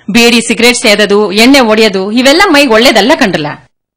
ಬೀಡಿ cigarette ಸೇದೋದು ಎಣ್ಣೆ ಒಡೆಯೋದು ಇವೆಲ್ಲ ಮೈಗೆ ಒಳ್ಳೇದಲ್ಲ ಕಂಡ್ರಲ್ಲ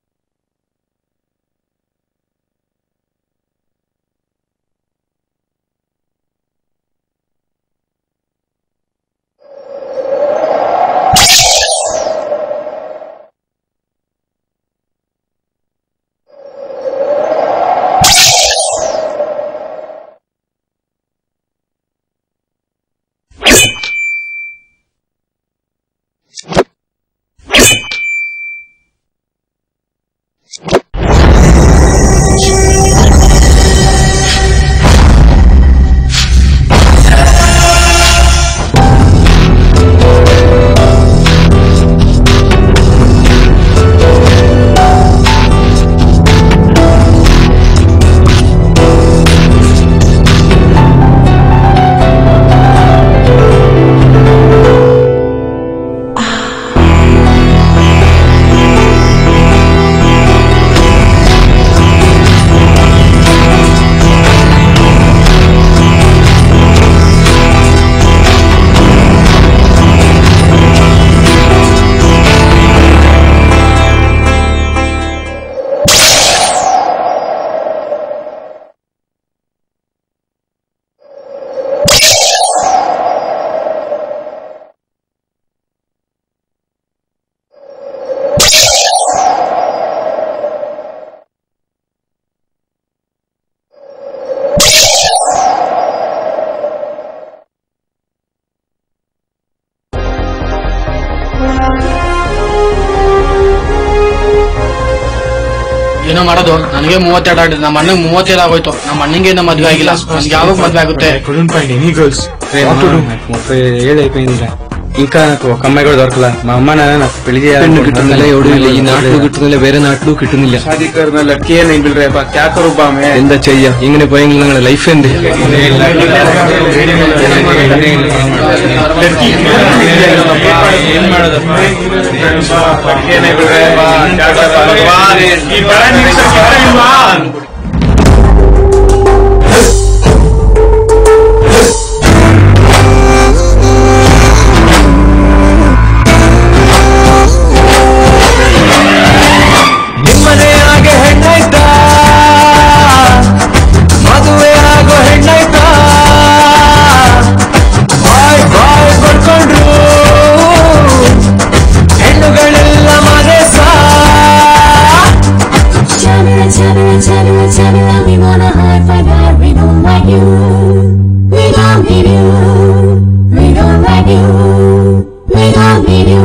ಏನೋ ಮಾಡೋದು ನನಗೆ ಮೂವತ್ತೆರಡು ಆಗಿದೆ ನಮ್ಮ ಅಣ್ಣಗೆ ಮೂವತ್ತೇಳು ಆಗೋಯ್ತು ನಮ್ಮ ಅಣ್ಣಂಗೆ ಇನ್ನೂ ಮದ್ವೆ ಆಗಿಲ್ಲ ನನ್ಗೆ ಯಾವಾಗ మద్వే ఆగుతే couldn't find any girls. What to do? ముప్పై ఏళ్ళు అయిపోయిందిరా ఇంకా నాకు ఒక అమ్మాయి కూడా దొరకలా మా అమ్మ నాన్న నాకు పెళ్లి പെണ്ണ് കിട്ടുന്നില്ല എവിടെയും ഈ നാട്ടിലും കിട്ടുന്നില്ല വേറെ നാട്ടിലും കിട്ടുന്നില്ല शादी करना लड़की है नहीं मिल रहा है बा, क्या करूँ बा मैं എന്താ ചെയ്യാ ഇങ്ങനെ പോയെങ്കിൽ നിങ്ങളുടെ ലൈഫ് എന്ത് ಏನ್ ಮಾಡೋದಪ್ಪ ಲड़की नहीं मिल रहा है बा, क्या करूँ भगवान ಈ ಬರ ನಿಲ್ಸಕ್ಕೆ ಯಾರು ಇಲ್ವಾ? ನಿಮ್ಮನೆ ಹಾಗೆ ಹೆಣ್ಣಾಯ್ತಾ ಮದುವೆ ಆಗೋ ಹೆಣ್ಣಾಯ್ತಾ ಬಾಯ್ ಬಾಯ್ ಪಡ್ಕೊಂಡ್ರು ಹೆಣ್ಣುಗಳೆಲ್ಲ ಮನೆಸ Chatting and chatting and chatting and chatting and we wanna high five but we don't like you. We don't need you. We don't like you. We don't need you.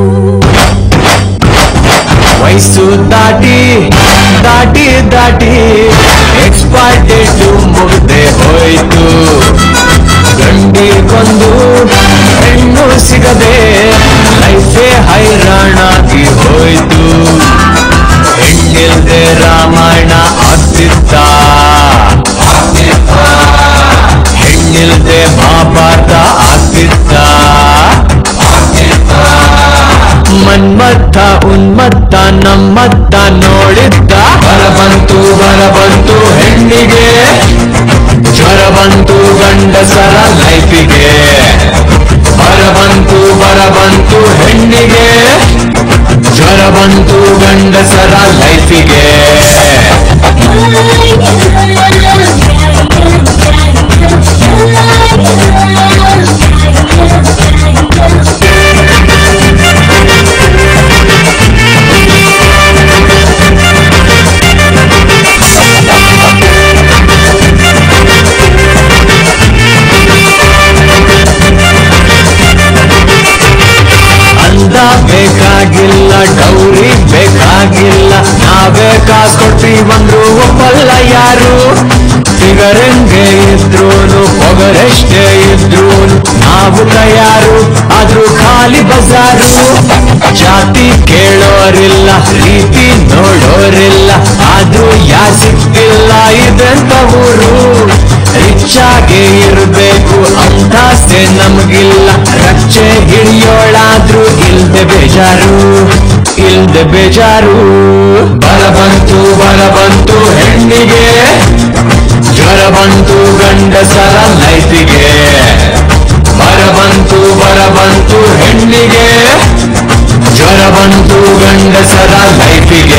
ವಯಸ್ಸು ದಾಟಿ ದಾಟಿ ದಾಟಿ ಎಕ್ಸ್ಪೈರ್ ಡೇಟ್ ಮುಗ್ದೆ ಹೋಯ್ತು ಗಂಡಿಗೊಂದು ಹೆಣ್ಣು ಸಿಗದೆ ಲೈಫೇ ಹೈರಾಣಾಗಿ ಹೋಯ್ತು ಹೆಣ್ಣಿಲ್ದೆ ರಾಮಾಯಣ ಆಗ್ತಿತ್ತ ಹೆಣ್ಣಿಲ್ದೆ ಮಹಾಭಾರತ ಆಗ್ತಿತ್ತ ಮನ್ಮತ್ತ ಉನ್ಮತ್ತ ನಮ್ಮತ್ತ ನೋಡಿದ್ದ ಬರ ಬಂತು ಬರ ಬಂತು ಹೆಣ್ಣಿಗೆ ಜ್ವರ ಬಂತು ಗಂಡಸರ ಲೈಫಿಗೆ ಬರ ಬಂತು ಬರ ಬಂತು ಹೆಣ್ಣಿಗೆ ಜ್ವರ ಬಂತು ಗಂಡಸರ ಲೈಫಿಗೆ ಅಂದ ಬೇಕಾಗಿಲ್ಲ ಡೌರಿ ಬೇಕಾಗಿಲ್ಲ ನಾವೇ ಕಾಸು ಕೊಡ್ತೀವಂದ್ರು ಒಪ್ಪಲ್ಲ ಯಾರು ಫಿಗರಂಗೆ ಇದ್ರೂನು ಪೊಗರೆಷ್ಟೇ ಇದ್ರೂನು ನಾವು ತಯಾರು ಆದ್ರೂ ಖಾಲಿ ಬಜಾರು ಜಾತಿ ಕೇಳೋರಿಲ್ಲ ರೀತಿ ನೋಡೋರಿಲ್ಲ ಆದ್ರೂ ಯಾರ್ ಸಿಗ್ತಿಲ್ಲ ಇದೆಂತ ಊರು ರಿಚ್ ಆಗಿ ಇರ್ಬೇಕು ಅಂತಾಸೆ ನಮಗಿಲ್ಲ ರಕ್ಷೆ ಹಿಡಿಯೋಳಾದ್ರೂ ಇಲ್ದೆ ಬೇಜಾರು ಇಲ್ದೆ ಬೇಜಾರು ಬರ ಬಂತು ಬರ ಬಂತು ಹೆಣ್ಣಿಗೆ ಜ್ವರ ಬಂತು ಗಂಡಸರ ಲೈಫಿಗೆ ಬರ ಬಂತು ಬರ ಬಂತು ಹೆಣ್ಣಿಗೆ ಹೆಣ್ಣಿಗೆ ಜ್ವರ ಬಂತು ಗಂಡಸರ ಲೈಫಿಗೆ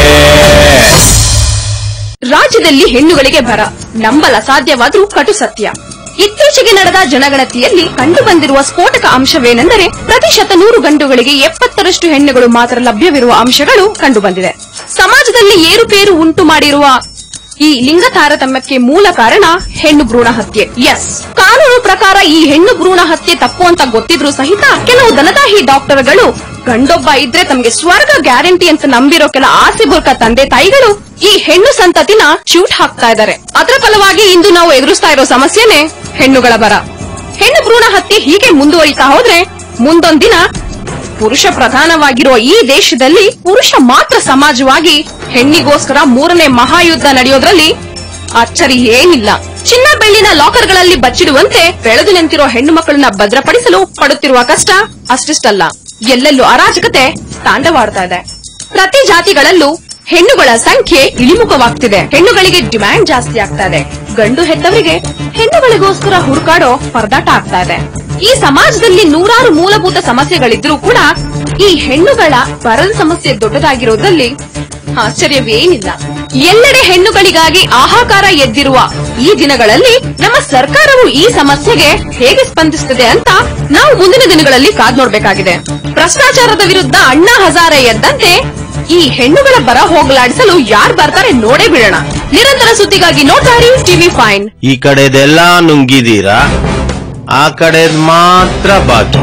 ರಾಜ್ಯದಲ್ಲಿ ಹೆಣ್ಣುಗಳಿಗೆ ಬರ ನಂಬಲ ಸಾಧ್ಯವಾದ್ರೂ ಕಟು ಸತ್ಯ ಇತ್ತೀಚೆಗೆ ನಡೆದ ಜನಗಣತಿಯಲ್ಲಿ ಕಂಡುಬಂದಿರುವ ಸ್ಫೋಟಕ ಅಂಶವೇನೆಂದರೆ ಪ್ರತಿಶತ ನೂರು ಗಂಡುಗಳಿಗೆ ಎಪ್ಪತ್ತರಷ್ಟು ಹೆಣ್ಣುಗಳು ಮಾತ್ರ ಲಭ್ಯವಿರುವ ಅಂಶಗಳು ಕಂಡುಬಂದಿದೆ ಸಮಾಜದಲ್ಲಿ ಏರುಪೇರು ಉಂಟು ಮಾಡಿರುವ ಈ ಲಿಂಗ ತಾರತಮ್ಯಕ್ಕೆ ಮೂಲ ಕಾರಣ ಹೆಣ್ಣು ಭ್ರೂಣ ಹತ್ಯೆ ಎಸ್ ಕಾನೂನು ಪ್ರಕಾರ ಈ ಹೆಣ್ಣು ಭ್ರೂಣ ಹತ್ಯೆ ತಪ್ಪು ಅಂತ ಗೊತ್ತಿದ್ರೂ ಸಹಿತ ಕೆಲವು ದನದಾಹಿ ಡಾಕ್ಟರ್ಗಳು ಗಂಡೊಬ್ಬ ಇದ್ರೆ ತಮಗೆ ಸ್ವರ್ಗ ಗ್ಯಾರಂಟಿ ಅಂತ ನಂಬಿರೋ ಕೆಲ ಆಸೆ ಬುರ್ಕ ತಂದೆ ತಾಯಿಗಳು ಈ ಹೆಣ್ಣು ಸಂತತಿನ ಶೂಟ್ ಹಾಕ್ತಾ ಇದ್ದಾರೆ ಅದರ ಫಲವಾಗಿ ಇಂದು ನಾವು ಎದುರಿಸ್ತಾ ಇರೋ ಸಮಸ್ಯೆನೇ ಹೆಣ್ಣುಗಳ ಬರ ಹೆಣ್ಣು ಭ್ರೂಣ ಹತ್ಯೆ ಹೀಗೆ ಮುಂದುವರಿತಾ ಹೋದ್ರೆ ಮುಂದೊಂದಿನ ಪುರುಷ ಪ್ರಧಾನವಾಗಿರುವ ಈ ದೇಶದಲ್ಲಿ ಪುರುಷ ಮಾತ್ರ ಸಮಾಜವಾಗಿ ಹೆಣ್ಣಿಗೋಸ್ಕರ ಮೂರನೇ ಮಹಾಯುದ್ಧ ನಡೆಯೋದ್ರಲ್ಲಿ ಅಚ್ಚರಿ ಏನಿಲ್ಲ ಚಿನ್ನ ಬೆಳ್ಳಿನ ಲಾಕರ್ಗಳಲ್ಲಿ ಬಚ್ಚಿಡುವಂತೆ ಬೆಳೆದು ನಿಂತಿರೋ ಹೆಣ್ಣು ಮಕ್ಕಳನ್ನ ಭದ್ರಪಡಿಸಲು ಪಡುತ್ತಿರುವ ಕಷ್ಟ ಅಷ್ಟಿಷ್ಟಲ್ಲ ಎಲ್ಲೆಲ್ಲೂ ಅರಾಜಕತೆ ತಾಂಡವಾಡ್ತಾ ಇದೆ ಪ್ರತಿ ಜಾತಿಗಳಲ್ಲೂ ಹೆಣ್ಣುಗಳ ಸಂಖ್ಯೆ ಇಳಿಮುಖವಾಗ್ತಿದೆ ಹೆಣ್ಣುಗಳಿಗೆ ಡಿಮ್ಯಾಂಡ್ ಜಾಸ್ತಿ ಆಗ್ತಾ ಇದೆ ಗಂಡು ಹೆತ್ತವರಿಗೆ ಹೆಣ್ಣುಗಳಿಗೋಸ್ಕರ ಹುಡುಕಾಡೋ ಪರದಾಟ ಆಗ್ತಾ ಇದೆ ಈ ಸಮಾಜದಲ್ಲಿ ನೂರಾರು ಮೂಲಭೂತ ಸಮಸ್ಯೆಗಳಿದ್ರೂ ಕೂಡ ಈ ಹೆಣ್ಣುಗಳ ಬರದ ಸಮಸ್ಯೆ ದೊಡ್ಡದಾಗಿರೋದ್ರಲ್ಲಿ ಆಶ್ಚರ್ಯವೇನಿಲ್ಲ ಎಲ್ಲೆಡೆ ಹೆಣ್ಣುಗಳಿಗಾಗಿ ಆಹಾಕಾರ ಎದ್ದಿರುವ ಈ ದಿನಗಳಲ್ಲಿ ನಮ್ಮ ಸರ್ಕಾರವು ಈ ಸಮಸ್ಯೆಗೆ ಹೇಗೆ ಸ್ಪಂದಿಸುತ್ತದೆ ಅಂತ ನಾವು ಮುಂದಿನ ದಿನಗಳಲ್ಲಿ ಕಾದ್ ನೋಡ್ಬೇಕಾಗಿದೆ ಭ್ರಷ್ಟಾಚಾರದ ವಿರುದ್ಧ ಅಣ್ಣಾ ಹಜಾರೆ ಎದ್ದಂತೆ ಈ ಹೆಣ್ಣುಗಳ ಬರ ಹೋಗಲಾಡಿಸಲು ಯಾರು ಬರ್ತಾರೆ ನೋಡೇ ಬಿಡೋಣ ನಿರಂತರ ಸುದ್ದಿಗಾಗಿ ನೋಟಾರಿ ಟಿವಿ ಫೈನ್ ಈ ಕಡೆದೆಲ್ಲ ನುಂಗಿದೀರಾ ಆ ಕಡೆದ್ ಮಾತ್ರ ಬಾಕಿ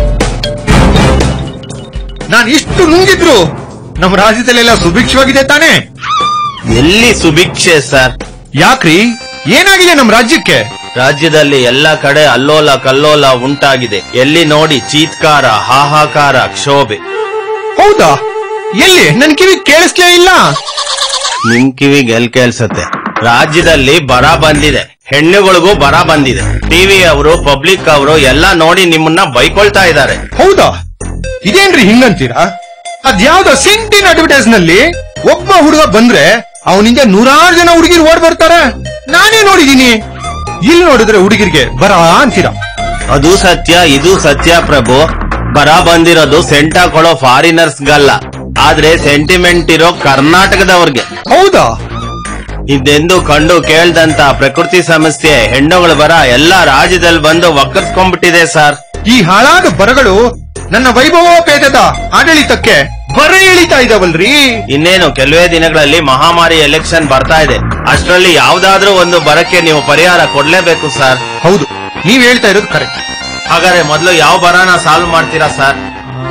ನಾನ್ ಇಷ್ಟು ನುಂಗಿದ್ರು ನಮ್ಮ ರಾಜ್ಯದಲ್ಲೆಲ್ಲ ಸುಭಿಕ್ಷವಾಗಿದೆ ತಾನೇ ಎಲ್ಲಿ ಸುಭಿಕ್ಷೆ ಸರ್ ಯಾಕ್ರಿ ಏನಾಗಿದೆ ನಮ್ಮ ರಾಜ್ಯಕ್ಕೆ ರಾಜ್ಯದಲ್ಲಿ ಎಲ್ಲ ಕಡೆ ಅಲ್ಲೋಲ ಕಲ್ಲೋಲ ಉಂಟಾಗಿದೆ ಎಲ್ಲಿ ನೋಡಿ ಚೀತ್ಕಾರ ಹಾಹಾಕಾರ ಕ್ಷೋಭೆ ಹೌದಾ ಎಲ್ಲಿ ನನ್ ಕಿವಿ ಕೇಳಿಸ್ಲೇ ಇಲ್ಲ ನಿಮ್ ಕಿವಿಗೆ ಎಲ್ ಕೇಳ್ಸತ್ತೆ ರಾಜ್ಯದಲ್ಲಿ ಬರ ಬಂದಿದೆ ಹೆಣ್ಣುಗಳಿಗೂ ಬರ ಬಂದಿದೆ ಟಿವಿ ಅವರು ಪಬ್ಲಿಕ್ ಅವರು ಎಲ್ಲ ನೋಡಿ ನಿಮ್ಮನ್ನ ಬೈಕೊಳ್ತಾ ಇದ್ದಾರೆ ಹೌದಾ ಇದೇನ್ರಿ ಹಿಂಗಂತೀರಾ ಅದ್ಯಾವ್ದೋ ಸಿಂಟಿನ್ ಅಡ್ವರ್ಟೈಸ್ ನಲ್ಲಿ ಒಬ್ಬ ಹುಡುಗ ಬಂದ್ರೆ ಅವನಿಂದ ನೂರಾರು ಜನ ಹುಡುಗಿರು ಓಡ್ ಬರ್ತಾರೆ ನಾನೇ ನೋಡಿದೀನಿ ಇಲ್ಲಿ ನೋಡಿದ್ರೆ ಹುಡುಗಿರಿಗೆ ಬರ ಅಂತೀರಾ ಅದು ಸತ್ಯ ಇದು ಸತ್ಯ ಪ್ರಭು ಬರ ಬಂದಿರೋದು ಸೆಂಟ್ ಹಾಕೊಳ್ಳೋ ಫಾರಿನರ್ಸ್ಗಲ್ಲ ಆದ್ರೆ ಸೆಂಟಿಮೆಂಟ್ ಇರೋ ಕರ್ನಾಟಕದವ್ರಿಗೆ ಹೌದಾ ಇದೆಂದು ಕಂಡು ಕೇಳ್ದಂತ ಪ್ರಕೃತಿ ಸಮಸ್ಯೆ ಹೆಣ್ಣುಗಳ ಬರ ಎಲ್ಲ ರಾಜ್ಯದಲ್ಲಿ ಬಂದು ಒಕ್ಕರ್ಸ್ಕೊಂಡ್ಬಿಟ್ಟಿದೆ ಸರ್ ಈ ಹಾಳಾದ ಬರಗಳು ನನ್ನ ವೈಭವೋಪೇತದ ಆಡಳಿತಕ್ಕೆ ಬರ ಎಳಿತಾ ಇದಾವಲ್ರಿ ಇನ್ನೇನು ಕೆಲವೇ ದಿನಗಳಲ್ಲಿ ಮಹಾಮಾರಿ ಎಲೆಕ್ಷನ್ ಬರ್ತಾ ಇದೆ ಅಷ್ಟರಲ್ಲಿ ಯಾವ್ದಾದ್ರೂ ಒಂದು ಬರಕ್ಕೆ ನೀವು ಪರಿಹಾರ ಕೊಡ್ಲೇಬೇಕು ಸರ್ ಹೌದು ನೀವ್ ಹೇಳ್ತಾ ಇರೋದು ಕರೆಕ್ಟ್ ಹಾಗಾದ್ರೆ ಮೊದಲು ಯಾವ ಬರನ ಸಾಲ್ವ್ ಮಾಡ್ತೀರಾ ಸರ್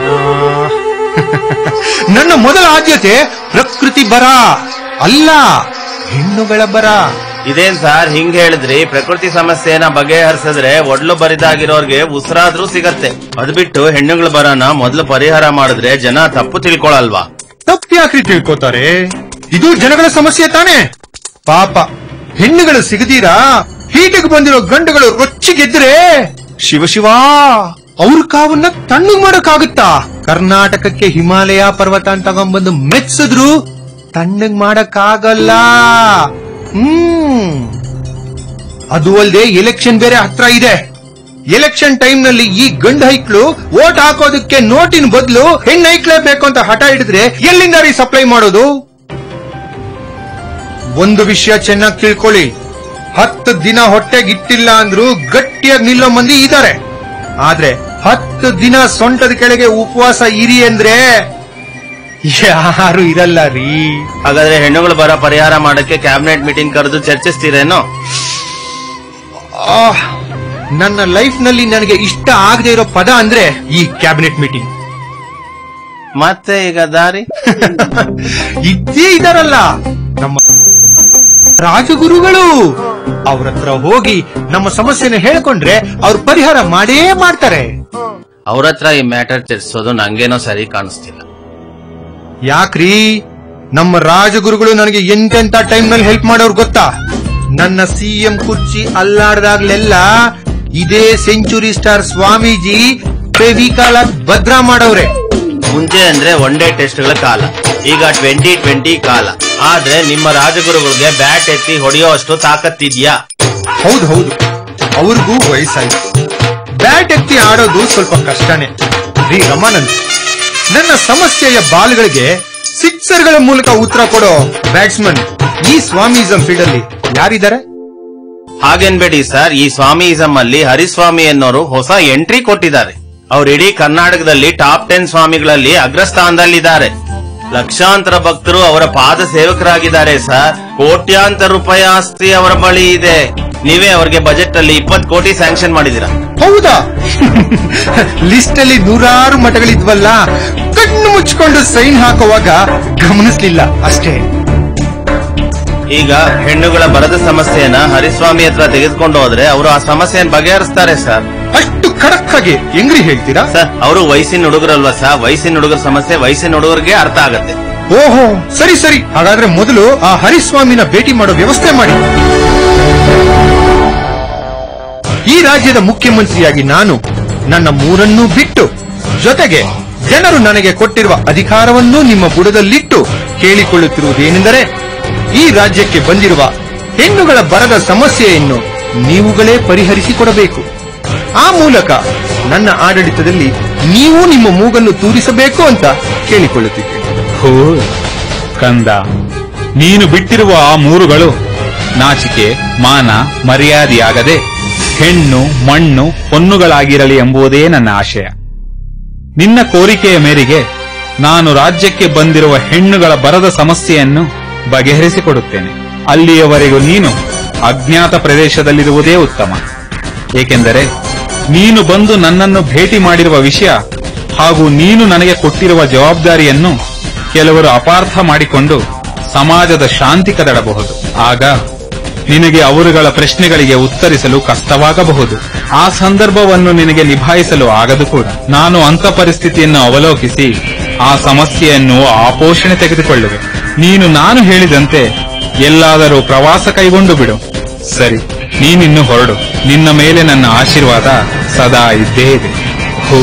ನನ್ನ ಮೊದಲ ಆದ್ಯತೆ ಪ್ರಕೃತಿ ಬರ ಅಲ್ಲ ಹೆಣ್ಣುಗಳ ಬರ ಇದೇನ್ ಸರ್ ಹಿಂಗ್ ಹೇಳಿದ್ರಿ ಪ್ರಕೃತಿ ಸಮಸ್ಯೆನ ಬಗೆಹರಿಸಿದ್ರೆ ಒಡ್ಲು ಬರಿದಾಗಿರೋರ್ಗೆ ಉಸಿರಾದ್ರೂ ಸಿಗತ್ತೆ ಅದ್ ಬಿಟ್ಟು ಹೆಣ್ಣುಗಳ ಬರನ ಮೊದಲು ಪರಿಹಾರ ಮಾಡಿದ್ರೆ ಜನ ತಪ್ಪು ತಿಳ್ಕೊಳಲ್ವಾ ತಪ್ಪು ಯಾಕ್ರಿ ತಿಳ್ಕೊತಾರೆ ಇದು ಜನಗಳ ಸಮಸ್ಯೆ ತಾನೇ ಪಾಪ ಹೆಣ್ಣುಗಳು ಸಿಗದೀರಾ ಹೀಟಿಗೆ ಬಂದಿರೋ ಗಂಡುಗಳು ರೊಚ್ಚಿಗೆದ್ರೆ ಶಿವ ಶಿವ ಅವ್ರ ಕಾವನ್ನ ತಣ್ಣಗ್ ಮಾಡಕ್ಕಾಗುತ್ತಾ ಕರ್ನಾಟಕಕ್ಕೆ ಹಿಮಾಲಯ ಪರ್ವತ ಅಂತ ತಗೊಂಡ್ಬಂದು ಮೆಚ್ಸಿದ್ರು ತಣ್ಣಗ್ ಮಾಡಕ್ಕಾಗಲ್ಲ ಹ್ಮ್ ಅದು ಅಲ್ಲದೆ ಎಲೆಕ್ಷನ್ ಬೇರೆ ಹತ್ರ ಇದೆ ಎಲೆಕ್ಷನ್ ಟೈಮ್ ನಲ್ಲಿ ಈ ಗಂಡ ಹೈಕ್ಳು ವೋಟ್ ಹಾಕೋದಕ್ಕೆ ನೋಟಿನ ಬದಲು ಹೆಣ್ಣು ಹೈಕ್ಲೇ ಬೇಕು ಅಂತ ಹಠ ಹಿಡಿದ್ರೆ ಎಲ್ಲಿಂದ ರೀ ಸಪ್ಲೈ ಮಾಡೋದು ಒಂದು ವಿಷಯ ಚೆನ್ನಾಗಿ ತಿಳ್ಕೊಳ್ಳಿ ಹತ್ತು ದಿನ ಹೊಟ್ಟೆಗೆ ಇಟ್ಟಿಲ್ಲ ಅಂದ್ರೂ ಗಟ್ಟಿಯಾಗಿ ನಿಲ್ಲೋ ಮಂದಿ ಇದ್ದಾರೆ ಆದ್ರೆ ಹತ್ತು ದಿನ ಸೊಂಟದ ಕೆಳಗೆ ಉಪವಾಸ ಇರಿ ಅಂದ್ರೆ ಯಾರು ಇರಲ್ಲ ರೀ ಹಾಗಾದ್ರೆ ಹೆಣ್ಣುಗಳ ಬರ ಪರಿಹಾರ ಮಾಡಕ್ಕೆ ಕ್ಯಾಬಿನೆಟ್ ಮೀಟಿಂಗ್ ಕರೆದು ಚರ್ಚಿಸ್ತೀರೇನೋ ಆಹ್, ನನ್ನ ಲೈಫ್ ನಲ್ಲಿ ನನಗೆ ಇಷ್ಟ ಆಗದೆ ಇರೋ ಪದ ಅಂದ್ರೆ ಈ ಕ್ಯಾಬಿನೆಟ್ ಮೀಟಿಂಗ್ ಮತ್ತೆ ಈಗ ದಾರಿ ಇದ್ದೇ ಇದಾರಲ್ಲ ನಮ್ಮ ರಾಜಗುರುಗಳು ಅವ್ರ ಹತ್ರ ಹೋಗಿ ನಮ್ಮ ಸಮಸ್ಯೆನ ಹೇಳ್ಕೊಂಡ್ರೆ ಅವ್ರು ಪರಿಹಾರ ಮಾಡೇ ಮಾಡ್ತಾರೆ ಅವ್ರ ಹತ್ರ ಈ ಮ್ಯಾಟರ್ ಚರ್ಚಿಸೋದು ನಂಗೇನೋ ಸರಿ ಕಾಣಿಸ್ತಿಲ್ಲ ಯಾಕ್ರಿ ನಮ್ಮ ರಾಜಗುರುಗಳು ನನಗೆ ಎಂತೆಂತ ಟೈಮ್ ನಲ್ಲಿ ಹೆಲ್ಪ್ ಮಾಡೋರು ಗೊತ್ತಾ ನನ್ನ ಸಿಎಂ ಕುರ್ಚಿ ಅಲ್ಲಾಡ್ದಾಗ್ಲೆಲ್ಲ ಇದೇ ಸೆಂಚುರಿ ಸ್ಟಾರ್ ಸ್ವಾಮೀಜಿ ಫೆವಿಕಾಲ ಭದ್ರ ಮಾಡವ್ರೆ ಮುಂಚೆ ಅಂದ್ರೆ ಒನ್ ಡೇ ಟೆಸ್ಟ್ಗಳ ಕಾಲ ಈಗ ಟ್ವೆಂಟಿ ಟ್ವೆಂಟಿ ಕಾಲ ಆದ್ರೆ ನಿಮ್ಮ ರಾಜಗುರುಗಳಿಗೆ ಬ್ಯಾಟ್ ಎತ್ತಿ ಹೊಡೆಯೋ ಅಷ್ಟು ತಾಕತ್ತಿದ್ಯಾ ಹೌದು ಹೌದು ಅವ್ರಿಗೂ ವಯಸ್ಸಾಯ್ತು ಬ್ಯಾಟ್ ಎತ್ತಿ ಆಡೋದು ಸ್ವಲ್ಪ ಕಷ್ಟನೇ ರೀ ರಮಾನಂದ್ ನನ್ನ ಸಮಸ್ಯೆಯ ಬಾಲ್ಗಳಿಗೆ ಸಿಕ್ಸರ್ಗಳ ಮೂಲಕ ಉತ್ತರ ಕೊಡೋ ಬ್ಯಾಟ್ಸ್ಮನ್ ಈ ಸ್ವಾಮಿಸಂ ಫೀಲ್ಡ್ ಅಲ್ಲಿ ಯಾರಿದ್ದಾರೆ ಹಾಗೇನ್ಬೇಡಿ ಸರ್ ಈ ಸ್ವಾಮಿಯಿಸಂ ಅಲ್ಲಿ ಹರಿಸ್ವಾಮಿ ಅನ್ನೋರು ಹೊಸ ಎಂಟ್ರಿ ಕೊಟ್ಟಿದ್ದಾರೆ ಅವ್ರು ಇಡೀ ಕರ್ನಾಟಕದಲ್ಲಿ ಟಾಪ್ ಟೆನ್ ಸ್ವಾಮಿಗಳಲ್ಲಿ ಅಗ್ರಸ್ಥಾನದಲ್ಲಿದ್ದಾರೆ ಲಕ್ಷಾಂತರ ಭಕ್ತರು ಅವರ ಪಾದ ಸೇವಕರಾಗಿದ್ದಾರೆ ಸರ್ ಕೋಟ್ಯಾಂತರ ರೂಪಾಯಿ ಆಸ್ತಿ ಅವರ ಬಳಿ ಇದೆ ನೀವೇ ಅವರಿಗೆ ಬಜೆಟ್ ಅಲ್ಲಿ ಇಪ್ಪತ್ತು ಕೋಟಿ ಸ್ಯಾಂಕ್ಷನ್ ಮಾಡಿದೀರಾ ಹೌದಾ ಲಿಸ್ಟ್ ಅಲ್ಲಿ ನೂರಾರು ಮಠಗಳಿದ್ವಲ್ಲ ಕಣ್ಣು ಮುಚ್ಕೊಂಡು ಸೈನ್ ಹಾಕುವಾಗ ಗಮನಿಸ್ಲಿಲ್ಲ ಅಷ್ಟೇ ಈಗ ಹೆಣ್ಣುಗಳ ಬರದ ಸಮಸ್ಯೆನ ಹರಿಸ್ವಾಮಿ ಹತ್ರ ತೆಗೆದುಕೊಂಡು ಹೋದ್ರೆ ಅವರು ಆ ಸಮಸ್ಯೆಯನ್ನು ಬಗೆಹರಿಸ್ತಾರೆ ಸರ್ ಅಷ್ಟು ಖಡಕ್ ಆಗಿ ಹೆಂಗ್ರಿ ಹೇಳ್ತೀರಾ ಸರ್ ಅವರು ವಯಸ್ಸಿನ ಹುಡುಗರಲ್ವಾ ಸರ್ ವಯಸ್ಸಿನ ಹುಡುಗರ ಸಮಸ್ಯೆ ವಯಸ್ಸಿನ ಹುಡುಗರಿಗೆ ಅರ್ಥ ಆಗತ್ತೆ ಓಹೋ ಸರಿ ಸರಿ ಹಾಗಾದ್ರೆ ಮೊದಲು ಆ ಹರಿಸ್ವಾಮಿನ ಭೇಟಿ ಮಾಡೋ ವ್ಯವಸ್ಥೆ ಮಾಡಿ ಈ ರಾಜ್ಯದ ಮುಖ್ಯಮಂತ್ರಿಯಾಗಿ ನಾನು ನನ್ನ ಮೂರನ್ನೂ ಬಿಟ್ಟು ಜೊತೆಗೆ ಜನರು ನನಗೆ ಕೊಟ್ಟಿರುವ ಅಧಿಕಾರವನ್ನೂ ನಿಮ್ಮ ಬುಡದಲ್ಲಿಟ್ಟು ಕೇಳಿಕೊಳ್ಳುತ್ತಿರುವುದೇನೆಂದರೆ ಈ ರಾಜ್ಯಕ್ಕೆ ಬಂದಿರುವ ಹೆಣ್ಣುಗಳ ಬರದ ಸಮಸ್ಯೆಯನ್ನು ನೀವುಗಳೇ ಪರಿಹರಿಸಿಕೊಡಬೇಕು ಆ ಮೂಲಕ ನನ್ನ ಆಡಳಿತದಲ್ಲಿ ನೀವು ನಿಮ್ಮ ಮೂಗನ್ನು ತೂರಿಸಬೇಕು ಅಂತ ಕೇಳಿಕೊಳ್ಳುತ್ತಿದ್ದೇನೆ ಹೋ ಕಂದ ನೀನು ಬಿಟ್ಟಿರುವ ಆ ಮೂರುಗಳು ನಾಚಿಕೆ ಮಾನ ಮರ್ಯಾದೆಯಾಗದೆ ಹೆಣ್ಣು ಮಣ್ಣು ಹೊನ್ನುಗಳಾಗಿರಲಿ ಎಂಬುದೇ ನನ್ನ ಆಶಯ ನಿನ್ನ ಕೋರಿಕೆಯ ಮೇರೆಗೆ ನಾನು ರಾಜ್ಯಕ್ಕೆ ಬಂದಿರುವ ಹೆಣ್ಣುಗಳ ಬರದ ಸಮಸ್ಯೆಯನ್ನು ಬಗೆಹರಿಸಿಕೊಡುತ್ತೇನೆ ಅಲ್ಲಿಯವರೆಗೂ ನೀನು ಅಜ್ಞಾತ ಪ್ರದೇಶದಲ್ಲಿರುವುದೇ ಉತ್ತಮ ಏಕೆಂದರೆ ನೀನು ಬಂದು ನನ್ನನ್ನು ಭೇಟಿ ಮಾಡಿರುವ ವಿಷಯ ಹಾಗೂ ನೀನು ನನಗೆ ಕೊಟ್ಟಿರುವ ಜವಾಬ್ದಾರಿಯನ್ನು ಕೆಲವರು ಅಪಾರ್ಥ ಮಾಡಿಕೊಂಡು ಸಮಾಜದ ಶಾಂತಿ ಕದಡಬಹುದು ಆಗ ನಿನಗೆ ಅವರುಗಳ ಪ್ರಶ್ನೆಗಳಿಗೆ ಉತ್ತರಿಸಲು ಕಷ್ಟವಾಗಬಹುದು ಆ ಸಂದರ್ಭವನ್ನು ನಿನಗೆ ನಿಭಾಯಿಸಲು ಆಗದು ಕೂಡ ನಾನು ಅಂಥ ಪರಿಸ್ಥಿತಿಯನ್ನು ಅವಲೋಕಿಸಿ ಆ ಸಮಸ್ಯೆಯನ್ನು ಆಪೋಷಣೆ ತೆಗೆದುಕೊಳ್ಳುವೆ ನೀನು ನಾನು ಹೇಳಿದಂತೆ ಎಲ್ಲಾದರೂ ಪ್ರವಾಸ ಕೈಗೊಂಡು ಬಿಡು ಸರಿ ನೀನಿನ್ನು ಹೊರಡು ನಿನ್ನ ಮೇಲೆ ನನ್ನ ಆಶೀರ್ವಾದ ಸದಾ ಇದ್ದೇ ಇದೆ ಹೋ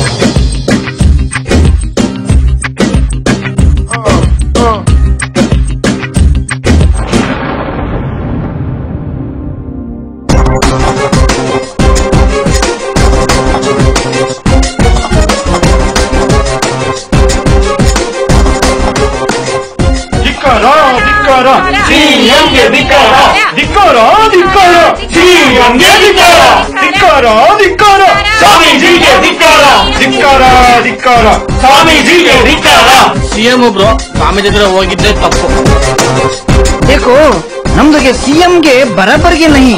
ಧಿಕ್ಕಾರ ಧಿಕ್ಕಾರ ಸಿಎಂಗೆ ಧಿಕ್ಕಾರ ಧಿಕ್ಕಾರ ಧಿಕ್ಕಾರ ಸಿಎಂಗೆ ಧಿಕ್ಕಾರ ಧಿಕ್ಕಾರ ಧಿಕ್ಕಾರ ಸ್ವಾಮೀಜಿಗೆ ಧಿಕ್ಕಾರ ಧಿಕ್ಕಾರ ಧಿಕ್ಕಾರ ಸ್ವಾಮೀಜಿಗೆ ಧಿಕ್ಕಾರ ಸಿಎಂ ಒಬ್ರು ಸ್ವಾಮೀಜಿ ಹತ್ರ ಹೋಗಿದ್ದೆ ತಪ್ಪು देखो ನಮ್ದುಗೆ ಸಿಎಂಗೆ ಬರಬರ್ಗೆ ನಹಿ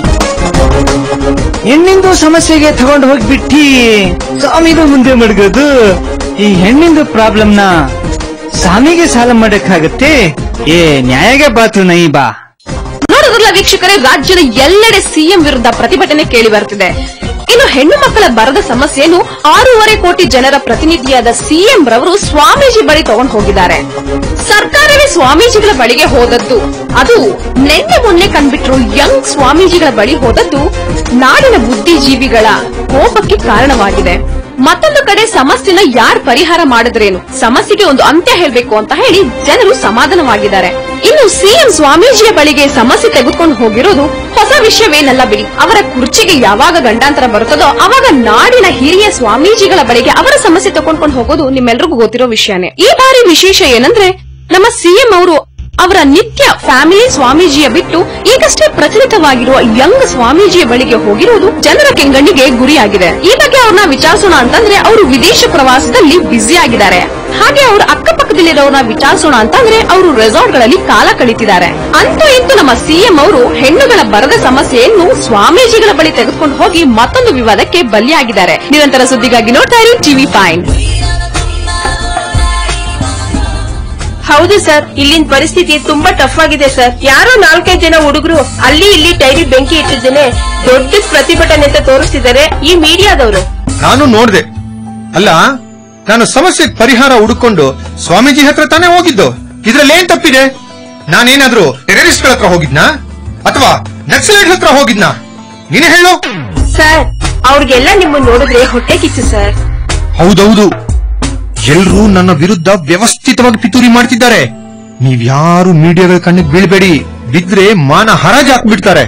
ಹೆಣ್ಣಿಂದು ಸಮಸ್ಯೆಗೆ ತಗೊಂಡು ಹೋಗ್ಬಿಟ್ಟಿ ಸ್ವಾಮಿದು ಮುಂದೆ ಮಡಗೋದು ಈ ಹೆಣ್ಣಿಂದು ಪ್ರಾಬ್ಲಮ್ನ ಸ್ವಾಮಿಗೆ ಸಾಲ ಮಾಡಕ್ಕಾಗತ್ತೆ ಏ ನ್ಯಾಯಗೆ ಬಾತು ನೈ ಬಾ ನೋಡಿದ್ರಲ್ಲ ವೀಕ್ಷಕರೇ ರಾಜ್ಯದ ಎಲ್ಲೆಡೆ ಸಿಎಂ ವಿರುದ್ಧ ಪ್ರತಿಭಟನೆ ಕೇಳಿ ಬರ್ತಿದೆ ಇನ್ನು ಹೆಣ್ಣು ಮಕ್ಕಳ ಬರದ ಸಮಸ್ಯೆಯನ್ನು ಆರೂವರೆ ಕೋಟಿ ಜನರ ಪ್ರತಿನಿಧಿಯಾದ ಸಿಎಂ ರವರು ಸ್ವಾಮೀಜಿ ಬಳಿ ತಗೊಂಡು ಹೋಗಿದ್ದಾರೆ ಸರ್ಕಾರವೇ ಸ್ವಾಮೀಜಿಗಳ ಬಳಿಗೆ ಹೋದದ್ದು ಅದು ನಿನ್ನೆ ಮೊನ್ನೆ ಕಂಡ್ಬಿಟ್ರು ಯಂಗ್ ಸ್ವಾಮೀಜಿಗಳ ಬಳಿ ಹೋದದ್ದು ನಾಡಿನ ಬುದ್ಧಿಜೀವಿಗಳ ಕೋಪಕ್ಕೆ ಕಾರಣವಾಗಿದೆ ಮತ್ತೊಂದು ಕಡೆ ಸಮಸ್ಯೆನ ಯಾರ್ ಪರಿಹಾರ ಮಾಡಿದ್ರೇನು ಸಮಸ್ಯೆಗೆ ಒಂದು ಅಂತ್ಯ ಹೇಳ್ಬೇಕು ಅಂತ ಹೇಳಿ ಜನರು ಸಮಾಧಾನವಾಗಿದ್ದಾರೆ ಇನ್ನು ಸಿಎಂ ಸ್ವಾಮೀಜಿಯ ಬಳಿಗೆ ಸಮಸ್ಯೆ ತೆಗೆದುಕೊಂಡು ಹೋಗಿರೋದು ಹೊಸ ವಿಷಯವೇನಲ್ಲ ಬಿಡಿ ಅವರ ಕುರ್ಚಿಗೆ ಯಾವಾಗ ಗಂಡಾಂತರ ಬರುತ್ತದೋ ಅವಾಗ ನಾಡಿನ ಹಿರಿಯ ಸ್ವಾಮೀಜಿಗಳ ಬಳಿಗೆ ಅವರ ಸಮಸ್ಯೆ ತಗೊಂಡ್ಕೊಂಡು ಹೋಗೋದು ನಿಮ್ಮೆಲ್ರಿಗೂ ಗೊತ್ತಿರೋ ವಿಷಯನೇ ಈ ಬಾರಿ ವಿಶೇಷ ಏನಂದ್ರೆ ನಮ್ಮ ಸಿಎಂ ಅವರು ಅವರ ನಿತ್ಯ ಫ್ಯಾಮಿಲಿ ಸ್ವಾಮೀಜಿಯ ಬಿಟ್ಟು ಈಗಷ್ಟೇ ಪ್ರಚಲಿತವಾಗಿರುವ ಯಂಗ್ ಸ್ವಾಮೀಜಿಯ ಬಳಿಗೆ ಹೋಗಿರುವುದು ಜನರ ಕೆಂಗಣ್ಣಿಗೆ ಗುರಿಯಾಗಿದೆ ಈ ಬಗ್ಗೆ ಅವ್ರನ್ನ ವಿಚಾರಿಸೋಣ ಅಂತಂದ್ರೆ ಅವರು ವಿದೇಶ ಪ್ರವಾಸದಲ್ಲಿ ಬ್ಯುಸಿ ಆಗಿದ್ದಾರೆ ಹಾಗೆ ಅವ್ರ ಅಕ್ಕಪಕ್ಕದಲ್ಲಿರೋರ್ನ ವಿಚಾರಿಸೋಣ ಅಂತಂದ್ರೆ ಅವರು ರೆಸಾರ್ಟ್ ಗಳಲ್ಲಿ ಕಾಲ ಕಳೀತಿದ್ದಾರೆ ಅಂತೂ ಇಂತೂ ನಮ್ಮ ಸಿಎಂ ಅವರು ಹೆಣ್ಣುಗಳ ಬರದ ಸಮಸ್ಯೆಯನ್ನು ಸ್ವಾಮೀಜಿಗಳ ಬಳಿ ತೆಗೆದುಕೊಂಡು ಹೋಗಿ ಮತ್ತೊಂದು ವಿವಾದಕ್ಕೆ ಬಲಿಯಾಗಿದ್ದಾರೆ ನಿರಂತರ ಸುದ್ದಿಗಾಗಿ ನೋಡ್ತಾ ಇರಿ ಟಿವಿ ಫೈನ್ ಹೌದು ಸರ್ ಇಲ್ಲಿನ ಪರಿಸ್ಥಿತಿ ತುಂಬಾ ಟಫ್ ಆಗಿದೆ ಸರ್ ಯಾರೋ ನಾಲ್ಕೈದು ಜನ ಹುಡುಗರು ಅಲ್ಲಿ ಇಲ್ಲಿ ಟೈರಿ ಬೆಂಕಿ ಇಟ್ಟಿದ್ದೇನೆ ದೊಡ್ಡ ಪ್ರತಿಭಟನೆ ಅಂತ ತೋರಿಸ್ತಿದ್ದಾರೆ ಈ ಮೀಡಿಯಾದವರು ನಾನು ನೋಡ್ದೆ ಅಲ್ಲ ನಾನು ಸಮಸ್ಯೆಗೆ ಪರಿಹಾರ ಹುಡುಕೊಂಡು ಸ್ವಾಮೀಜಿ ಹತ್ರ ತಾನೇ ಹೋಗಿದ್ದು ಇದ್ರಲ್ಲಿ ಏನ್ ತಪ್ಪಿದೆ ನಾನೇನಾದ್ರೂ ಟೆರರಿಸ್ಟ್ ಗಳ ಹತ್ರ ಹೋಗಿದ್ನಾ ಅಥವಾ ನಕ್ಸಲೈಟ್ ಹತ್ರ ಹೋಗಿದ್ನಾ ನೀನೇ ಹೇಳು ಸರ್ ಅವ್ರಿಗೆಲ್ಲ ನಿಮ್ಮನ್ನ ನೋಡಿದ್ರೆ ಹೊಟ್ಟೆ ಕಿಚ್ಚು ಸರ್ ಹೌದೌದು ಎಲ್ರೂ ನನ್ನ ವಿರುದ್ಧ ವ್ಯವಸ್ಥಿತವಾಗಿ ಪಿತೂರಿ ಮಾಡ್ತಿದ್ದಾರೆ ನೀವ್ಯಾರು ಮೀಡಿಯಾಗಳ ಕಣ್ಣಿಗೆ ಬೀಳ್ಬೇಡಿ ಬಿದ್ರೆ ಮಾನ ಹರಾಜ್ ಹಾಕ್ಬಿಡ್ತಾರೆ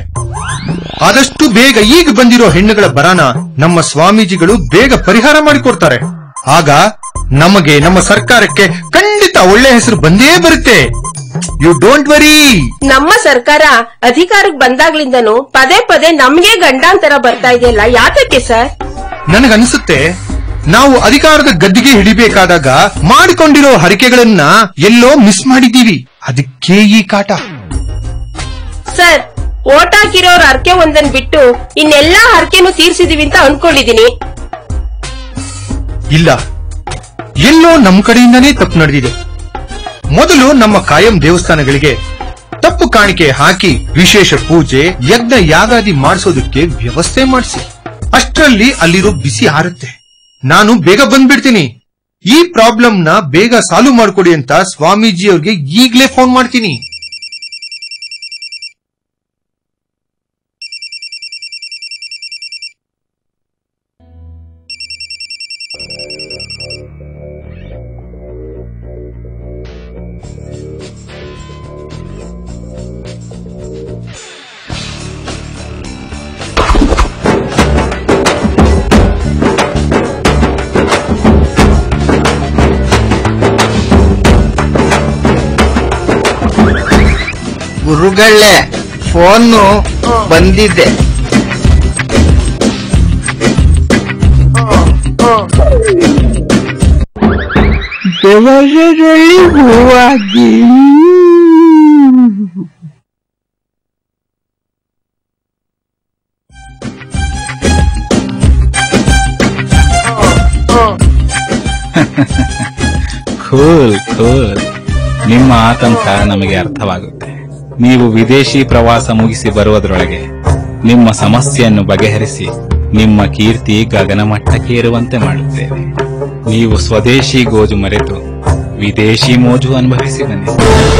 ಆದಷ್ಟು ಬೇಗ ಈಗ ಬಂದಿರೋ ಹೆಣ್ಣುಗಳ ಬರಾನ ನಮ್ಮ ಸ್ವಾಮೀಜಿಗಳು ಬೇಗ ಪರಿಹಾರ ಮಾಡಿಕೊಡ್ತಾರೆ ಆಗ ನಮಗೆ ನಮ್ಮ ಸರ್ಕಾರಕ್ಕೆ ಖಂಡಿತ ಒಳ್ಳೆ ಹೆಸರು ಬಂದೇ ಬರುತ್ತೆ ಯು ಡೋಂಟ್ ವರಿ ನಮ್ಮ ಸರ್ಕಾರ ಅಧಿಕಾರಕ್ಕೆ ಬಂದಾಗ್ಲಿಂದನೂ ಪದೇ ಪದೇ ನಮ್ಗೆ ಗಂಡಾಂತರ ಬರ್ತಾ ಇದೆಯಲ್ಲ ಯಾತಕ್ಕೆ ಸರ್ ನನಗನ್ಸುತ್ತೆ ನಾವು ಅಧಿಕಾರದ ಗದ್ದಿಗೆ ಹಿಡಿಬೇಕಾದಾಗ ಮಾಡಿಕೊಂಡಿರೋ ಹರಿಕೆಗಳನ್ನ ಎಲ್ಲೋ ಮಿಸ್ ಮಾಡಿದ್ದೀವಿ ಅದಕ್ಕೆ ಈ ಕಾಟ ಸರ್ ಓಟ್ ಹಾಕಿರೋರ್ ಹರಕೆ ಒಂದನ್ ಬಿಟ್ಟು ಇನ್ನೆಲ್ಲಾ ಹರಕೆನೂ ತೀರ್ಸಿದೀವಿ ಅಂತ ಅನ್ಕೊಂಡಿದೀನಿ ಇಲ್ಲ ಎಲ್ಲೋ ನಮ್ಮ ಕಡೆಯಿಂದನೇ ತಪ್ಪು ನಡೆದಿದೆ ಮೊದಲು ನಮ್ಮ ಕಾಯಂ ದೇವಸ್ಥಾನಗಳಿಗೆ ತಪ್ಪು ಕಾಣಿಕೆ ಹಾಕಿ ವಿಶೇಷ ಪೂಜೆ ಯಜ್ಞ ಯಾಗಾದಿ ಮಾಡಿಸೋದಕ್ಕೆ ವ್ಯವಸ್ಥೆ ಮಾಡಿಸಿ ಅಷ್ಟರಲ್ಲಿ ಅಲ್ಲಿರೋ ಬಿಸಿ ಆರುತ್ತೆ ನಾನು ಬೇಗ ಬಂದ್ಬಿಡ್ತೀನಿ ಈ ಪ್ರಾಬ್ಲಮ್ ನ ಬೇಗ ಸಾಲ್ವ್ ಮಾಡ್ಕೊಡಿ ಅಂತ ಸ್ವಾಮೀಜಿ ಅವ್ರಿಗೆ ಈಗ್ಲೇ ಫೋನ್ ಮಾಡ್ತೀನಿ ಗುರುಗಳೇ ಫೋನು ಬಂದಿದೆ ಬೆವರಲ್ಲಿ ಹೂವಾಗಿ ಖೂಲ್ ಖೂಲ್ ನಿಮ್ಮ ಆತಂಕ ನಮಗೆ ಅರ್ಥವಾಗುತ್ತೆ ನೀವು ವಿದೇಶಿ ಪ್ರವಾಸ ಮುಗಿಸಿ ಬರುವುದರೊಳಗೆ ನಿಮ್ಮ ಸಮಸ್ಯೆಯನ್ನು ಬಗೆಹರಿಸಿ ನಿಮ್ಮ ಕೀರ್ತಿ ಗಗನ ಮಟ್ಟಕ್ಕೆ ಏರುವಂತೆ ಮಾಡುತ್ತೇವೆ ನೀವು ಸ್ವದೇಶಿ ಗೋಜು ಮರೆತು ವಿದೇಶಿ ಮೋಜು ಅನುಭವಿಸಿ ಬನ್ನಿ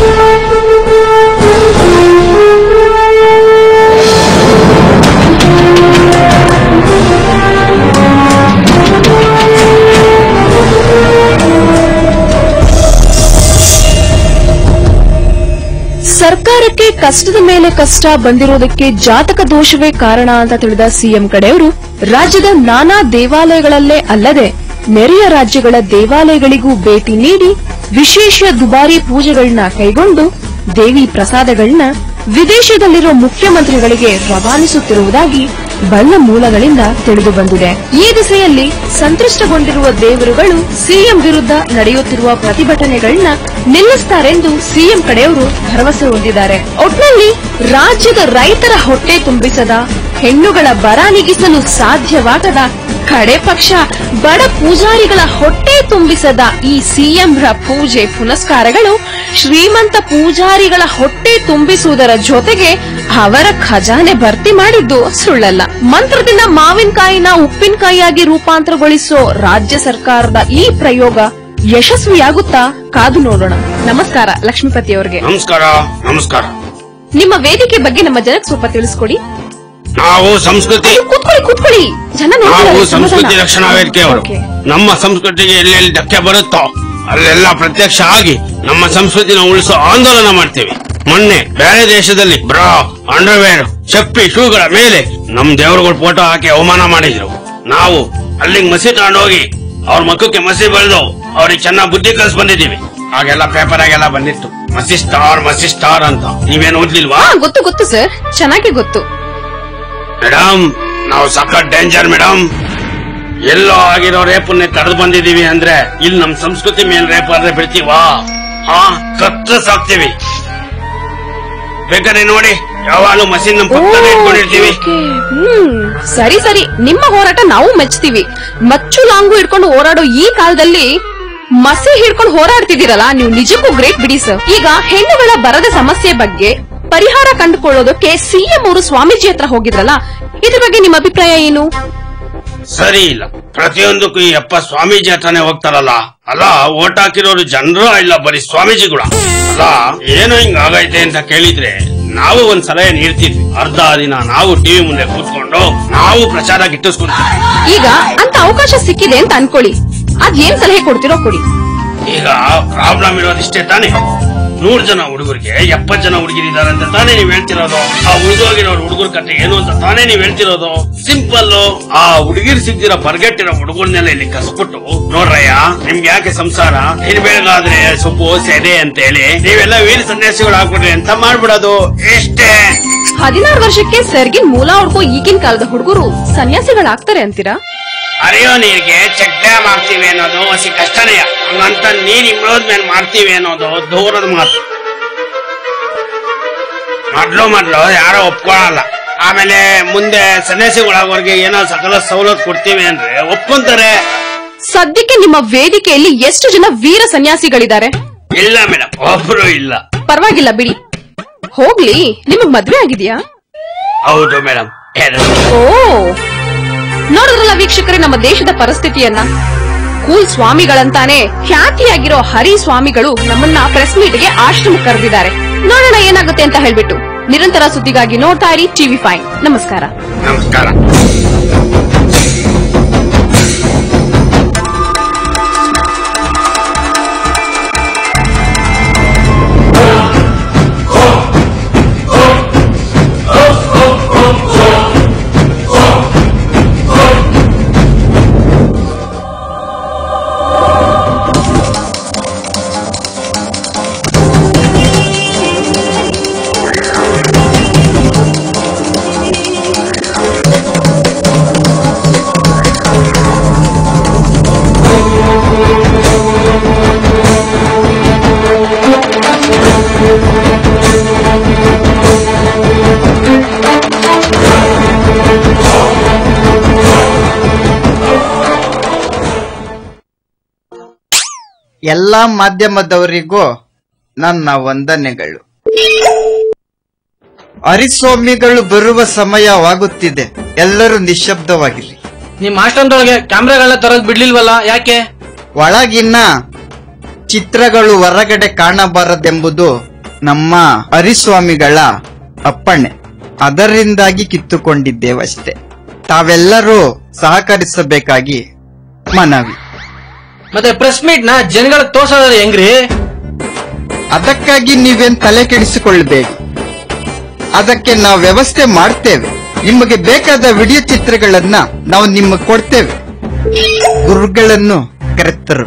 ಸರ್ಕಾರಕ್ಕೆ ಕಷ್ಟದ ಮೇಲೆ ಕಷ್ಟ ಬಂದಿರೋದಕ್ಕೆ ಜಾತಕ ದೋಷವೇ ಕಾರಣ ಅಂತ ತಿಳಿದ ಸಿಎಂ ಕಡೆಯವರು ರಾಜ್ಯದ ನಾನಾ ದೇವಾಲಯಗಳಲ್ಲೇ ಅಲ್ಲದೆ ನೆರೆಯ ರಾಜ್ಯಗಳ ದೇವಾಲಯಗಳಿಗೂ ಭೇಟಿ ನೀಡಿ ವಿಶೇಷ ದುಬಾರಿ ಪೂಜೆಗಳನ್ನ ಕೈಗೊಂಡು ದೇವಿ ಪ್ರಸಾದಗಳನ್ನ ವಿದೇಶದಲ್ಲಿರೋ ಮುಖ್ಯಮಂತ್ರಿಗಳಿಗೆ ರವಾನಿಸುತ್ತಿರುವುದಾಗಿ ಬಲ್ಲ ಮೂಲಗಳಿಂದ ತಿಳಿದು ಬಂದಿದೆ ಈ ದಿಸೆಯಲ್ಲಿ ಸಂತೃಷ್ಟಗೊಂಡಿರುವ ದೇವರುಗಳು ಸಿಎಂ ವಿರುದ್ಧ ನಡೆಯುತ್ತಿರುವ ಪ್ರತಿಭಟನೆಗಳನ್ನ ನಿಲ್ಲಿಸ್ತಾರೆಂದು ಸಿಎಂ ಕಡೆಯವರು ಭರವಸೆ ಹೊಂದಿದ್ದಾರೆ ಒಟ್ನಲ್ಲಿ ರಾಜ್ಯದ ರೈತರ ಹೊಟ್ಟೆ ತುಂಬಿಸದ ಹೆಣ್ಣುಗಳ ಬರ ನೀಗಿಸಲು ಸಾಧ್ಯವಾಗದ ಕಡೆ ಪಕ್ಷ ಬಡ ಪೂಜಾರಿಗಳ ಹೊಟ್ಟೆ ತುಂಬಿಸದ ಈ ಸಿಎಂರ ಪೂಜೆ ಪುನಸ್ಕಾರಗಳು ಶ್ರೀಮಂತ ಪೂಜಾರಿಗಳ ಹೊಟ್ಟೆ ತುಂಬಿಸುವುದರ ಜೊತೆಗೆ ಅವರ ಖಜಾನೆ ಭರ್ತಿ ಮಾಡಿದ್ದು ಸುಳ್ಳಲ್ಲ ಮಂತ್ರದಿಂದ ಮಾವಿನಕಾಯಿನ ಉಪ್ಪಿನಕಾಯಿಯಾಗಿ ರೂಪಾಂತರಗೊಳಿಸೋ ರಾಜ್ಯ ಸರ್ಕಾರದ ಈ ಪ್ರಯೋಗ ಯಶಸ್ವಿಯಾಗುತ್ತಾ ಕಾದು ನೋಡೋಣ ನಮಸ್ಕಾರ ಲಕ್ಷ್ಮೀಪತಿ ಅವರಿಗೆ ನಮಸ್ಕಾರ ನಮಸ್ಕಾರ ನಿಮ್ಮ ವೇದಿಕೆ ಬಗ್ಗೆ ನಮ್ಮ ಜನಕ್ಕೆ ಸ್ವಲ್ಪ ತಿಳಿಸ್ಕೊಡಿ ನಾವು ಸಂಸ್ಕೃತಿ ಕೂತ್ಕೊಳ್ಳಿ ಕೂತ್ಕೊಳ್ಳಿ ಜನ ನೋಡ್ತಿದ್ದಾರೆ, ನಾವು ಸಮಾಧಾನ. ಸಂಸ್ಕೃತಿ ರಕ್ಷಣಾ ವೇದಿಕೆ ಅವರು ಓಕೆ. ನಮ್ಮ ಸಂಸ್ಕೃತಿಗೆ ಎಲ್ಲೆಲ್ಲಿ ಧಕ್ಕೆ ಬರುತ್ತೋ ಅಲ್ಲೆಲ್ಲ ಪ್ರತ್ಯಕ್ಷ ಆಗಿ ನಮ್ಮ ಸಂಸ್ಕೃತಿನ ಉಳಿಸೋ ಆಂದೋಲನ ಮಾಡ್ತೇವೆ ಮೊನ್ನೆ ಬೇರೆ ದೇಶದಲ್ಲಿ ಬ್ರಾ ಅಂಡರ್ವೇರ್ ಚಪ್ಪಿ ಶೂಗಳ ಮೇಲೆ ನಮ್ ದೇವರುಗಳ ಫೋಟೋ ಹಾಕಿ ಅವಮಾನ ಮಾಡಿದ್ರು ನಾವು ಅಲ್ಲಿಗೆ ಮಸಿ ತಗೊಂಡೋಗಿ ಅವ್ರ ಮಕ್ಕಕ್ಕೆ ಮಸಿ ಬೆಳೆದು ಅವ್ರಿಗೆ ಚೆನ್ನಾಗ್ ಬುದ್ಧಿ ಕಲ್ಸ್ ಬಂದಿದ್ದೀವಿ ಹಾಗೆಲ್ಲ ಪೇಪರ್ ಆಗೆಲ್ಲ ಬಂದಿತ್ತು ಮಸಿ ಸ್ಟಾರ್ ಮಸಿ ಸ್ಟಾರ್ ಅಂತ ನೀವೇನು ಓದ್ಲಿಲ್ವಾ ಹಾ ಗೊತ್ತು ಗೊತ್ತು ಸರ್ ಚೆನ್ನಾಗಿ ಗೊತ್ತು ಮೇಡಮ್ ನಾವು ಸಖತ್ ಡೇಂಜರ್ ಮೇಡಮ್ ಎಲ್ಲೋ ಆಗಿರೋ ರೇಪನ್ನೇ ತಡೆದು ಬಂದಿದೀವಿ ಅಂದ್ರೆ ಇಲ್ಲಿ ನಮ್ ಸಂಸ್ಕೃತಿ ಮೇಲೆ ರೇಪ್ ಆದ್ರೆ ಬಿಡ್ತೀವಾ ಹಾ ಕತ್ತರಿಸಾಕ್ತಿವಿ ಬೇಕಾದ್ರೆ ನೋಡಿ ಯಾವಾಗಲೂ ಮಸೀನ್ ನಮ್ ಪಕ್ಕದಲ್ಲೇ ಇಟ್ಕೊಂಡಿರ್ತೀವಿ ಹ್ಮ್ ಸರಿ ಸರಿ ನಿಮ್ಮ ಹೋರಾಟ ನಾವು ಮೆಚ್ತೀವಿ ಮಚ್ಚು ಲಾಂಗು ಹಿಡ್ಕೊಂಡು ಹೋರಾಡೋ ಈ ಕಾಲದಲ್ಲಿ ಮಸಿ ಹಿಡ್ಕೊಂಡು ಹೋರಾಡ್ತಿದ್ದೀರಲ್ಲ ನೀವು ನಿಜಕ್ಕೂ ಗ್ರೇಟ್ ಬಿಡಿ ಸರ್ ಈಗ ಹೆಣ್ಣುಗಳ ಬರದ ಸಮಸ್ಯೆ ಬಗ್ಗೆ ಪರಿಹಾರ ಕಂಡುಕೊಳ್ಳೋದಕ್ಕೆ ಸಿಎಂ ಅವರು ಸ್ವಾಮೀಜಿ ಹತ್ರ ಹೋಗಿದ್ರಲ್ಲ ಇದ್ರ ಬಗ್ಗೆ ನಿಮ್ಮ ಅಭಿಪ್ರಾಯ ಏನು ಸರಿ ಇಲ್ಲ ಪ್ರತಿಯೊಂದಕ್ಕೂ ಈ ಅಪ್ಪ ಸ್ವಾಮೀಜಿ ಹತ್ರನೇ ಹೋಗ್ತಾರಲ್ಲ ಅಲ್ಲ ಓಟ್ ಹಾಕಿರೋರು ಜನರು ಇಲ್ಲ ಬರೀ ಸ್ವಾಮೀಜಿಗಳ ಅಲ್ಲ ಏನೋ ಹಿಂಗ್ ಆಗೈತೆ ಅಂತ ಕೇಳಿದ್ರೆ ನಾವು ಒಂದ್ ಸಲಹೆ ನೀಡ್ತಿದ್ವಿ ಅರ್ಧ ದಿನ ನಾವು ಟಿವಿ ಮುಂದೆ ಕೂತ್ಕೊಂಡು ನಾವು ಪ್ರಚಾರ ಗಿಟ್ಟಿಸ್ಕೊಂತೀವಿ ಈಗ ಅಂತ ಅವಕಾಶ ಸಿಕ್ಕಿದೆ ಅಂತ ಅನ್ಕೊಳ್ಳಿ ಅದ್ ಏನ್ ಸಲಹೆ ಕೊಡ್ತಿರೋ ಕೊಡಿ ಈಗ ಪ್ರಾಬ್ಲಮ್ ಇರೋದಿಷ್ಟೇ ತಾನೆ ನೂರ್ ಜನ ಹುಡುಗರಿಗೆ ಎಪ್ಪತ್ ಜನ ಹುಡುಗಿರಿದ್ದಾರೆ ಅಂತ ತಾನೇ ನೀವ್ ಹೇಳ್ತಿರೋದು ಆ ಉಳಿದೋಗಿರೋ ಹುಡುಗರ ಕತೆ ಏನು ಅಂತ ತಾನೇ ನೀವ್ ಹೇಳ್ತಿರೋದು ಸಿಂಪಲ್ ಆ ಹುಡುಗಿರ್ ಸಿಗ್ದಿರೋ ಬರ್ಗೆಟ್ಟಿರೋ ಹುಡುಗರ್ನೆಲ್ಲ ಇಲ್ಲಿ ಕಸ್ಬಿಟ್ಟು ನೋಡ್ರಯ್ಯ ನಿಮ್ಗೆ ಯಾಕೆ ಸಂಸಾರ ಹಿರಿಬೇಳಗಾದ್ರೆ ಸೊಪ್ಪು ಸೆದೆ ಅಂತ ಹೇಳಿ ನೀವೆಲ್ಲ ವೀರ ಸನ್ಯಾಸಿಗಳು ಹಾಕ್ಬಿಡ್ರಿ ಅಂತ ಮಾಡ್ಬಿಡೋದು ಎಷ್ಟೇ ಹದಿನಾರು ವರ್ಷಕ್ಕೆ ಸರ್ಗಿನ್ ಮೂಲ ಹೊಡ್ಕೋ ಈಗಿನ ಕಾಲದ ಹುಡುಗರು ಸನ್ಯಾಸಿಗಳಾಗ್ತಾರೆ ಅಂತೀರಾ ಅರಿಯೋ ನೀರಿಗೆ ಚೆಕ್ ಡ್ಯಾಮ್ ಮಾಡ್ತೀವಿ ಅನ್ನೋದು ಹಸಿ ಕಷ್ಟನೇ ಹಂಗಂತ ನೀರ್ ಇಮ್ಮೋದ್ಮೇಲೆ ಮಾಡ್ತೀವಿ ಅನ್ನೋದು ದೂರದ ಮಾತು ಮೊದ್ಲು ಮೊದ್ಲು ಯಾರೋ ಒಪ್ಕೊಳಲ್ಲ ಆಮೇಲೆ ಮುಂದೆ ಸನ್ಯಾಸಿಗಳಾಗೋರ್ಗೆ ಏನೋ ಸಕಲ ಸವಲತ್ತು ಕೊಡ್ತೀವಿ ಅಂದ್ರೆ ಒಪ್ಕೊಂತಾರೆ ಸದ್ಯಕ್ಕೆ ನಿಮ್ಮ ವೇದಿಕೆಯಲ್ಲಿ ಎಷ್ಟು ಜನ ವೀರ ಸನ್ಯಾಸಿಗಳಿದ್ದಾರೆ ಇಲ್ಲ ಮೇಡಮ್ ಒಬ್ರು ಇಲ್ಲ ಪರವಾಗಿಲ್ಲ ಬಿಡಿ ಹೋಗ್ಲಿ ನಿಮಗ್ ಮದ್ವೆ ಆಗಿದ್ಯಾ ಹೌದು ಮೇಡಮ್ ಓ ನೋಡಿದ್ರಲ್ಲ ವೀಕ್ಷಕರೇ ನಮ್ಮ ದೇಶದ ಪರಿಸ್ಥಿತಿಯನ್ನ ಕೂಲ್ ಸ್ವಾಮಿಗಳಂತಾನೆ ಖ್ಯಾತಿಯಾಗಿರೋ ಹರಿ ಸ್ವಾಮಿಗಳು ನಮ್ಮನ್ನ ಪ್ರೆಸ್ ಮೀಟ್ಗೆ ಆಶ್ರಮ ಕರೆದಿದ್ದಾರೆ ನೋಡೋಣ ಏನಾಗುತ್ತೆ ಅಂತ ಹೇಳ್ಬಿಟ್ಟು ನಿರಂತರ ಸುದ್ದಿಗಾಗಿ ನೋಡ್ತಾ ಇರಿ ಟಿವಿ ಫೈವ್ ನಮಸ್ಕಾರ ನಮಸ್ಕಾರ ಎಲ್ಲಾ ಮಾಧ್ಯಮದವರಿಗೂ ನನ್ನ ವಂದನೆಗಳು ಹರಿಸ್ವಾಮಿಗಳು ಬರುವ ಸಮಯವಾಗುತ್ತಿದೆ ಎಲ್ಲರೂ ನಿಶ್ಶಬ್ದವಾಗಿರಿ ನಿಮ್ ಆಶ್ರಮದೊಳಗೆ ಕ್ಯಾಮ್ರಾಗಳನ್ನ ತರದ್ ಬಿಡ್ಲಿಲ್ವಲ್ಲ ಯಾಕೆ ಒಳಗಿನ ಚಿತ್ರಗಳು ಹೊರಗಡೆ ಕಾಣಬಾರದೆಂಬುದು ನಮ್ಮ ಹರಿಸ್ವಾಮಿಗಳ ಅಪ್ಪಣೆ ಅದರಿಂದಾಗಿ ಕಿತ್ತುಕೊಂಡಿದ್ದೇವಷ್ಟೇ ತಾವೆಲ್ಲರೂ ಸಹಕರಿಸಬೇಕಾಗಿ ಮನವಿ ಮತ್ತೆ ಪ್ರೆಸ್ ಮೀಟ್ ನ ಜನಗಳಿಗೆ ತೋರ್ಸೋದ್ರೆ ಹೆಂಗ್ರಿ ಅದಕ್ಕಾಗಿ ನೀವೇನ್ ತಲೆ ಕೆಡಿಸಿಕೊಳ್ಳಬೇಡಿ ಅದಕ್ಕೆ ನಾವು ವ್ಯವಸ್ಥೆ ಮಾಡ್ತೇವೆ ನಿಮಗೆ ಬೇಕಾದ ವಿಡಿಯೋ ಚಿತ್ರಗಳನ್ನ ನಾವು ನಿಮಗೆ ಕೊಡ್ತೇವೆ ಗುರುಗಳನ್ನು ಕರೆತರು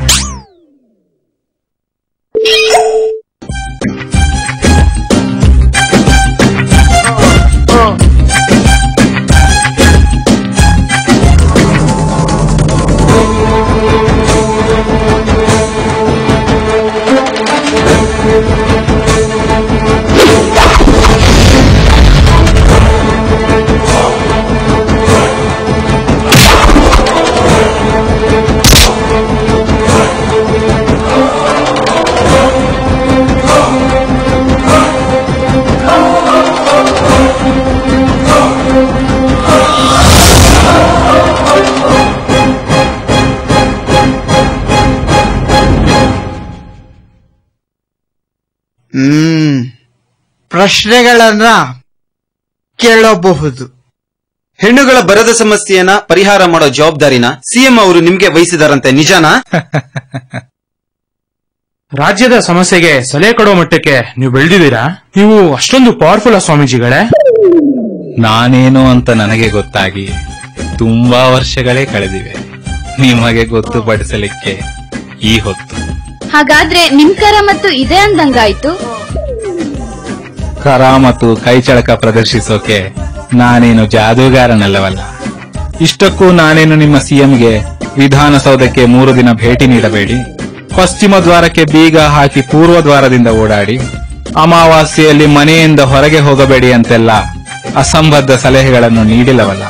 ಹ್ಮ್ ಪ್ರಶ್ನೆಗಳನ್ನ ಕೇಳಬಹುದು ಹೆಣ್ಣುಗಳ ಬರದ ಸಮಸ್ಯೆಯನ್ನ ಪರಿಹಾರ ಮಾಡೋ ಜವಾಬ್ದಾರಿನ ಸಿಎಂ ಅವರು ನಿಮ್ಗೆ ವಹಿಸಿದಾರಂತೆ ನಿಜಾನಾ ರಾಜ್ಯದ ಸಮಸ್ಯೆಗೆ ಸಲಹೆ ಕೊಡೋ ಮಟ್ಟಕ್ಕೆ ನೀವು ಬೆಳೆದಿದ್ದೀರಾ ನೀವು ಅಷ್ಟೊಂದು ಪವರ್ಫುಲ್ ಸ್ವಾಮೀಜಿಗಳೇ ನಾನೇನು ಅಂತ ನನಗೆ ಗೊತ್ತಾಗಿ ತುಂಬಾ ವರ್ಷಗಳೇ ಕಳೆದಿವೆ ನಿಮಗೆ ಗೊತ್ತುಪಡಿಸಲಿಕ್ಕೆ ಈ ಹೊತ್ತು ಹಾಗಾದ್ರೆ ನಿಮ್ ಕರ ಮತ್ತು ಇದೇ ಅಂದಂಗಾಯ್ತು ಕರ ಮತ್ತು ಕೈಚಳಕ ಪ್ರದರ್ಶಿಸೋಕೆ ನಾನೇನು ಜಾದೂಗಾರನಲ್ಲವಲ್ಲ ಇಷ್ಟಕ್ಕೂ ನಾನೇನು ನಿಮ್ಮ ಸಿಎಂಗೆ ವಿಧಾನಸೌಧಕ್ಕೆ ಮೂರು ದಿನ ಭೇಟಿ ನೀಡಬೇಡಿ ಪಶ್ಚಿಮ ದ್ವಾರಕ್ಕೆ ಬೀಗ ಹಾಕಿ ಪೂರ್ವ ದ್ವಾರದಿಂದ ಓಡಾಡಿ ಅಮಾವಾಸ್ಯೆಯಲ್ಲಿ ಮನೆಯಿಂದ ಹೊರಗೆ ಹೋಗಬೇಡಿ ಅಂತೆಲ್ಲ ಅಸಂಬದ್ಧ ಸಲಹೆಗಳನ್ನು ನೀಡಿಲ್ಲವಲ್ಲ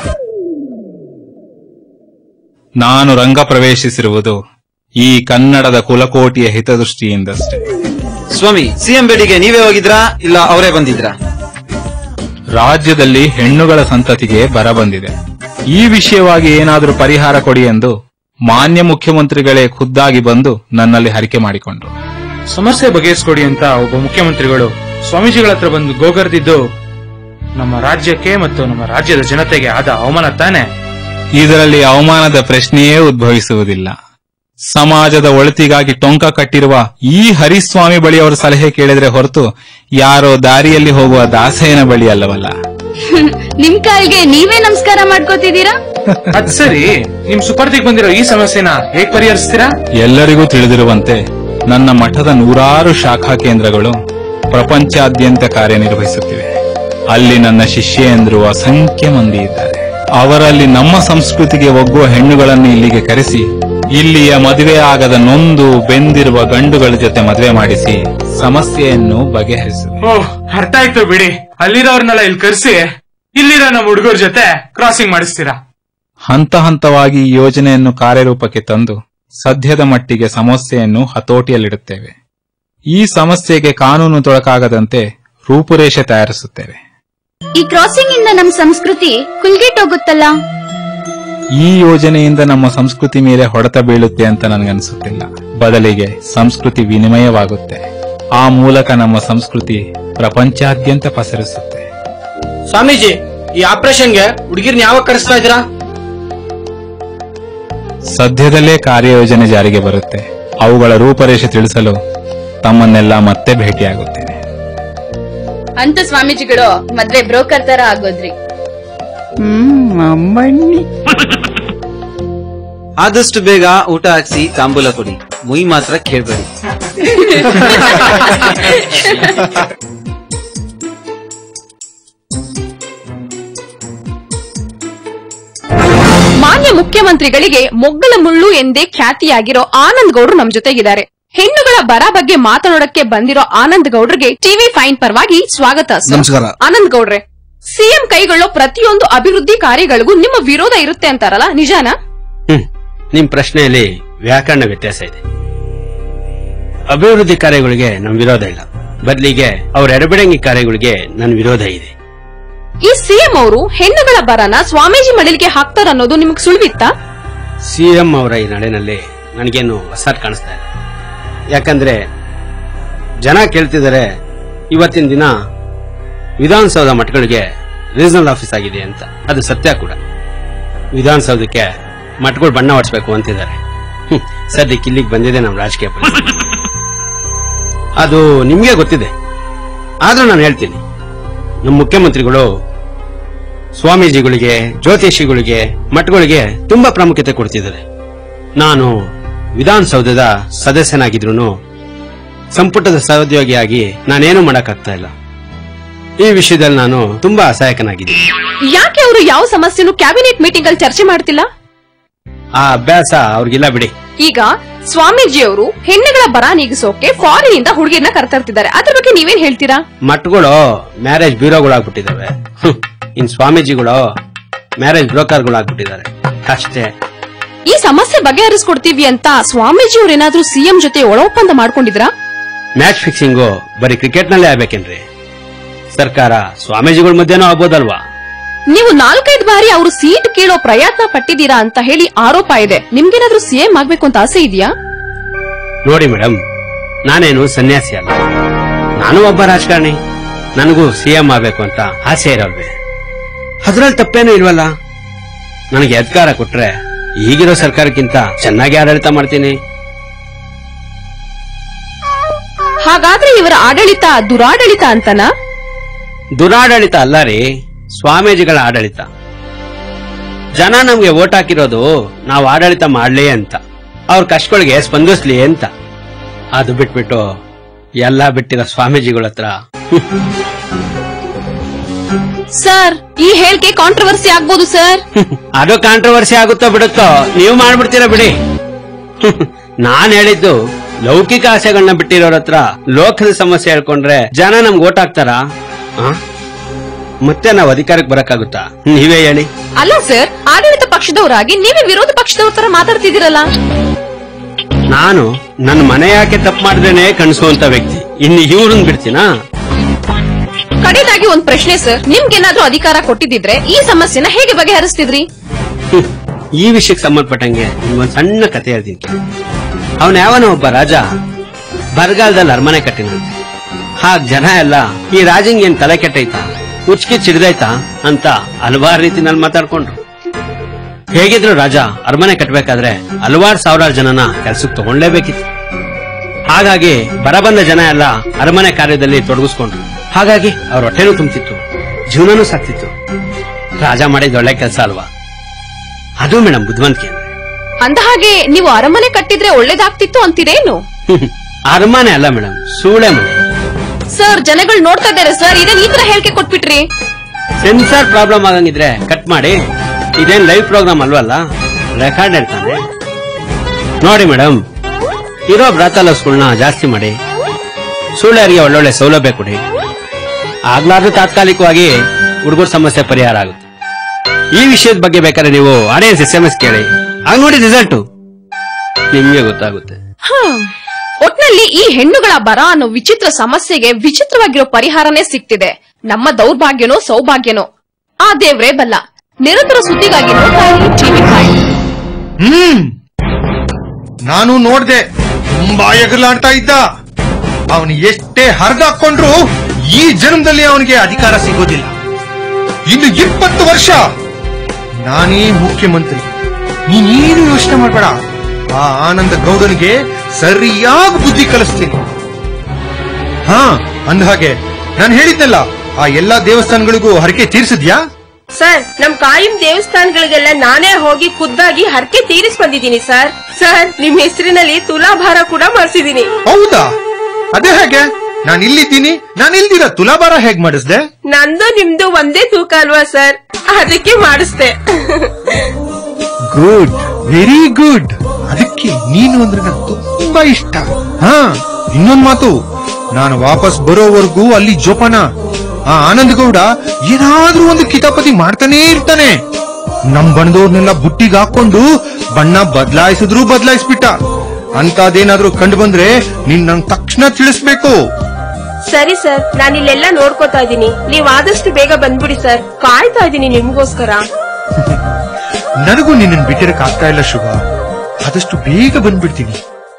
ನಾನು ರಂಗ ಪ್ರವೇಶಿಸಿರುವುದು ಈ ಕನ್ನಡದ ಕುಲಕೋಟಿಯ ಹಿತದೃಷ್ಟಿಯಿಂದಷ್ಟೇ ಸ್ವಾಮಿ ಸಿಎಂ ಬೇಡಿಗೆ ನೀವೇ ಹೋಗಿದ್ರಾ ಇಲ್ಲ ಅವರೇ ಬಂದಿದ್ರಾ ರಾಜ್ಯದಲ್ಲಿ ಹೆಣ್ಣುಗಳ ಸಂತತಿಗೆ ಬರ ಬಂದಿದೆ ಈ ವಿಷಯವಾಗಿ ಏನಾದರೂ ಪರಿಹಾರ ಕೊಡಿ ಎಂದು ಮಾನ್ಯ ಮುಖ್ಯಮಂತ್ರಿಗಳೇ ಖುದ್ದಾಗಿ ಬಂದು ನನ್ನಲ್ಲಿ ಹರಿಕೆ ಮಾಡಿಕೊಂಡ್ರು ಸಮಸ್ಯೆ ಬಗೆಹರಿಸ್ಕೊಡಿ ಅಂತ ಒಬ್ಬ ಮುಖ್ಯಮಂತ್ರಿಗಳು ಸ್ವಾಮೀಜಿಗಳ ಹತ್ರ ಬಂದು ಗೋಗರ್ದಿದ್ದು ನಮ್ಮ ರಾಜ್ಯಕ್ಕೆ ಮತ್ತು ನಮ್ಮ ರಾಜ್ಯದ ಜನತೆಗೆ ಆದ ಅವಮಾನ ತಾನೆ ಇದರಲ್ಲಿ ಅವಮಾನದ ಪ್ರಶ್ನೆಯೇ ಉದ್ಭವಿಸುವುದಿಲ್ಲ ಸಮಾಜದ ಒಳಿತಿಗಾಗಿ ಟೊಂಕ ಕಟ್ಟಿರುವ ಈ ಹರಿಸ್ವಾಮಿ ಬಳಿ ಅವರ ಸಲಹೆ ಕೇಳಿದ್ರೆ ಹೊರತು ಯಾರೋ ದಾರಿಯಲ್ಲಿ ಹೋಗುವ ದಾಸೇನ ಬಳಿ ಅಲ್ಲವಲ್ಲ ನಿಮ್ ಕಾಲ್ಗೆ ನೀವೇ ನಮಸ್ಕಾರ ಮಾಡ್ಕೋತಿದ್ದೀರಾ ಅದ್ ಸರಿ ನಿಮ್ ಸುಪರ್ದಿಗ್ ಬಂದಿರೋ ಈ ಸಮಸ್ಯೆನ ಹೇಗ್ ಪರಿಹರಿಸ್ತೀರಾ ಎಲ್ಲರಿಗೂ ತಿಳಿದಿರುವಂತೆ ನನ್ನ ಮಠದ ನೂರಾರು ಶಾಖಾ ಕೇಂದ್ರಗಳು ಪ್ರಪಂಚಾದ್ಯಂತ ಕಾರ್ಯನಿರ್ವಹಿಸುತ್ತಿವೆ ಅಲ್ಲಿ ನನ್ನ ಶಿಷ್ಯೆಯಂದ್ರು ಅಸಂಖ್ಯ ಮಂದಿ ಇದ್ದಾರೆ ಅವರಲ್ಲಿ ನಮ್ಮ ಸಂಸ್ಕೃತಿಗೆ ಒಗ್ಗುವ ಹೆಣ್ಣುಗಳನ್ನು ಇಲ್ಲಿಗೆ ಕರೆಸಿ ಇಲ್ಲಿಯ ಮದುವೆ ಆಗದ ನೊಂದು ಬೆಂದಿರುವ ಗಂಡುಗಳ ಜೊತೆ ಮದುವೆ ಮಾಡಿಸಿ ಸಮಸ್ಯೆಯನ್ನು ಬಗೆಹರಿಸುವೆ ಓಹ್ ಅರ್ಥ ಆಯ್ತು ಬಿಡಿ ಅಲ್ಲಿರೋರ್ನೆಲ್ಲ ಇಲ್ಲಿ ಕರ್ಸಿ ಇಲ್ಲಿರೋ ನಮ್ಮ ಹುಡುಗರ ಜೊತೆ ಕ್ರಾಸಿಂಗ್ ಮಾಡಿಸ್ತೀರಾ ಹಂತ ಹಂತವಾಗಿ ಈ ಯೋಜನೆಯನ್ನು ಕಾರ್ಯರೂಪಕ್ಕೆ ತಂದು ಸದ್ಯದ ಮಟ್ಟಿಗೆ ಸಮಸ್ಯೆಯನ್ನು ಹತೋಟಿಯಲ್ಲಿಡುತ್ತೇವೆ ಈ ಸಮಸ್ಯೆಗೆ ಕಾನೂನು ತೊಡಕಾಗದಂತೆ ರೂಪುರೇಷೆ ತಯಾರಿಸುತ್ತೇವೆ ಈ ಕ್ರಾಸಿಂಗ್ ಇಂದ ನಮ್ ಸಂಸ್ಕೃತಿ ಕುಲ್ಗೆಟ್ಟೋಗುತ್ತಲ್ಲ ಈ ಯೋಜನೆಯಿಂದ ನಮ್ಮ ಸಂಸ್ಕೃತಿ ಮೇಲೆ ಹೊಡೆತ ಬೀಳುತ್ತೆ ಅಂತ ನನಗನ್ಸುತ್ತಿಲ್ಲ ಬದಲಿಗೆ ಸಂಸ್ಕೃತಿ ವಿನಿಮಯವಾಗುತ್ತೆ ಆ ಮೂಲಕ ನಮ್ಮ ಸಂಸ್ಕೃತಿ ಪ್ರಪಂಚಾದ್ಯಂತ ಪಸರಿಸುತ್ತೆ ಸ್ವಾಮೀಜಿ ಈ ಆಪರೇಷನ್ಗೆ ಹುಡುಗಿರ್ನ ಯಾವಾಗ ಕರೆಸ್ತಾ ಇದ್ದೀರಾ ಸದ್ಯದಲ್ಲೇ ಕಾರ್ಯಯೋಜನೆ ಜಾರಿಗೆ ಬರುತ್ತೆ ಅವುಗಳ ರೂಪರೇಷೆ ತಿಳಿಸಲು ತಮ್ಮನ್ನೆಲ್ಲ ಮತ್ತೆ ಭೇಟಿಯಾಗುತ್ತೇನೆ ಅಂತ ಸ್ವಾಮೀಜಿಗಳು ಮದ್ವೆ ಬ್ರೋಕರ್ ತರ ಆಗೋದ್ರಿ ಹ್ಮ್ ಅಮ್ಮಣ್ಣಿ ಆದಷ್ಟು ಬೇಗ ಊಟ ಹಾಕ್ಸಿ ತಾಂಬೂಲ ಕೊಡಿ ಮುಯಿ ಮಾತ್ರ ಕೇಳ್ಬೇಡಿ ಮಾನ್ಯ ಮುಖ್ಯಮಂತ್ರಿಗಳಿಗೆ ಮೊಗ್ಗಲ ಮುಳ್ಳು ಎಂದೇ ಖ್ಯಾತಿಯಾಗಿರೋ ಆನಂದ್ ಗೌಡ್ರು ನಮ್ ಜೊತೆಗಿದ್ದಾರೆ ಹೆಣ್ಣುಗಳ ಬರ ಬಗ್ಗೆ ಮಾತನಾಡಕ್ಕೆ ಬಂದಿರೋ ಆನಂದ್ ಗೌಡ್ರಿಗೆ ಟಿವಿ ಫೈನ್ ಪರವಾಗಿ ಸ್ವಾಗತ sir. ನಮಸ್ಕಾರ. ಆನಂದ್ ಗೌಡ್ರೆ ಸಿಎಂ ಕೈಗೊಳ್ಳೋ ಪ್ರತಿಯೊಂದು ಅಭಿವೃದ್ಧಿ ಕಾರ್ಯಗಳಿಗೂ ನಿಮ್ಮ ವಿರೋಧ ಇರುತ್ತೆ ಅಂತಾರಲ್ಲ ನಿಜಾನಾ ಹ್ಮ್ ನಿಮ್ ಪ್ರಶ್ನೆಯಲ್ಲಿ ವ್ಯಾಕರಣ ವ್ಯತ್ಯಾಸ ಇದೆ ಅಭಿವೃದ್ಧಿ ಕಾರ್ಯಗಳಿಗೆ ನಮ್ ವಿರೋಧ ಇಲ್ಲ ಬದಲಿಗೆ ಅವ್ರ ಎಡಬಿಡಂಗಿ ಕಾರ್ಯಗಳಿಗೆ ನನ್ ವಿರೋಧ ಇದೆ ಈ ಸಿಎಂ ಅವರು ಹೆಣ್ಣುಗಳ ಬರನ ಸ್ವಾಮೀಜಿ ಮಡಿಲಿಗೆ ಹಾಕ್ತಾರ ಅನ್ನೋದು ನಿಮ್ಗೆ ಸುಳ್ವಿತ್ತಾ ಸಿಎಂ ಅವರ ಈ ನಡೆನಲ್ಲಿ ನನಗೇನು ಹೊಸಾದ್ ಕಾಣಿಸ್ತಾ ಇದೆ ಯಾಕಂದ್ರೆ ಜನ ಕೇಳ್ತಿದ್ದಾರೆ ಇವತ್ತಿನ ದಿನ ವಿಧಾನಸೌಧ ಮಠಗಳಿಗೆ ರೀಜನಲ್ ಆಫೀಸ್ ಆಗಿದೆ ಅಂತ ಅದು ಸತ್ಯ ಕೂಡ ವಿಧಾನಸೌಧಕ್ಕೆ ಮಠಗಳು ಬಣ್ಣ ಹೊಡಿಸ್ಬೇಕು ಅಂತಿದ್ದಾರೆ ಹ್ಮ್, ಸದ್ಯಕ್ಕೆ ಇಲ್ಲಿಗೆ ಬಂದಿದೆ ನಮ್ಮ ರಾಜಕೀಯ ಪರಿಸ್ಥಿತಿ ಅದು ನಿಮ್ಗೆ ಗೊತ್ತಿದೆ ಆದ್ರೂ ನಾನು ಹೇಳ್ತೀನಿ ನಮ್ಮ ಮುಖ್ಯಮಂತ್ರಿಗಳು ಸ್ವಾಮೀಜಿಗಳಿಗೆ ಜ್ಯೋತಿಷಿಗಳಿಗೆ ಮಠಗಳಿಗೆ ತುಂಬಾ ಪ್ರಾಮುಖ್ಯತೆ ಕೊಡ್ತಿದ್ದಾರೆ ನಾನು ವಿಧಾನಸೌಧದ ಸದಸ್ಯನಾಗಿದ್ರು ಸಂಪುಟದ ಸಹೋದ್ಯೋಗಿಯಾಗಿ ನಾನೇನು ಮಾಡಕ್ಕಾಗ್ತಾ ಇಲ್ಲ ಈ ವಿಷಯದಲ್ಲಿ ನಾನು ತುಂಬಾ ಅಸಹಾಯಕನಾಗಿದ್ದೀನಿ ಯಾಕೆ ಅವರು ಯಾವ ಸಮಸ್ಯೆನೂ ಕ್ಯಾಬಿನೆಟ್ ಮೀಟಿಂಗ್ ಅಲ್ಲಿ ಚರ್ಚೆ ಮಾಡ್ತಿಲ್ಲ ಆ ಅಭ್ಯಾಸ ಅವ್ರಿಗಿಲ್ಲ ಬಿಡಿ ಈಗ ಸ್ವಾಮೀಜಿಯವರು ಹೆಣ್ಣುಗಳ ಬರ ನೀಗಿಸೋಕೆ ಫಾರಿನ್ ಇಂದ ಹುಡುಗಿರ್ನ ಕರೆತರ್ತಿದ್ದಾರೆ ಅದ್ರ ಬಗ್ಗೆ ನೀವೇನ್ ಹೇಳ್ತೀರಾ ಮಠಗಳು ಮ್ಯಾರೇಜ್ ಬ್ಯೂರೋಗಳಾಗ್ಬಿಟ್ಟಿದಾವೆ ಹ್ಮ್. ಇನ್ ಸ್ವಾಮೀಜಿಗಳು ಮ್ಯಾರೇಜ್ ಬ್ರೋಕರ್ಗಳಾಗ್ಬಿಟ್ಟಿದ್ದಾರೆ ಅಷ್ಟೇ ಈ ಸಮಸ್ಯೆ ಬಗೆಹರಿಸ್ಕೊಡ್ತೀವಿ ಅಂತ ಸ್ವಾಮೀಜಿ ಏನಾದ್ರೂ ಸಿಎಂ ಜೊತೆ ಒಳ ಒಪ್ಪಂದ ಮಾಡ್ಕೊಂಡಿದ್ರಾ ಮ್ಯಾಚ್ ಫಿಕ್ಸಿಂಗು ಬರೀ ಕ್ರಿಕೆಟ್ ನಲ್ಲೇ ಆಗ್ಬೇಕೇನ್ರಿ ಸರ್ಕಾರ ಸ್ವಾಮೀಜಿಗಳ ಮಧ್ಯನೂ ಆಗ್ಬೋದಲ್ವಾ ನೀವು ನಾಲ್ಕೈದು ಬಾರಿ ಅವರು ಸೀಟ್ ಕೇಳೋ ಪ್ರಯತ್ನ ಪಟ್ಟಿದ್ದೀರಾ ಅಂತ ಹೇಳಿ ಆರೋಪ ಇದೆ ನಿಮ್ಗೇನಾದ್ರೂ ಸಿಎಂ ಆಗ್ಬೇಕು ಅಂತ ಆಸೆ ಇದೆಯಾ ನೋಡಿ ಮೇಡಮ್ ನಾನೇನು ಸನ್ಯಾಸಿ ಅಲ್ಲ ನಾನು ಒಬ್ಬ ರಾಜಕಾರಣಿ ನನಗೂ ಸಿಎಂ ಆಗ್ಬೇಕು ಅಂತ ಆಸೆ ಇರಲ್ವೇ ಅದ್ರಲ್ಲಿ ತಪ್ಪೇನೂ ಇಲ್ವಲ್ಲ ನನಗೆ ಅಧಿಕಾರ ಕೊಟ್ರೆ ಈಗಿರೋ ಸರ್ಕಾರಕ್ಕಿಂತ ಚೆನ್ನಾಗಿ ಆಡಳಿತ ಮಾಡ್ತೀನಿ ಹಾಗಾದ್ರೆ ಇವರ ಆಡಳಿತ ದುರಾಡಳಿತ ಅಂತನಾ ದುರಾಡಳಿತ ಅಲ್ಲ ರೀ ಸ್ವಾಮೀಜಿಗಳ ಆಡಳಿತ ಜನ ನಮ್ಗೆ ಓಟ್ ಹಾಕಿರೋದು ನಾವು ಆಡಳಿತ ಮಾಡ್ಲಿ ಅಂತ ಅವ್ರ ಕಷ್ಟಗಳಿಗೆ ಸ್ಪಂದಿಸ್ಲಿ ಅಂತ ಅದು ಬಿಟ್ಬಿಟ್ಟು ಎಲ್ಲ ಬಿಟ್ಟಿರೋ ಸ್ವಾಮೀಜಿಗಳ ಹತ್ರ ಸರ್ ಈ ಹೇಳಿಕೆ ಕಾಂಟ್ರವರ್ಸಿ ಆಗ್ಬೋದು ಸರ್ ಅದು ಕಾಂಟ್ರವರ್ಸಿ ಆಗುತ್ತೋ ಬಿಡುತ್ತೋ ನೀವು ಮಾಡ್ಬಿಡ್ತೀರಾ ಬಿಡಿ ನಾನ್ ಹೇಳಿದ್ದು ಲೌಕಿಕ ಆಸೆಗಳನ್ನ ಬಿಟ್ಟಿರೋರ ಹತ್ರ ಲೋಕದ ಸಮಸ್ಯೆ ಹೇಳ್ಕೊಂಡ್ರೆ ಜನ ನಮ್ಗೆ ಓಟ್ ಹಾಕ್ತಾರಾ ಆ? ಮತ್ತೆ ನಾವು ಅಧಿಕಾರಕ್ಕೆ ಬರಕ್ಕಾಗುತ್ತಾ ನೀವೇ ಹೇಳಿ ಅಲ್ಲ ಸರ್ ಆಡಳಿತ ಪಕ್ಷದವರಾಗಿ ನೀವೇ ವಿರೋಧ ಪಕ್ಷದವ್ರ ತರ ಮಾತಾಡ್ತಿದ್ದೀರಲ್ಲ ನಾನು ನನ್ನ ಮನೆ ಯಾಕೆ ತಪ್ಪು ಮಾಡಿದ್ರೇನೆ ಕಣಿಸುವಂತ ವ್ಯಕ್ತಿ ಇನ್ನು ಇವ್ರನ್ನ ಬಿಡ್ತೀನಾ ಕಡೆದಾಗಿ ಒಂದ್ ಪ್ರಶ್ನೆ ಸರ್ ನಿಮ್ಗೇನಾದ್ರೂ ಅಧಿಕಾರ ಕೊಟ್ಟಿದ್ರೆ ಈ ಸಮಸ್ಯೆನ ಹೇಗೆ ಬಗೆಹರಿಸ್ತಿದ್ರಿ ಹ್ಮ್. ಈ ವಿಷಯಕ್ಕೆ ಸಂಬಂಧಪಟ್ಟಂಗೆ ನಿಮ್ಗೊಂದ್ ಸಣ್ಣ ಕತೆ ಹೇಳ್ತೀನಿ ಅವನ ಯಾವನ ಒಬ್ಬ ರಾಜ ಬರಗಾಲದಲ್ಲಿ ಅರಮನೆ ಕಟ್ಟಿನಂತೆ ಹಾಗ್ ಜನ ಎಲ್ಲ ಈ ರಾಜಂಗ್ ಏನ್ ತಲೆ ಕೆಟ್ಟೈತಾ ಉಚ್ಕಿ ಚಿಡ್ದೈತಾ ಅಂತ ಹಲವಾರು ರೀತಿನಲ್ಲಿ ಮಾತಾಡ್ಕೊಂಡ್ರು ಹೇಗಿದ್ರು ರಾಜ ಅರಮನೆ ಕಟ್ಟಬೇಕಾದ್ರೆ ಹಲವಾರು ಸಾವಿರಾರು ಜನನ ಕೆಲ್ಸಕ್ಕೆ ತಗೊಳ್ಳೇಬೇಕಿತ್ತು ಹಾಗಾಗಿ ಬರಬಂದ ಜನ ಎಲ್ಲ ಅರಮನೆ ಕಾರ್ಯದಲ್ಲಿ ತೊಡಗಿಸ್ಕೊಂಡ್ರು ಹಾಗಾಗಿ ಅವ್ರ ಹೊಟ್ಟೆನೂ ತುಂಬ್ತಿತ್ತು ಜೀವನನೂ ಸಾಕ್ತಿತ್ತು ರಾಜ ಮಾಡಿದ ಒಳ್ಳೆ ಕೆಲಸ ಅಲ್ವಾ ಅದು ಮೇಡಮ್ ಬುದ್ಧಿವಂತಿಕೆ ಅಂದ ಹಾಗೆ ನೀವು ಅರಮನೆ ಕಟ್ಟಿದ್ರೆ ಒಳ್ಳೇದಾಗ್ತಿತ್ತು ಅಂತೀರೇನು ಅರಮನೆ ಅಲ್ಲ ಮೇಡಮ್ ಸೂಳೆ ಮನೆ ಸರ್ ಜನಗಳು ನೋಡ್ತಾ ಇದ್ದಾರೆ ಸರ್ ಇದೇನ್ ಈ ತರ ಹೇಳಿಕೆ ಕೊಟ್ಬಿಟ್ರಿ ಸೆನ್ಸಾರ್ ಪ್ರಾಬ್ಲಮ್ ಆಗಂಗಿದ್ರೆ ಕಟ್ ಮಾಡಿ ಇದೇನ್ ಲೈವ್ ಪ್ರೋಗ್ರಾಮ್ ಅಲ್ವಲ್ಲ ರೆಕಾರ್ಡ್ ಇರ್ತಾನೆ ನೋಡಿ ಮೇಡಮ್ ಇರೋ ಬ್ರಾತಲಸ್ಗಳನ್ನ ಜಾಸ್ತಿ ಮಾಡಿ ಸುಳ್ಳೆಯರಿಗೆ ಒಳ್ಳೊಳ್ಳೆ ಸೌಲಭ್ಯ ಕೊಡಿ ಆಗ್ಲಾದ್ರೂ ತಾತ್ಕಾಲಿಕವಾಗಿ ಹುಡುಗರ ಸಮಸ್ಯೆ ಪರಿಹಾರ ಆಗುತ್ತೆ ಈ ವಿಷಯದ ಬಗ್ಗೆ ಬೇಕಾದ್ರೆ ನೀವು ಆಡಿಯನ್ಸ್ ಎಸ್ ಎಂ ಎಸ್ ಕೇಳಿ ಆಗ ನೋಡಿ ರಿಸಲ್ಟ್ ನಿಮ್ಗೆ ಗೊತ್ತಾಗುತ್ತೆ ಹ್ಮ್. ಒಟ್ನಲ್ಲಿ ಈ ಹೆಣ್ಣುಗಳ ಬರ ಅನ್ನೋ ವಿಚಿತ್ರ ಸಮಸ್ಯೆಗೆ ವಿಚಿತ್ರವಾಗಿರೋ ಪರಿಹಾರನೇ ಸಿಗ್ತಿದೆ ನಮ್ಮ ದೌರ್ಭಾಗ್ಯನೋ ಸೌಭಾಗ್ಯನೋ ಆ ದೇವ್ರೇ ಬಲ್ಲ ನಿರಂತರ ಸುದ್ದಿಗಾಗಿ ನೋಡ್ತಾ ಇರಿ ಟಿವಿ ಫೈವ್ ಹ್ಮ್ ನಾನು ನೋಡ್ದೆ ತುಂಬಾ ಎಗಲಾಡ್ತಾ ಇದ್ದ ಅವನು ಎಷ್ಟೇ ಹರಿದಾಕೊಂಡ್ರು ಈ ಜನ್ಮದಲ್ಲಿ ಅವನಿಗೆ ಅಧಿಕಾರ ಸಿಗೋದಿಲ್ಲ ಇನ್ನು ಇಪ್ಪತ್ತು ವರ್ಷ ನಾನೇ ಮುಖ್ಯಮಂತ್ರಿ ನೀನೇನು ಯೋಚನೆ ಮಾಡಬೇಡ ಆ ಆನಂದ ಗೌಡನಿಗೆ ಸರಿಯಾಗಿ ಬುದ್ಧಿ ಕಲಿಸ್ತೀನಿ ಹಾ ಅಂದ ಹಾಗೆ ನಾನು ಹೇಳಿದ್ನಲ್ಲ ಆ ಎಲ್ಲಾ ದೇವಸ್ಥಾನಗಳಿಗೂ ಹರಕೆ ತೀರಿಸಿದ್ಯಾ ಸರ್ ನಮ್ ಕಾಯಂ ದೇವಸ್ಥಾನಗಳಿಗೆಲ್ಲ ನಾನೇ ಹೋಗಿ ಖುದ್ದಾಗಿ ಹರಕೆ ತೀರಿಸ್ ಬಂದಿದ್ದೀನಿ ಸರ್ ಸರ್ ನಿಮ್ ಹೆಸರಿನಲ್ಲಿ ತುಲಾಭಾರ ಕೂಡ ಮಾಡಿಸಿದೀನಿ ಹೌದಾ ಅದೇ ಹೇಗೆ ನಾನು ಇಲ್ಲಿದ್ದೀನಿ ನಾನು ಇಲ್ದಿರ ತುಲಾಭಾರ ಹೇಗ್ ಮಾಡಿಸ್ದೆ ನಂದು ನಿಮ್ದು ಒಂದೇ ತೂಕ ಅಲ್ವಾ ಸರ್ ಅದಕ್ಕೆ ಮಾಡಿಸ್ದೆ ಗುಡ್ ವೆರಿ ಗುಡ್ ಅದಕ್ಕೆ ನೀನು ಅಂದ್ರೆ ನಂಗೆ ತುಂಬಾ ಇಷ್ಟ ಹಾ ಇನ್ನೊಂದ್ ಮಾತು ನಾನು ವಾಪಸ್ ಬರೋವರೆಗೂ ಅಲ್ಲಿ ಜೋಪಾನ ಆ ಆನಂದ್ ಗೌಡ ಏನಾದ್ರೂ ಒಂದು ಕಿತಾಪತಿ ಮಾಡ್ತಾನೇ ಇರ್ತಾನೆ ನಮ್ ಬಣದವ್ರನ್ನೆಲ್ಲ ಬುಟ್ಟಿಗೆ ಹಾಕೊಂಡು ಬಣ್ಣ ಬದಲಾಯಿಸಿದ್ರು ಬದಲಾಯಿಸ್ಬಿಟ್ಟ ಅಂತದೇನಾದ್ರೂ ಕಂಡು ಬಂದ್ರೆ ನೀನ್ ನಂಗ್ ತಕ್ಷಣ ತಿಳಿಸ್ಬೇಕು ಸರಿ ಸರ್ ನಾನು ಇಲ್ಲೆಲ್ಲ ನೋಡ್ಕೋತಾ ಇದ್ದೀನಿ ನೀವ್ ಆದಷ್ಟು ಬೇಗ ಬಂದ್ಬಿಡಿ ಸರ್ ಕಾಯ್ತಾ ಇದ್ದೀನಿ ನಿಮ್ಗೋಸ್ಕರ ನನಗೂ ನಿನ್ನ ಬಿಟ್ಟಿರಕ್ ಆಗ್ತಾ ಇಲ್ಲ ಶುಭ ಆದಷ್ಟು ಬೇಗ ಬಂದ್ಬಿಡ್ತೀನಿ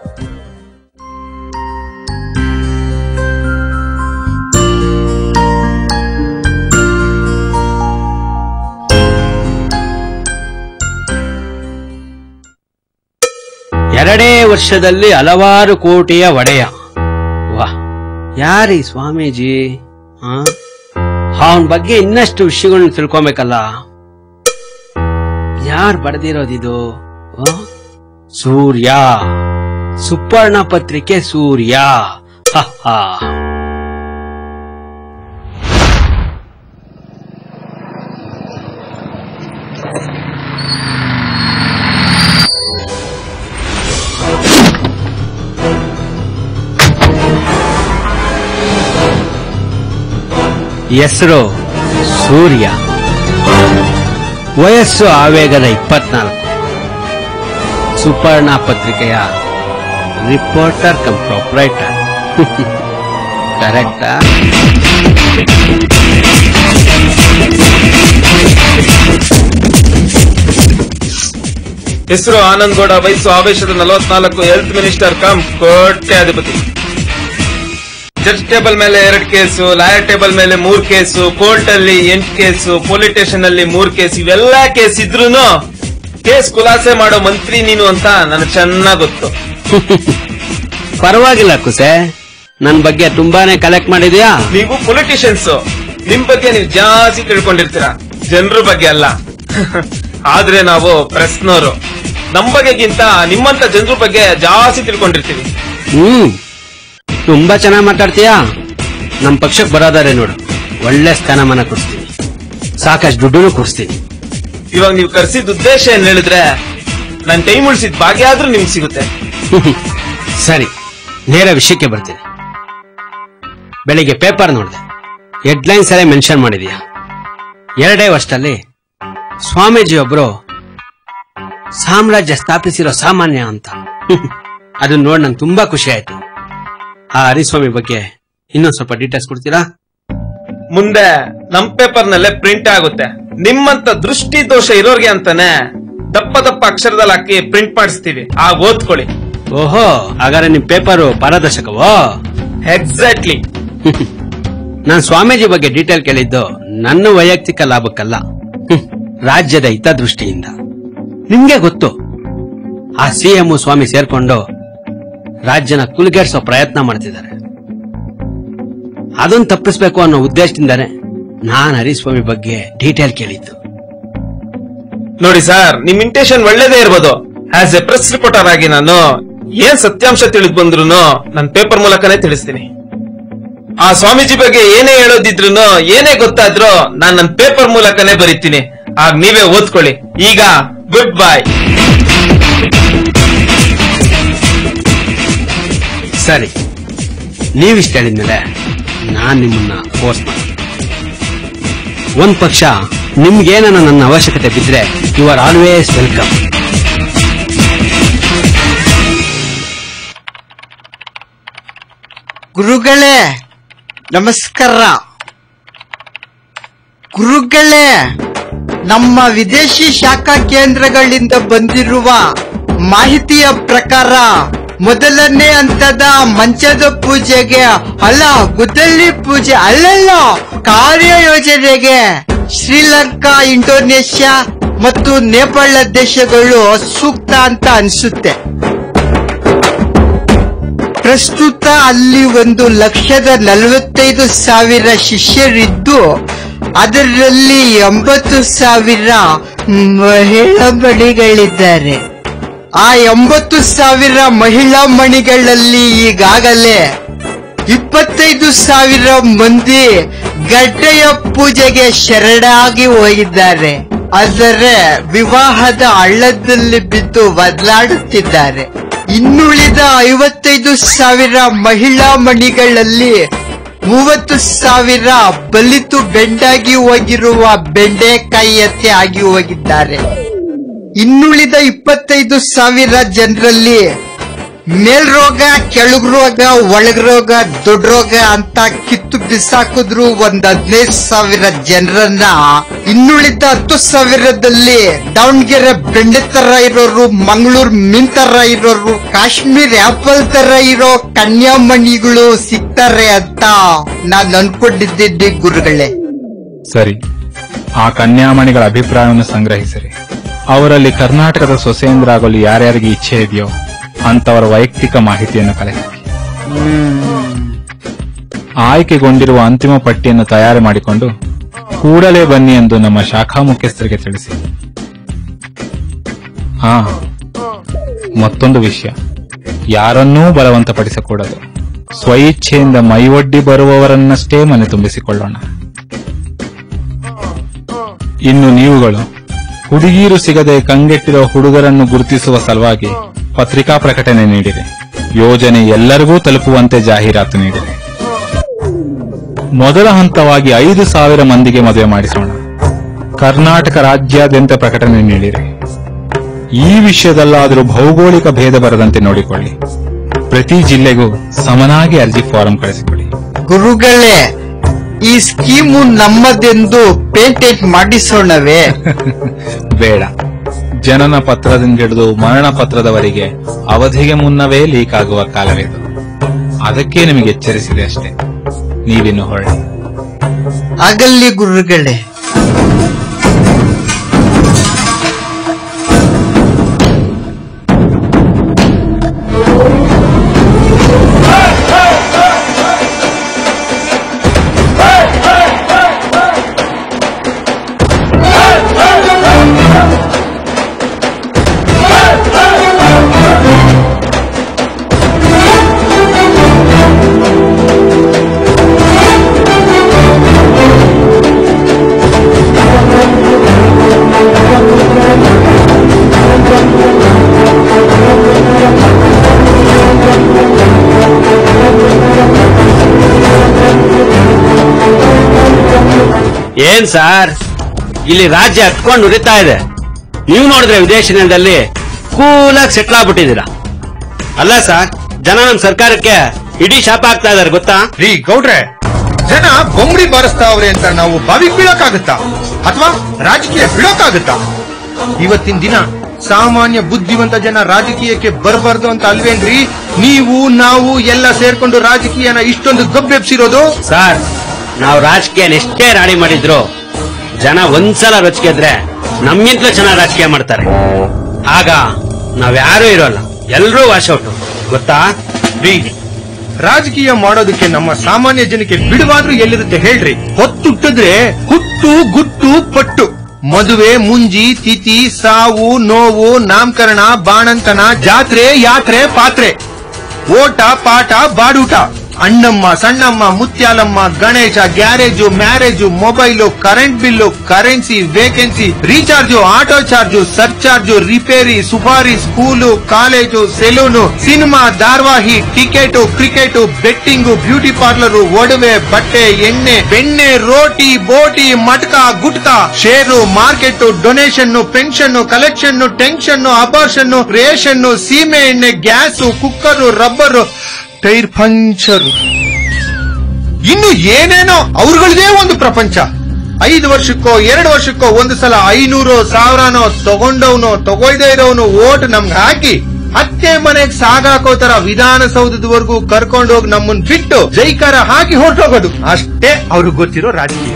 ಎರಡೇ ವರ್ಷದಲ್ಲಿ ಹಲವಾರು ಕೋಟಿಯ ಒಡೆಯ ವಾ ಯಾರೀ ಸ್ವಾಮೀಜಿ ಅವನ ಬಗ್ಗೆ ಇನ್ನಷ್ಟು ವಿಷಯಗಳನ್ನ ತಿಳ್ಕೊಬೇಕಲ್ಲ ಯಾರ್ ಬರೆದಿರೋದಿದು ಆ? ಸೂರ್ಯ ಸುಪರ್ಣ ಪತ್ರಿಕೆ ಸೂರ್ಯ ಹ, ಹ. ಹೆಸರು ಸೂರ್ಯ ವಯಸ್ಸು ಆವೇಗದ ಇಪ್ಪತ್ನಾಲ್ಕು ಸುಪರ್ಣ ಪತ್ರಿಕೆಯ ರಿಪೋರ್ಟರ್ ಕಮ್ ಪ್ರೊಪ್ರೈಟರ್ ಕರೆಕ್ಟಾ ಹೆಸರು ಆನಂದ್ ಗೌಡ ವಯಸ್ಸು ಆವೇಶದ ನಲವತ್ನಾಲ್ಕು ಹೆಲ್ತ್ ಮಿನಿಸ್ಟರ್ ಕಮ್ ಕೋಟ್ಯಾಧಿಪತಿ ಜಡ್ಜ್ ಟೇಬಲ್ ಮೇಲೆ ಎರಡು ಕೇಸು ಲಾಯರ್ ಟೇಬಲ್ ಮೇಲೆ ಮೂರ್ ಕೇಸು ಕೋರ್ಟ್ ಅಲ್ಲಿ ಎಂಟು ಕೇಸು ಪೊಲೀಸ್ ಸ್ಟೇಷನ್ ಅಲ್ಲಿ ಮೂರ್ ಕೇಸ್ ಇವೆಲ್ಲ ಕೇಸ್ ಇದ್ರೂನು ಕೇಸ್ ಖುಲಾಸೆ ಮಾಡೋ ಮಂತ್ರಿ ನೀನು ಅಂತ ನನಗೆ ಚೆನ್ನಾಗ್ ಗೊತ್ತು ಪರವಾಗಿಲ್ಲ ಕುಸೆ ನನ್ ಬಗ್ಗೆ ತುಂಬಾನೇ ಕಲೆಕ್ಟ್ ಮಾಡಿದ್ಯಾ ನೀವು ಪೊಲಿಟಿಷಿಯನ್ಸ್ ನಿಮ್ ಬಗ್ಗೆ ನೀವು ಜಾಸ್ತಿ ತಿಳ್ಕೊಂಡಿರ್ತೀರ ಜನರ ಬಗ್ಗೆ ಅಲ್ಲ ಆದ್ರೆ ನಾವು ಪ್ರೆಸ್ನವರು ನಮ್ ಬಗ್ಗೆಗಿಂತ ನಿಮ್ಮಂತ ಜನರ ಬಗ್ಗೆ ಜಾಸ್ತಿ ತಿಳ್ಕೊಂಡಿರ್ತೀವಿ ಹ್ಮ್ ತುಂಬಾ ಚೆನ್ನಾಗಿ ಮಾತಾಡ್ತೀಯಾ ನಮ್ ಪಕ್ಷಕ್ಕೆ ಬರೋದಾರೆ ನೋಡು ಒಳ್ಳೆ ಸ್ಥಾನಮಾನ ಕೊಡ್ಸ್ತೀನಿ ಸಾಕಷ್ಟು ದುಡ್ಡು ಕೊಡ್ಸ್ತೀನಿ ಇವಾಗ ನೀವು ಕರ್ಸಿದ ಉದ್ದೇಶ ಏನ್ ಹೇಳಿದ್ರೆ ನನ್ ಟೈಮ್ ಉಳಿಸಿದ ಭಾಗ್ಯ ಆದ್ರೂ ನಿಮ್ಗೆ ಸಿಗುತ್ತೆ ಸರಿ ನೇರ ವಿಷಯಕ್ಕೆ ಬರ್ತೀನಿ ಬೆಳಿಗ್ಗೆ ಪೇಪರ್ ನೋಡಿದೆ ಹೆಡ್ಲೈನ್ಸ್ ಅಲ್ಲೇ ಮೆನ್ಷನ್ ಮಾಡಿದ್ಯಾ ಎರಡೇ ವರ್ಷದಲ್ಲಿ ಸ್ವಾಮೀಜಿ ಒಬ್ರು ಸಾಮ್ರಾಜ್ಯ ಸ್ಥಾಪಿಸಿರೋ ಸಾಮಾನ್ಯ ಅಂತ ಅದನ್ನ ನೋಡಿ ನಂಗೆ ತುಂಬಾ ಖುಷಿ ಆಯ್ತು ಆ ಹರಿಸ್ವಾಮಿ ಬಗ್ಗೆ ಇನ್ನೊಂದ್ ಸ್ವಲ್ಪ ಡೀಟೇಲ್ಸ್ ಕೊಡ್ತೀರಾ ಮುಂದೆ ನಮ್ ಪೇಪರ್ ನಲ್ಲೇ ಪ್ರಿಂಟ್ ಆಗುತ್ತೆ ನಿಮ್ಮಂತ ದೃಷ್ಟಿ ದೋಷ ಇರೋರ್ಗೆ ಅಂತಾನೆ ದಪ್ಪ ದಪ್ಪ ಅಕ್ಷರದಲ್ಲಿ ಹಾಕಿ ಪ್ರಿಂಟ್ ಮಾಡಿಸ್ತೀವಿ ಆಗ ಓದ್ಕೊಳ್ಳಿ ಓಹೋ ಹಾಗಾದ್ರೆ ನಿಮ್ ಪೇಪರು ಪಾರದರ್ಶಕವೋ ಎಕ್ಸಾಕ್ಟ್ಲಿ ನಾನ್ ಸ್ವಾಮೀಜಿ ಬಗ್ಗೆ ಡೀಟೇಲ್ ಕೇಳಿದ್ದು ನನ್ನ ವೈಯಕ್ತಿಕ ಲಾಭಕ್ಕಲ್ಲ ಹ್ಮ್, ರಾಜ್ಯದ ಹಿತದೃಷ್ಟಿಯಿಂದ ನಿಮ್ಗೆ ಗೊತ್ತು ಆ ಸಿಎಂ ಸ್ವಾಮಿ ಸೇರ್ಕೊಂಡು ರಾಜ್ಯನ ಕುಲ್ಗೇರ್ಸೋ ಪ್ರಯತ್ನ ಮಾಡ್ತಿದ್ದಾರೆ ಅದನ್ನ ತಪ್ಪಿಸ್ಬೇಕು ಅನ್ನೋ ಉದ್ದೇಶದಿಂದಾನೆ ನಾನ್ ಹರಿಸ್ವಾಮಿ ಬಗ್ಗೆ ಡೀಟೇಲ್ ಕೇಳಿದ್ದು ನೋಡಿ ಸರ್ ನಿಮ್ ಇಂಟೆನ್ಷನ್ ಒಳ್ಳೇದೇ ಇರ್ಬೋದು ಆಸ್ ಎ ಪ್ರೆಸ್ ರಿಪೋರ್ಟರ್ ಆಗಿ ನಾನು ಏನ್ ಸತ್ಯಾಂಶ ತಿಳಿದ್ ಬಂದ್ರು ನನ್ ಪೇಪರ್ ಮೂಲಕನೇ ತಿಳಿಸ್ತೀನಿ ಆ ಸ್ವಾಮೀಜಿ ಬಗ್ಗೆ ಏನೇ ಹೇಳೋದಿದ್ರು ಏನೇ ಗೊತ್ತಾದ್ರೂ ನಾನ್ ನನ್ ಪೇಪರ್ ಮೂಲಕನೇ ಬರೀತೀನಿ ಆಗ ನೀವೇ ಓದ್ಕೊಳ್ಳಿ ಈಗ ಗುಡ್ ಬಾಯ್ ಸರಿ ನೀವಿಷ್ಟ ಹೇಳಿದ್ಮೇಲೆ ನಾನ್ ನಿಮ್ಮನ್ನ ಫೋರ್ಸ್ ಮಾಡಿ ಒಂದ್ ಪಕ್ಷ ನಿಮ್ಗೇನ ನನ್ನ ಅವಶ್ಯಕತೆ ಬಿದ್ರೆ ಯು ಆರ್ ಆಲ್ವೇಸ್ ವೆಲ್ಕಮ್ ಗುರುಗಳೇ ನಮಸ್ಕಾರ ಗುರುಗಳೇ ನಮ್ಮ ವಿದೇಶಿ ಶಾಖಾ ಕೇಂದ್ರಗಳಿಂದ ಬಂದಿರುವ ಮಾಹಿತಿಯ ಪ್ರಕಾರ ಮೊದಲನೇ ಹಂತದ ಮಂಚದ ಪೂಜೆಗೆ ಅಲ್ಲ ಗುದ್ದಲಿ ಪೂಜೆ ಅಲ್ಲಲ್ಲ ಕಾರ್ಯಯೋಜನೆಗೆ ಶ್ರೀಲಂಕಾ ಇಂಡೋನೇಷ್ಯಾ ಮತ್ತು ನೇಪಾಳ ದೇಶಗಳು ಸೂಕ್ತ ಅಂತ ಅನ್ಸುತ್ತೆ ಪ್ರಸ್ತುತ ಅಲ್ಲಿ ಒಂದು ಲಕ್ಷದ ನಲವತ್ತೈದು ಸಾವಿರ ಶಿಷ್ಯರಿದ್ದು ಅದರಲ್ಲಿ ಎಂಬತ್ತು ಸಾವಿರ ಮಹಿಳಾ ಮಣಿಗಳಿದ್ದಾರೆ ಆ ಎಂಬತ್ತು ಸಾವಿರ ಮಹಿಳಾ ಮಣಿಗಳಲ್ಲಿ ಈಗಾಗಲೇ ಇಪ್ಪತ್ತೈದು ಸಾವಿರ ಮಂದಿ ಗಡ್ಡೆಯ ಪೂಜೆಗೆ ಶರಣಾಗಿ ಹೋಗಿದ್ದಾರೆ ಆದರೆ ವಿವಾಹದ ಹಳ್ಳದಲ್ಲಿ ಬಿದ್ದು ಬದಲಾಡುತ್ತಿದ್ದಾರೆ ಇನ್ನುಳಿದ ಐವತ್ತೈದು ಸಾವಿರ ಮಹಿಳಾ ಮಣಿಗಳಲ್ಲಿ ಮೂವತ್ತು ಸಾವಿರ ಬಲಿತು ಬೆಂಡಾಗಿ ಹೋಗಿರುವ ಬೆಂಡೆಕಾಯಿಯತ್ತೆ ಆಗಿ ಹೋಗಿದ್ದಾರೆ ಇನ್ನುಳಿದ ಇಪ್ಪತ್ತೈದು ಸಾವಿರ ಜನರಲ್ಲಿ ಮೇಲ್ರೋಗ ಕೆಳಗ್ ರೋಗ ಒಳಗ್ ರೋಗ ದೊಡ್ಡ ರೋಗ ಅಂತ ಕಿತ್ತು ಬಿಸಾಕಿದ್ರು ಒಂದ್ ಹದಿನೈದು ಸಾವಿರ ಜನರನ್ನ ಇನ್ನುಳಿದ ಹತ್ತು ಸಾವಿರದಲ್ಲಿ ದಾವಣಗೆರೆ ಬೆಂಡೆ ತರ ಇರೋರು ಮಂಗಳೂರು ಮೀನ್ ತರ ಇರೋರು ಕಾಶ್ಮೀರ್ ಆಪಲ್ ತರ ಇರೋ ಕನ್ಯಾಮಣಿಗಳು ಸಿಗ್ತಾರೆ ಅಂತ ನಾನ್ ಅನ್ಕೊಂಡಿದ್ದೀನಿ ಗುರುಗಳೇ ಸರಿ ಆ ಕನ್ಯಾಮಣಿಗಳ ಅಭಿಪ್ರಾಯವನ್ನು ಸಂಗ್ರಹಿಸಿರಿ ಅವರಲ್ಲಿ ಕರ್ನಾಟಕದ ಸೊಸೇಂದ್ರಾಗಲು ಯಾರ್ಯಾರಿಗೆ ಇಚ್ಛೆ ಇದೆಯೋ ಅಂತವರ ವೈಯಕ್ತಿಕ ಮಾಹಿತಿಯನ್ನು ಕಲೆ ಹಾಕಿ ಆಯ್ಕೆಗೊಂಡಿರುವ ಅಂತಿಮ ಪಟ್ಟಿಯನ್ನು ತಯಾರು ಮಾಡಿಕೊಂಡು ಕೂಡಲೇ ಬನ್ನಿ ಎಂದು ನಮ್ಮ ಶಾಖಾ ಮುಖ್ಯಸ್ಥರಿಗೆ ತಿಳಿಸಿ ಹಾ ಮತ್ತೊಂದು ವಿಷಯ ಯಾರನ್ನೂ ಬಲವಂತಪಡಿಸಕೂಡದು ಸ್ವಇಚ್ಛೆಯಿಂದ ಮೈಯೊಡ್ಡಿ ಬರುವವರನ್ನಷ್ಟೇ ಮನೆ ತುಂಬಿಸಿಕೊಳ್ಳೋಣ ಇನ್ನು ನೀವುಗಳು ಹುಡುಗೀರು ಸಿಗದೆ ಕಂಗೆಟ್ಟಿರುವ ಹುಡುಗರನ್ನು ಗುರುತಿಸುವ ಸಲುವಾಗಿ ಪತ್ರಿಕಾ ಪ್ರಕಟಣೆ ನೀಡಿದೆ ಯೋಜನೆ ಎಲ್ಲರಿಗೂ ತಲುಪುವಂತೆ ಜಾಹೀರಾತು ನೀಡಿದೆ ಮೊದಲ ಹಂತವಾಗಿ ಐದು ಸಾವಿರ ಮಂದಿಗೆ ಮದುವೆ ಮಾಡಿಸೋಣ ಕರ್ನಾಟಕ ರಾಜ್ಯಾದ್ಯಂತ ಪ್ರಕಟಣೆ ನೀಡಿದೆ ಈ ವಿಷಯದಲ್ಲಾದರೂ ಭೌಗೋಳಿಕ ಭೇದ ಬರದಂತೆ ನೋಡಿಕೊಳ್ಳಿ ಪ್ರತಿ ಜಿಲ್ಲೆಗೂ ಸಮನಾಗಿ ಅರ್ಜಿ ಫಾರಂ ಕಳಿಸಿಕೊಡಿ ಗುರುಗಳೇ ಈ ಸ್ಕೀಮು ನಮ್ಮದೆಂದು ಪೇಟೆಂಟ್ ಮಾಡಿಸೋಣವೇ ಬೇಡ ಜನನ ಪತ್ರದಿಂದ ಹಿಡಿದು ಮರಣ ಪತ್ರದವರೆಗೆ ಅವಧಿಗೆ ಮುನ್ನವೇ ಲೀಕ್ ಆಗುವ ಕಾಲವಿದು ಅದಕ್ಕೆ ನಿಮಗೆ ಎಚ್ಚರಿಸಿದೆ ಅಷ್ಟೇ ನೀವಿನ್ನು ಹೊರಡಿ ಆಗಲ್ಲಿ ಗುರುಗಳೇ ಏನ್ ಸಾರ್ ಇಲ್ಲಿ ರಾಜ್ಯ ಹತ್ಕೊಂಡು ಉರಿತಾ ಇದೆ ನೀವು ನೋಡಿದ್ರೆ ವಿದೇಶದಲ್ಲಿ ಕೂಲಾಗಿ ಸೆಟ್ಲ್ ಆಗ್ಬಿಟ್ಟಿದ್ದೀರಾ ಅಲ್ಲ ಸರ್ ಜನ ನಮ್ ಸರ್ಕಾರಕ್ಕೆ ಇಡೀ ಶಾಪ ಆಗ್ತಾ ಇದಾರೆ ಗೊತ್ತಾ ರೀ ಗೌಡ್ರೆ ಜನ ಬೊಂಬಡಿ ಬಾರಿಸ್ತಾವ್ರೆ ಅಂತ ನಾವು ಬಾವಿಗೆ ಬೀಳಕ್ಕಾಗತ್ತಾ ಅಥವಾ ರಾಜಕೀಯ ಬಿಡೋಕ್ಕಾಗತ್ತಾ ಇವತ್ತಿನ ದಿನ ಸಾಮಾನ್ಯ ಬುದ್ಧಿವಂತ ಜನ ರಾಜಕೀಯಕ್ಕೆ ಬರಬಾರ್ದು ಅಂತ ಅಲ್ವೇನ್ರಿ ನೀವು ನಾವು ಎಲ್ಲ ಸೇರ್ಕೊಂಡು ರಾಜಕೀಯನ ಇಷ್ಟೊಂದು ಗಬ್ಬೆಬ್ಸಿರೋದು ಸರ್ ನಾವು ರಾಜಕೀಯ ಎಷ್ಟೇ ರಾಡಿ ಮಾಡಿದ್ರು ಜನ ಒಂದ್ಸಲ ರೊಚ್ಚಿಗೆದ್ರೆ ನಮ್ಮಿಂತಲೂ ಚೆನ್ನಾಗಿ ರಾಜಕೀಯ ಮಾಡ್ತಾರೆ ಆಗ ನಾವ್ಯಾರೂ ಇರೋಲ್ಲ ಎಲ್ರೂ ವಾಶೌಟ್ ಗೊತ್ತಾ ರೀ ರಾಜಕೀಯ ಮಾಡೋದಕ್ಕೆ ನಮ್ಮ ಸಾಮಾನ್ಯ ಜನಕ್ಕೆ ಬಿಡುವಾದ್ರೂ ಎಲ್ಲಿರುತ್ತೆ ಹೇಳ್ರಿ ಹೊತ್ತುಟ್ಟಿದ್ರೆ ಹುಟ್ಟು ಗುಟ್ಟು ಪಟ್ಟು ಮದುವೆ ಮುಂಜಿ ತಿಥಿ ಸಾವು ನೋವು ನಾಮಕರಣ ಬಾಣಂತನ ಜಾತ್ರೆ ಯಾತ್ರೆ ಪಾತ್ರೆ ಓಟ ಪಾಠ ಬಾಡೂಟ Annamma Sannamma Muthyalamma Ganesha garage marriage mobile current bill currency vacancy recharge auto charge surcharge ರಿಪೇರಿ ಸುಪಾರಿ ಸ್ಕೂಲು ಕಾಲೇಜು ಸೆಲೂನು ಸಿನಿಮಾ ಧಾರಾವಾಹಿ ticket cricket betting beauty parlour ಒಡವೆ ಬಟ್ಟೆ ಎಣ್ಣೆ ಬೆಣ್ಣೆ ರೋಟಿ ಬೋಟಿ ಮಟ್ಕ ಗುಟ್ಕ share market donation pension collection tension abortion ration ಸೀಮೆ ಎಣ್ಣೆ gas cooker rubber tyre puncture ಇನ್ನು ಏನೇನೋ ಅವ್ರಗಳದೇ ಒಂದು ಪ್ರಪಂಚ ಐದು ವರ್ಷಕ್ಕೋ ಎರಡು ವರ್ಷಕ್ಕೋ ಒಂದು ಸಲ ಐನೂರು ಸಾವಿರನೋ ತಗೊಂಡವನು ತಗೊಳ್ದೇ ಇರೋನು ಓಟ್ ನಮ್ಗೆ ಹಾಕಿ ಅತ್ತೆ ಮನೆಗ್ ಸಾಗಾಕೋ ತರ ವಿಧಾನಸೌಧದವರೆಗೂ ಕರ್ಕೊಂಡು ಹೋಗಿ ನಮ್ಮನ್ ಬಿಟ್ಟು ಜೈಕಾರ ಹಾಕಿ ಹೊರಟೋಗೋದು ಅಷ್ಟೇ ಅವ್ರಿಗೆ ಗೊತ್ತಿರೋ ರಾಜಕೀಯ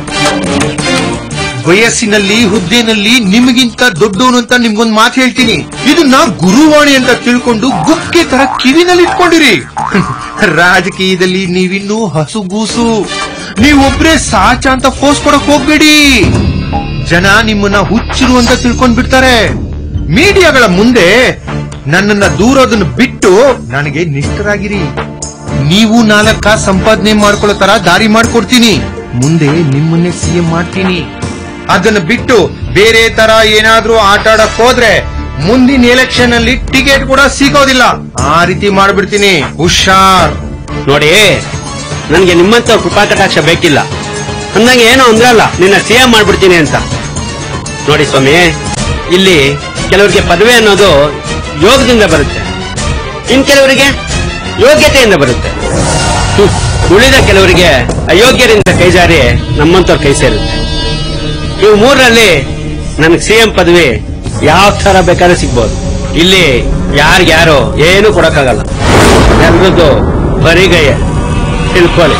ವಯಸ್ಸಿನಲ್ಲಿ ಹುದ್ದೆನಲ್ಲಿ ನಿಮಗಿಂತ ದೊಡ್ಡವನು ಅಂತ ನಿಮ್ಗೊಂದ್ ಮಾತು ಹೇಳ್ತೀನಿ ಇದನ್ನ ಗುರುವಾಣಿ ಅಂತ ತಿಳ್ಕೊಂಡು ಗುಕ್ಕೆ ತರ ಕಿವಿನಲ್ಲಿ ಇಟ್ಕೊಂಡಿರಿ ರಾಜಕೀಯದಲ್ಲಿ ನೀವಿನ್ನೂ ಹಸುಗೂಸು ನೀವೊಬ್ರೇ ಸಾಚ ಅಂತ ಫೋರ್ಸ್ ಕೊಡಕ್ ಹೋಗ್ಬೇಡಿ ಜನ ನಿಮ್ಮನ್ನ ಹುಚ್ಚರು ಅಂತ ತಿಳ್ಕೊಂಡ್ ಬಿಡ್ತಾರೆ ಮೀಡಿಯಾಗಳ ಮುಂದೆ ನನ್ನನ್ನ ದೂರೋದನ್ನ ಬಿಟ್ಟು ನನಗೆ ನಿಷ್ಠರಾಗಿರಿ ನೀವು ನಾಲ್ಕ ಸಂಪಾದನೆ ಮಾಡ್ಕೊಳ್ಳೋ ತರ ದಾರಿ ಮಾಡ್ಕೊಡ್ತೀನಿ ಮುಂದೆ ನಿಮ್ಮನ್ನೇ ಸಿಎಂ ಮಾಡ್ತೀನಿ ಅದನ್ನ ಬಿಟ್ಟು ಬೇರೆ ತರ ಏನಾದ್ರೂ ಆಟ ಆಡಕ್ ಹೋದ್ರೆ ಮುಂದಿನ ಎಲೆಕ್ಷನ್ ಅಲ್ಲಿ ಟಿಕೆಟ್ ಕೂಡ ಸಿಗೋದಿಲ್ಲ ಆ ರೀತಿ ಮಾಡ್ಬಿಡ್ತೀನಿ ಹುಷಾರ್ ನೋಡಿ ನನ್ಗೆ ನಿಮ್ಮಂತ ಕೃಪಾ ಕಟಾಕ್ಷ ಬೇಕಿಲ್ಲ ಅಂದಂಗೆ ಏನೋ ಅಂದ್ರಲ್ಲ ನಿನ್ನ ಸಿಎಂ ಮಾಡ್ಬಿಡ್ತೀನಿ ಅಂತ ನೋಡಿ ಸ್ವಾಮಿ ಇಲ್ಲಿ ಕೆಲವರಿಗೆ ಪದವಿ ಅನ್ನೋದು ಯೋಗದಿಂದ ಬರುತ್ತೆ ಇನ್ ಕೆಲವರಿಗೆ ಯೋಗ್ಯತೆಯಿಂದ ಬರುತ್ತೆ ಹ್ಮ್. ಉಳಿದ ಕೆಲವರಿಗೆ ಅಯೋಗ್ಯರಿಂದ ಕೈಜಾರಿ ನಮ್ಮಂತವ್ರ ಕೈ ಸೇರುತ್ತೆ ಇವು ಮೂರರಲ್ಲಿ ನನಗೆ ಸಿಎಂ ಪದವಿ ಯಾವ ತರ ಬೇಕಾದ್ರೆ ಸಿಗ್ಬೋದು ಇಲ್ಲಿ ಯಾರಿಗ್ಯಾರೋ ಏನು ಕೊಡಕ್ಕಾಗಲ್ಲ ಎಲ್ರದ್ದು ಬರಿಗೈಯ ತಿಳ್ಕೊಳ್ಳಿ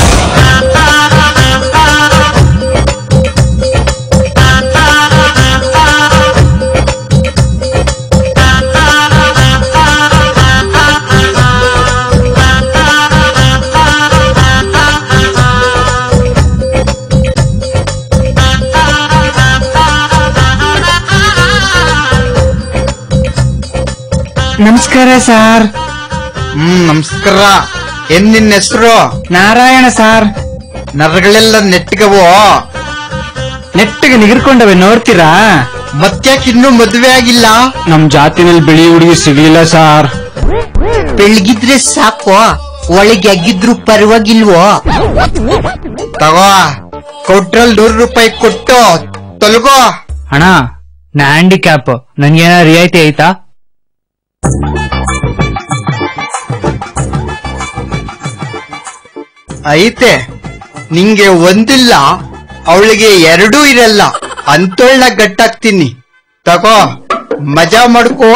ನಮಸ್ಕಾರ ಸಾರ್ ಹ್ಮ್ ನಮಸ್ಕಾರ ಏನ್ ನಿನ್ನ ಹೆಸರು ನಾರಾಯಣ ಸಾರ್ ನರಗಳೆಲ್ಲ ನೆಟ್ಟಿಗವೋ ನೆಟ್ಟಿಗೆ ನಿಗಿರ್ಕೊಂಡವೆ ನೋಡ್ತೀರಾ ಮತ್ತ್ಯಾಕ್ ಇನ್ನೂ ಮದುವೆ ಆಗಿಲ್ಲ ನಮ್ ಜಾತಿನಲ್ಲಿ ಬಿಳಿ ಹುಡುಗಿ ಸಿಗ್ಲಿಲ್ಲ ಸಾರ್ ಬೆಳಗಿದ್ರೆ ಸಾಕು ಒಳಗೆ ಅಗ್ಗಿದ್ರು ಪರವಾಗಿಲ್ವೋ ತಗೋ ಕೊಟ್ರಲ್ಲಿ ನೂರು ರೂಪಾಯಿ ಕೊಟ್ಟು ತೊಲಗೋ ಅಣ್ಣ ನಾ ಹ್ಯಾಂಡಿಕ್ಯಾಪ್ ನನ್ಗೇನ ರಿಯಾಯಿತಿ ಐತಾ ಐತೆ ನಿಂಗೆ ಒಂದಿಲ್ಲ ಅವಳಿಗೆ ಎರಡೂ ಇರಲ್ಲ ಅಂತೋಳ್ನ ಗಟ್ಟಾಕ್ತೀನಿ ತಗೋ ಮಜಾ ಮಾಡ್ಕೋ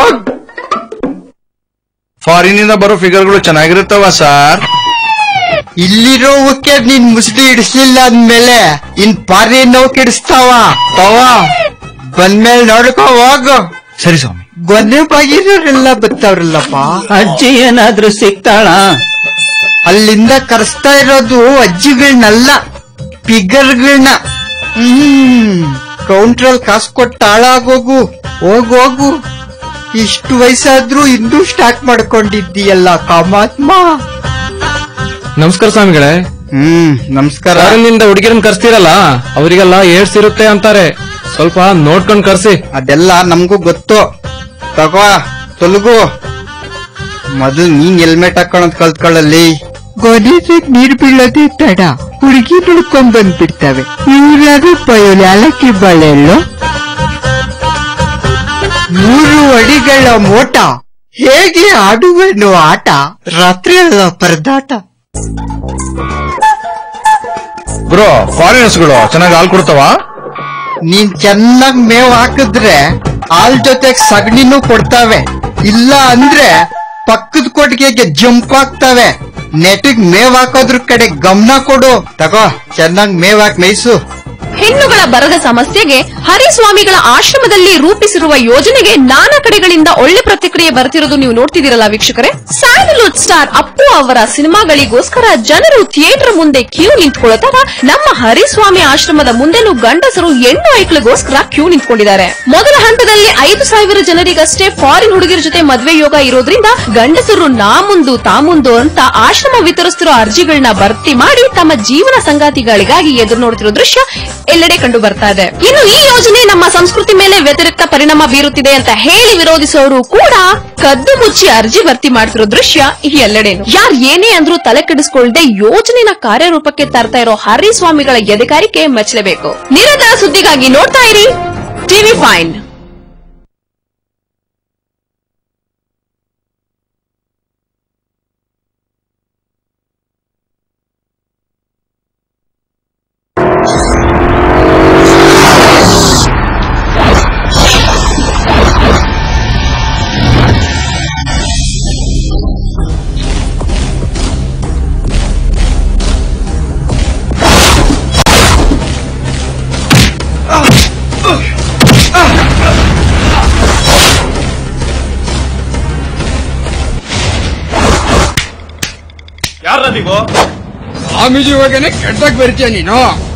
ಫಾರಿನಿಂದ ಬರೋ ಫಿಗರ್ಗಳು ಚೆನ್ನಾಗಿರುತ್ತವ ಸರ್ ಇಲ್ಲಿರೋವಕ್ಕೆ ನೀನ್ ಮುಸ್ಲಿ ಇಡಿಸ್ಲಿಲ್ಲ ಅಂದ್ಮೇಲೆ ಇನ್ ಪಾರಿ ನೋವು ಕೆಡಿಸ್ತಾವ ತವ ಬಂದ್ಮೇಲೆ ನೋಡ್ಕೋ ಹೋಗು ಸರಿ ಸ್ವಾಮಿ ಗೊನೆ ಬಾಗಿರೋರೆಲ್ಲ ಬತ್ತವ್ರಲ್ಲಪ್ಪ ಅಜ್ಜಿ ಏನಾದ್ರೂ ಸಿಗ್ತಾಳ ಅಲ್ಲಿಂದ ಕರೆಸ್ತಾ ಇರೋದು ಅಜ್ಜಿಗಳನ್ನಲ್ಲ ಫಿಗರ್ಗಳನ್ನ ಹ್ಮ್ ಕೌಂಟ್ರಲ್ ಕಾಸು ಕೊಟ್ಟು ಹಾಳಾಗೋಗು ಹೋಗು ಹೋಗು ಇಷ್ಟು ವಯಸ್ಸಾದ್ರೂ ಇನ್ನೂ ಸ್ಟಾರ್ಟ್ ಮಾಡ್ಕೊಂಡಿದ್ದೀಯಲ್ಲ ಕಾಮಾತ್ಮ ನಮಸ್ಕಾರ ಸ್ವಾಮಿಗಳೇ ಹ್ಮ್ ನಮಸ್ಕಾರ ಕಾರಿನಿಂದ ಹುಡುಗಿರನ್ ಕರ್ಸ್ತೀರಲ್ಲ ಅವರಿಗೆಲ್ಲ ಏಡ್ಸ್ ಇರುತ್ತೆ ಅಂತಾರೆ ಸ್ವಲ್ಪ ನೋಡ್ಕೊಂಡ್ ಕರ್ಸಿ ಅದೆಲ್ಲ ನಮಗೂ ಗೊತ್ತು ತಗೋ ತೊಲಗು ಮೊದಲು ನೀನ್ ಹೆಲ್ಮೆಟ್ ಹಾಕೊಳ್ಳೋದ್ ಕಲ್ತ್ಕೊಳ್ಳಲ್ಲಿ ಗೋಡಿಸಾಗ ನೀರ್ ಬೀಳೋದೇ ತಡ ಹುಡುಗಿ ನುಡ್ಕೊಂಡ್ ಬಂದ್ಬಿಡ್ತವೆ ಇವ್ರಾದ್ರು ಪಯೋಲಿ ಅಲಕ್ಕಿ ಬಳೆಲ್ಲೋ ಮೂರು ಅಡಿಗಳ ಮೋಟ ಹೇಗೆ ಆಡುವೆನು ಆಟ ರಾತ್ರಿ ಅಲ್ಲ ಪರದಾಟ ಬ್ರೋ ಫಾರಿನರ್ಸ್ಗಳು ಚೆನ್ನಾಗಿ ಹಾಲು ಕೊಡ್ತಾವ ನೀನ್ ಚೆನ್ನಾಗ್ ಮೇವ್ ಹಾಕಿದ್ರೆ ಹಾಲ್ ಜೊತೆಗ್ ಸಗಣಿನೂ ಕೊಡ್ತಾವೆ ಇಲ್ಲ ಅಂದ್ರೆ ಪಕ್ಕದ ಕೊಟ್ಟಿಗೆಗೆ ಜಂಪ್ ಆಗ್ತವೆ ನೆಟಿಗ್ ಮೇವ್ ಹಾಕೋದ್ರ ಕಡೆ ಗಮನ ಕೊಡು ತಗೋ ಚೆನ್ನಾಗ್ ಮೇವ್ ಹಾಕಿ ಮೇಯ್ಸು ಹೆಣ್ಣುಗಳ ಬರದ ಸಮಸ್ಯೆಗೆ ಹರಿಸ್ವಾಮಿಗಳ ಆಶ್ರಮದಲ್ಲಿ ರೂಪಿಸಿರುವ ಯೋಜನೆಗೆ ನಾನಾ ಕಡೆಗಳಿಂದ ಒಳ್ಳೆ ಪ್ರತಿಕ್ರಿಯೆ ಬರ್ತಿರೋದು ನೀವು ನೋಡ್ತಿದ್ದೀರಲ್ಲ ವೀಕ್ಷಕರೇ ಸ್ಯಾಂಡಲ್ವುಡ್ ಸ್ಟಾರ್ ಅಪ್ಪು ಅವರ ಸಿನಿಮಾಗಳಿಗೋಸ್ಕರ ಜನರು ಥಿಯೇಟರ್ ಮುಂದೆ ಕ್ಯೂ ನಿಂತ್ಕೊಳ್ಳುತ್ತಾಗ ನಮ್ಮ ಹರಿಸ್ವಾಮಿ ಆಶ್ರಮದ ಮುಂದೆನೂ ಗಂಡಸರು ಹೆಣ್ಣು ಐಕ್ಳಿಗೋಸ್ಕರ ಕ್ಯೂ ನಿಂತ್ಕೊಂಡಿದ್ದಾರೆ ಮೊದಲ ಹಂತದಲ್ಲಿ ಐದು ಸಾವಿರ ಜನರಿಗಷ್ಟೇ ಫಾರಿನ್ ಹುಡುಗಿಯರ ಜೊತೆ ಮದ್ವೆ ಯೋಗ ಇರೋದ್ರಿಂದ ಗಂಡಸರು ನಾ ಮುಂದು ತಾ ಮುಂದು ಅಂತ ಆಶ್ರಮ ವಿತರಿಸ್ತಿರೋ ಅರ್ಜಿಗಳನ್ನ ಭರ್ತಿ ಮಾಡಿ ತಮ್ಮ ಜೀವನ ಸಂಗಾತಿಗಳಿಗಾಗಿ ಎದುರು ನೋಡ್ತಿರೋ ದೃಶ್ಯ ಎಲ್ಲೆಡೆ ಕಂಡು ಬರ್ತಾ ಇದೆ ಇನ್ನು ಈ ಯೋಜನೆ ನಮ್ಮ ಸಂಸ್ಕೃತಿ ಮೇಲೆ ವ್ಯತಿರಿಕ್ತ ಪರಿಣಾಮ ಬೀರುತ್ತಿದೆ ಅಂತ ಹೇಳಿ ವಿರೋಧಿಸೋರು ಕೂಡ ಕದ್ದು ಮುಚ್ಚಿ ಅರ್ಜಿ ಭರ್ತಿ ಮಾಡ್ತಿರೋ ದೃಶ್ಯ ಈ ಎಲ್ಲೆಡೆನು ಯಾರ್ ಏನೇ ಅಂದ್ರೂ ತಲೆ ಕೆಡಿಸ್ಕೊಳ್ದೆ ಯೋಜನೆನ ಕಾರ್ಯರೂಪಕ್ಕೆ ತರ್ತಾ ಇರೋ ಹರಿಸ್ವಾಮಿಗಳ ಎದೆಗಾರಿಕೆ ಮೆಚ್ಚಲೇಬೇಕು ನಿರಂತರ ಸುದ್ದಿಗಾಗಿ ನೋಡ್ತಾ ಇರಿ ಟಿವಿ ಫೈನ್ ಯಾರ ನೀವು ಸ್ವಾಮೀಜಿ ಹೋಗೇನೆ ಕೆಟ್ಟದಾಗ ಬರ್ತೀಯ ನೀನು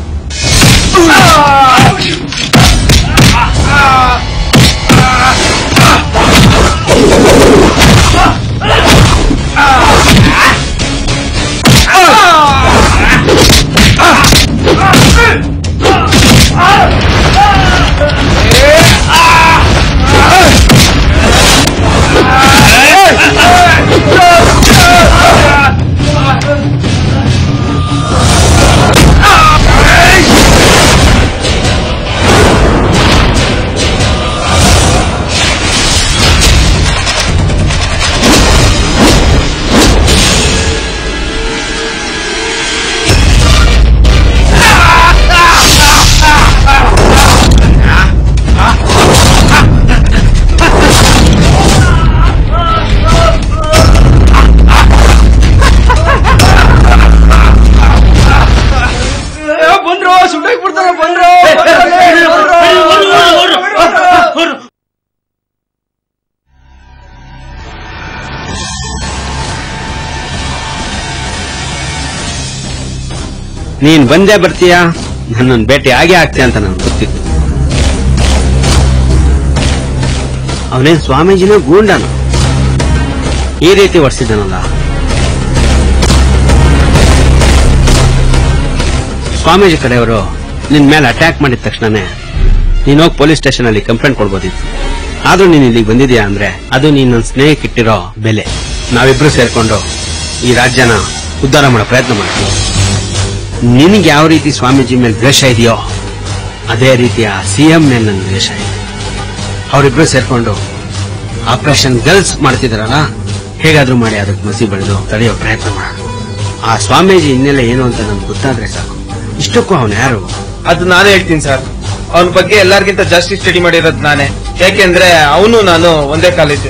ಬಂದ್ರು ಸುಟ್ಟಾಗಿ ಬಿಡ್ತಾರ ಬಂದ್ರು ನೀನ್ ಬಂದೇ ಬರ್ತೀಯಾ ನನ್ನನ್ನು ಭೇಟಿ ಆಗೇ ಆಗ್ತೀಯ ಅಂತ ನನಗೆ ಗೊತ್ತಿತ್ತು ಅವನೇನ್ ಸ್ವಾಮೀಜಿನ ಗೂಂಡನು ಈ ರೀತಿ ವರ್ಷಿದ್ದಾನಲ್ಲ ಸ್ವಾಮೀಜಿ ಕಡೆಯವರು ನಿನ್ ಮೇಲೆ ಅಟ್ಯಾಕ್ ಮಾಡಿದ ತಕ್ಷಣನೇ ನೀನ್ ಹೋಗಿ ಪೊಲೀಸ್ ಸ್ಟೇಷನ್ ಅಲ್ಲಿ ಕಂಪ್ಲೇಂಟ್ ಕೊಡ್ಬೋದಿತ್ತು ಆದ್ರೂ ನೀನ್ ಇಲ್ಲಿಗೆ ಬಂದಿದ್ಯಾ ಅಂದ್ರೆ ಅದು ನೀನ್ ನನ್ನ ಸ್ನೇಹಕ್ಕೆ ಇಟ್ಟಿರೋ ಬೆಲೆ ನಾವಿಬ್ರು ಸೇರ್ಕೊಂಡು ಈ ರಾಜ್ಯನ ಉದ್ಧಾರ ಮಾಡೋ ಪ್ರಯತ್ನ ಮಾಡ್ತೀವಿ ನಿನಗೆ ಯಾವ ರೀತಿ ಸ್ವಾಮೀಜಿ ಮೇಲೆ ದ್ವೇಷ ಇದೆಯೋ ಅದೇ ರೀತಿಯ ಸಿಎಂ ಮೇಲೆ ನನ್ನ ದ್ವೇಷ ಇದೆ ಅವರಿಬ್ರು ಸೇರ್ಕೊಂಡು ಆಪರೇಷನ್ ಗರ್ಲ್ಸ್ ಮಾಡ್ತಿದಾರಲ್ಲ ಹೇಗಾದ್ರೂ ಮಾಡಿ ಅದಕ್ಕೆ ಮಸಿ ಬೆಳೆದು ತಡೆಯೋ ಪ್ರಯತ್ನ ಮಾಡೋಣ ಆ ಸ್ವಾಮೀಜಿ ಹಿನ್ನೆಲೆ ಏನು ಅಂತ ನನ್ಗೆ ಗೊತ್ತಾದ್ರೆ ಸಾಕು ಇಷ್ಟಕ್ಕೂ ಅವನು ಯಾರು ಅದು ನಾನೇ ಹೇಳ್ತೀನಿ ಸರ್ ಅವನ ಬಗ್ಗೆ ಎಲ್ಲರಿಗಿಂತ ಜಾಸ್ತಿ ಸ್ಟಡಿ ಮಾಡಿರೋದು ನಾನೇ ಯಾಕೆಂದ್ರೆ ಅವನು ನಾನು ಒಂದೇ college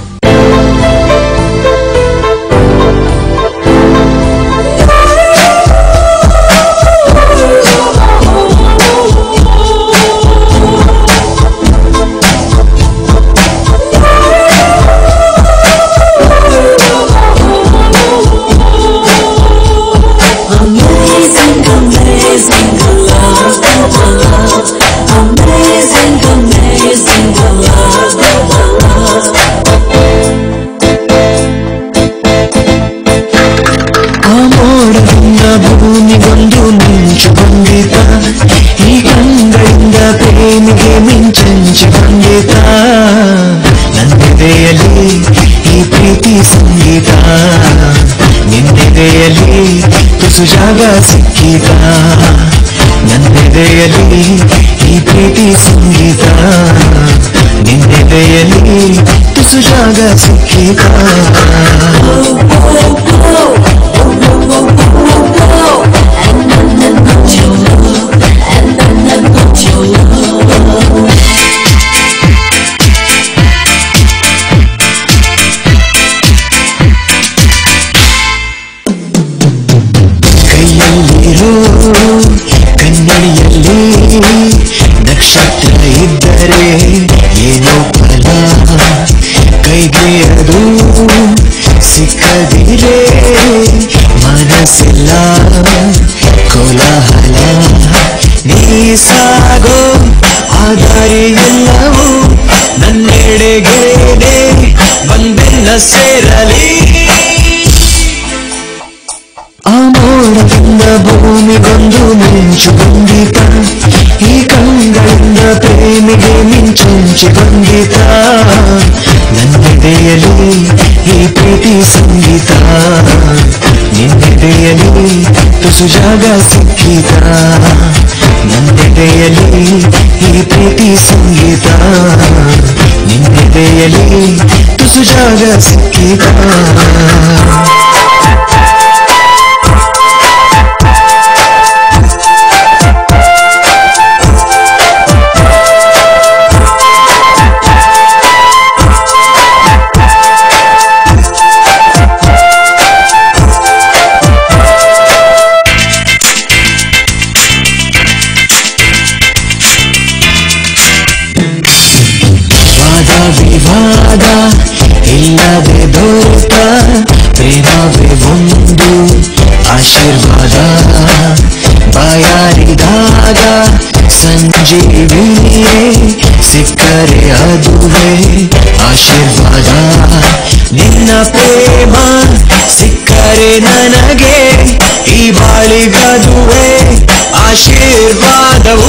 Amazing, amazing, the love, the love. Amazing, amazing, the love, the love. ಆ ಮೋಡದಿಂದ ಭೂಮಿಗೊಂದು ಮಿಂಚು ಬಂದಿತ ಈ ಕಂಗಳಿಂದ ಪ್ರೇಮಿಗೆ ಮಿಂಚಂಚು ಬಂದಿತ ನನ್ನೆದೆಯಲ್ಲಿ ಈ ಪ್ರೀತಿ ಸಂಗೀತ ನಿನ್ನೆದೆಯಲ್ಲಿ ತುಸು ಜಾಗ ಸಿಕ್ಕಿತ ನನ್ನೆದೆಯಲ್ಲಿ ಈ ಪ್ರೀತಿ ಸಂಗೀತ ನಿನ್ನೆದೆಯಲ್ಲಿ ತುಸು ಜಾಗ ಸಿಕ್ಕಿತ ಕೈಯಲ್ಲಿರೋ ಕನ್ನಡಿಯಲ್ಲಿ ಏನೋ ಫಲ ಕೈಗೆ ಅದು ಸಿಕ್ಕದಿರೇ ಮನಸ್ಸೆಲ್ಲ ಕೋಲಾಹಲ ನೀ ಸಾಗೋ ಆಧಾರೆಲ್ಲವೂ ನನ್ನೆಡೆಗೇನೆ ಬಂದೆಲ್ಲ ಸೇರಲಿ ಆ ಮೋಡದಿಂದ ಭೂಮಿಗೊಂದು ಮಿಂಚು ಬಂದಿತ ಈ ಕಂಗಳಿಂದ ಪ್ರೇಮಿಗೆ ಮಿಂಚುಂಚಿ ಬಂದಿತ ನನ್ನೆದೆಯಲಿ ಈ ಪ್ರೀತಿ ಸಂಗೀತ ನಿನ್ನೆದೆಯಲಿ ತುಸು ಜಾಗ ಸಿಕ್ಕಿತ ನನ್ನೆದೆಯಲಿ ಈ ಪ್ರೀತಿ ಸಂಗೀತ ನಿನ್ನೆದೆಯಲಿ ತುಸು ಜಾಗ ಸಿಕ್ಕಿತ ವಾದ ವಿವಾದ ಇಲ್ಲದೆ ದೋತ ಪ್ರೇಮವೇ ಒಂದು ಆಶೀರ್ವಾದ ಬಾಯಾರಿದಾಗ ಸಂಜೀವಿಯೇ ಸಿಕ್ಕರೆ ಅದುವೇ ಆಶೀರ್ವಾದ ನಿನ್ನ ಪ್ರೇಮ ಸಿಕ್ಕರೆ ನನಗೆ ಈ ಬಾಳಿಗದುವೆ ಆಶೀರ್ವಾದವು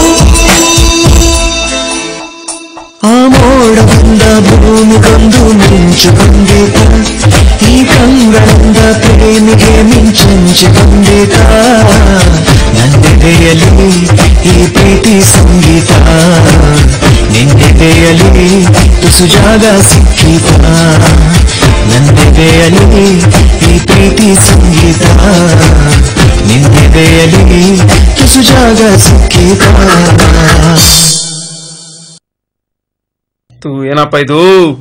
ಆ ಮೋಡದಿಂದ ಭೂಮಿಗೊಂದು ಮಿಂಚು ಬಂದಿತ ಈ ಕಂಗಳಿಂದ ಪ್ರೇಮಿಗೆ ಮಿಂಚುಂಚಿ ಬಂದಿತ ನನ್ನೆದೆಯಲಿ ಈ ಪ್ರೀತಿ ಸಂಗೀತ ನಿನ್ನೆದೆಯಲಿ ತುಸು ಜಾಗ ಸಿಕ್ಕಿತ ನನ್ನೆದೆಯಲಿ ಈ ಪ್ರೀತಿ ಸಂಗೀತ ನಿನ್ನೆದೆಯಲಿ ತುಸು ಜಾಗ ಸಿಕ್ಕಿತ ತೂ ಏನಪ್ಪ ಇದು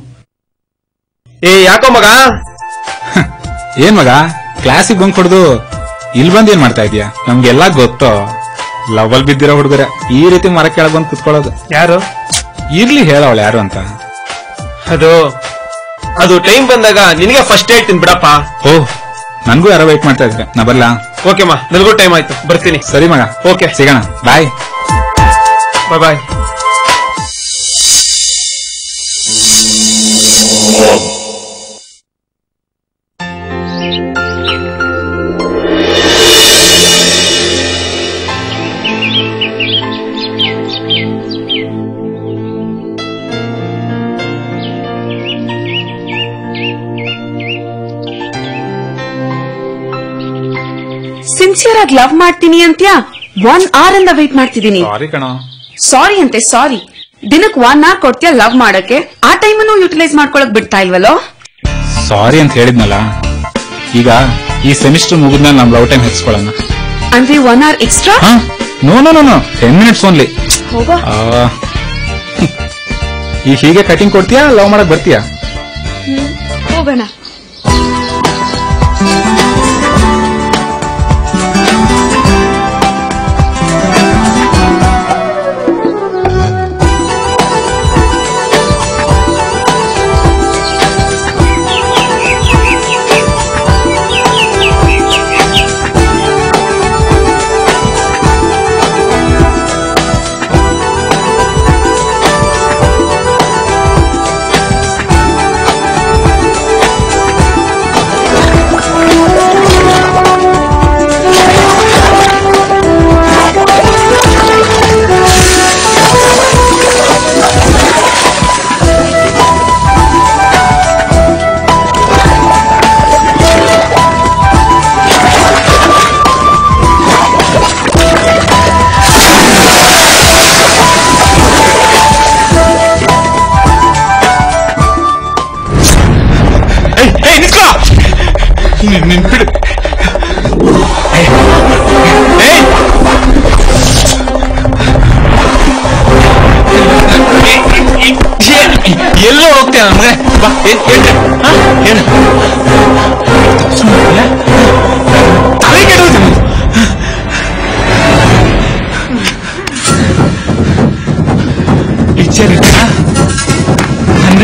ಏ ಯಾಕೋ ಮಗ ಏನ್ ಮಗ ಕ್ಲಾಸಿಗೆ ಬಂಕ್ ಹೊಡೆದು ಇಲ್ಲಿ ಬಂದ್ ಏನ್ ಮಾಡ್ತಾ ಇದೀಯಾ ನಮ್ಗೆಲ್ಲ ಗೊತ್ತು ಲವಲ್ ಬಿದ್ದಿರೋ ಹುಡುಗರ ಈ ರೀತಿ ಮರ ಕೆಳಗ್ ಬಂದ್ ಕುತ್ಕೊಳ್ಳೋದು ಯಾರು ಇರ್ಲಿ ಹೇಳವಳು ಯಾರು ಅಂತ ಅದು ಅದು ಟೈಮ್ ಬಂದಾಗ ನಿನಗೆ ಫಸ್ಟ್ ಹೇಳ್ತೀನಿ ಬಿಡಪ್ಪ ಓ ನನ್ಗೂ ಯಾರೋ ವೇಟ್ ಮಾಡ್ತಾ ಇದ್ರೆ ನಾ ಬರ್ಲಾ ಓಕೆ ಮಾ ನನಗೂ ಟೈಮ್ ಆಯ್ತು ಬರ್ತೀನಿ ಸರಿ ಮಗ ಓಕೆ ಸಿಗೋಣ ಬಾಯ್ ಬಾಯ್ ಬಾಯ್ ಸಿನ್ಸಿಯರ್ ಆಗಿ ಲವ್ ಮಾಡ್ತೀನಿ ಅಂತ್ಯಾ ಒನ್ ಅವರ್ ಇಂದ ವೇಟ್ ಮಾಡ್ತಿದ್ದೀನಿ ಸಾರಿ ಕಣೋ ಸಾರಿ ಅಂತೆ ಸಾರಿ ದಿನಕ್ ಒನ್ ಅವರ್ ಕೊಡ್ತೀಯ ಲವ್ ಮಾಡಕ್ಕೆ ಆ ಟೈಮನ್ನು ಯುಟಿಲೈಸ್ ಮಾಡ್ಕೊಳಕ್ ಬಿಡ್ತಾ ಇಲ್ವಲ್ಲೋ ಸಾರಿ ಅಂತ ಹೇಳಿದ್ನಲ್ಲ ಈಗ ಈ ಸೆಮಿಸ್ಟರ್ ಮುಗಿದ್ಮೇಲೆ ನಮ್ ಲವ್ ಟೈಮ್ ಹೆಚ್ಚಿಸ್ಕೊಳ್ಳೋಣ ಅಂದ್ರೆ one hour extra no no no no ten minutes only ಹೋಗೋ ಈಗ ಹೀಗೆ ಕಟಿಂಗ್ ಕೊಡ್ತೀಯಾ ಲವ್ ಮಾಡಕ್ ಬರ್ತೀಯಾ ಹೋಗೋಣ ನಿನ್ಬಿಡು ಎಲ್ಲೋ ಹೋಗ್ತೀಯ ನನ್ನ ಮಗನೇ ಬಾ ಏನ್ ಏನ್ ಹಾ? ಏನು ಸುಮ್ನೆ ತಲೆ ಕೆಡೋದು ನೀನು. ಈ ಚೇರ್ ಇರ್ತೀಯಾ?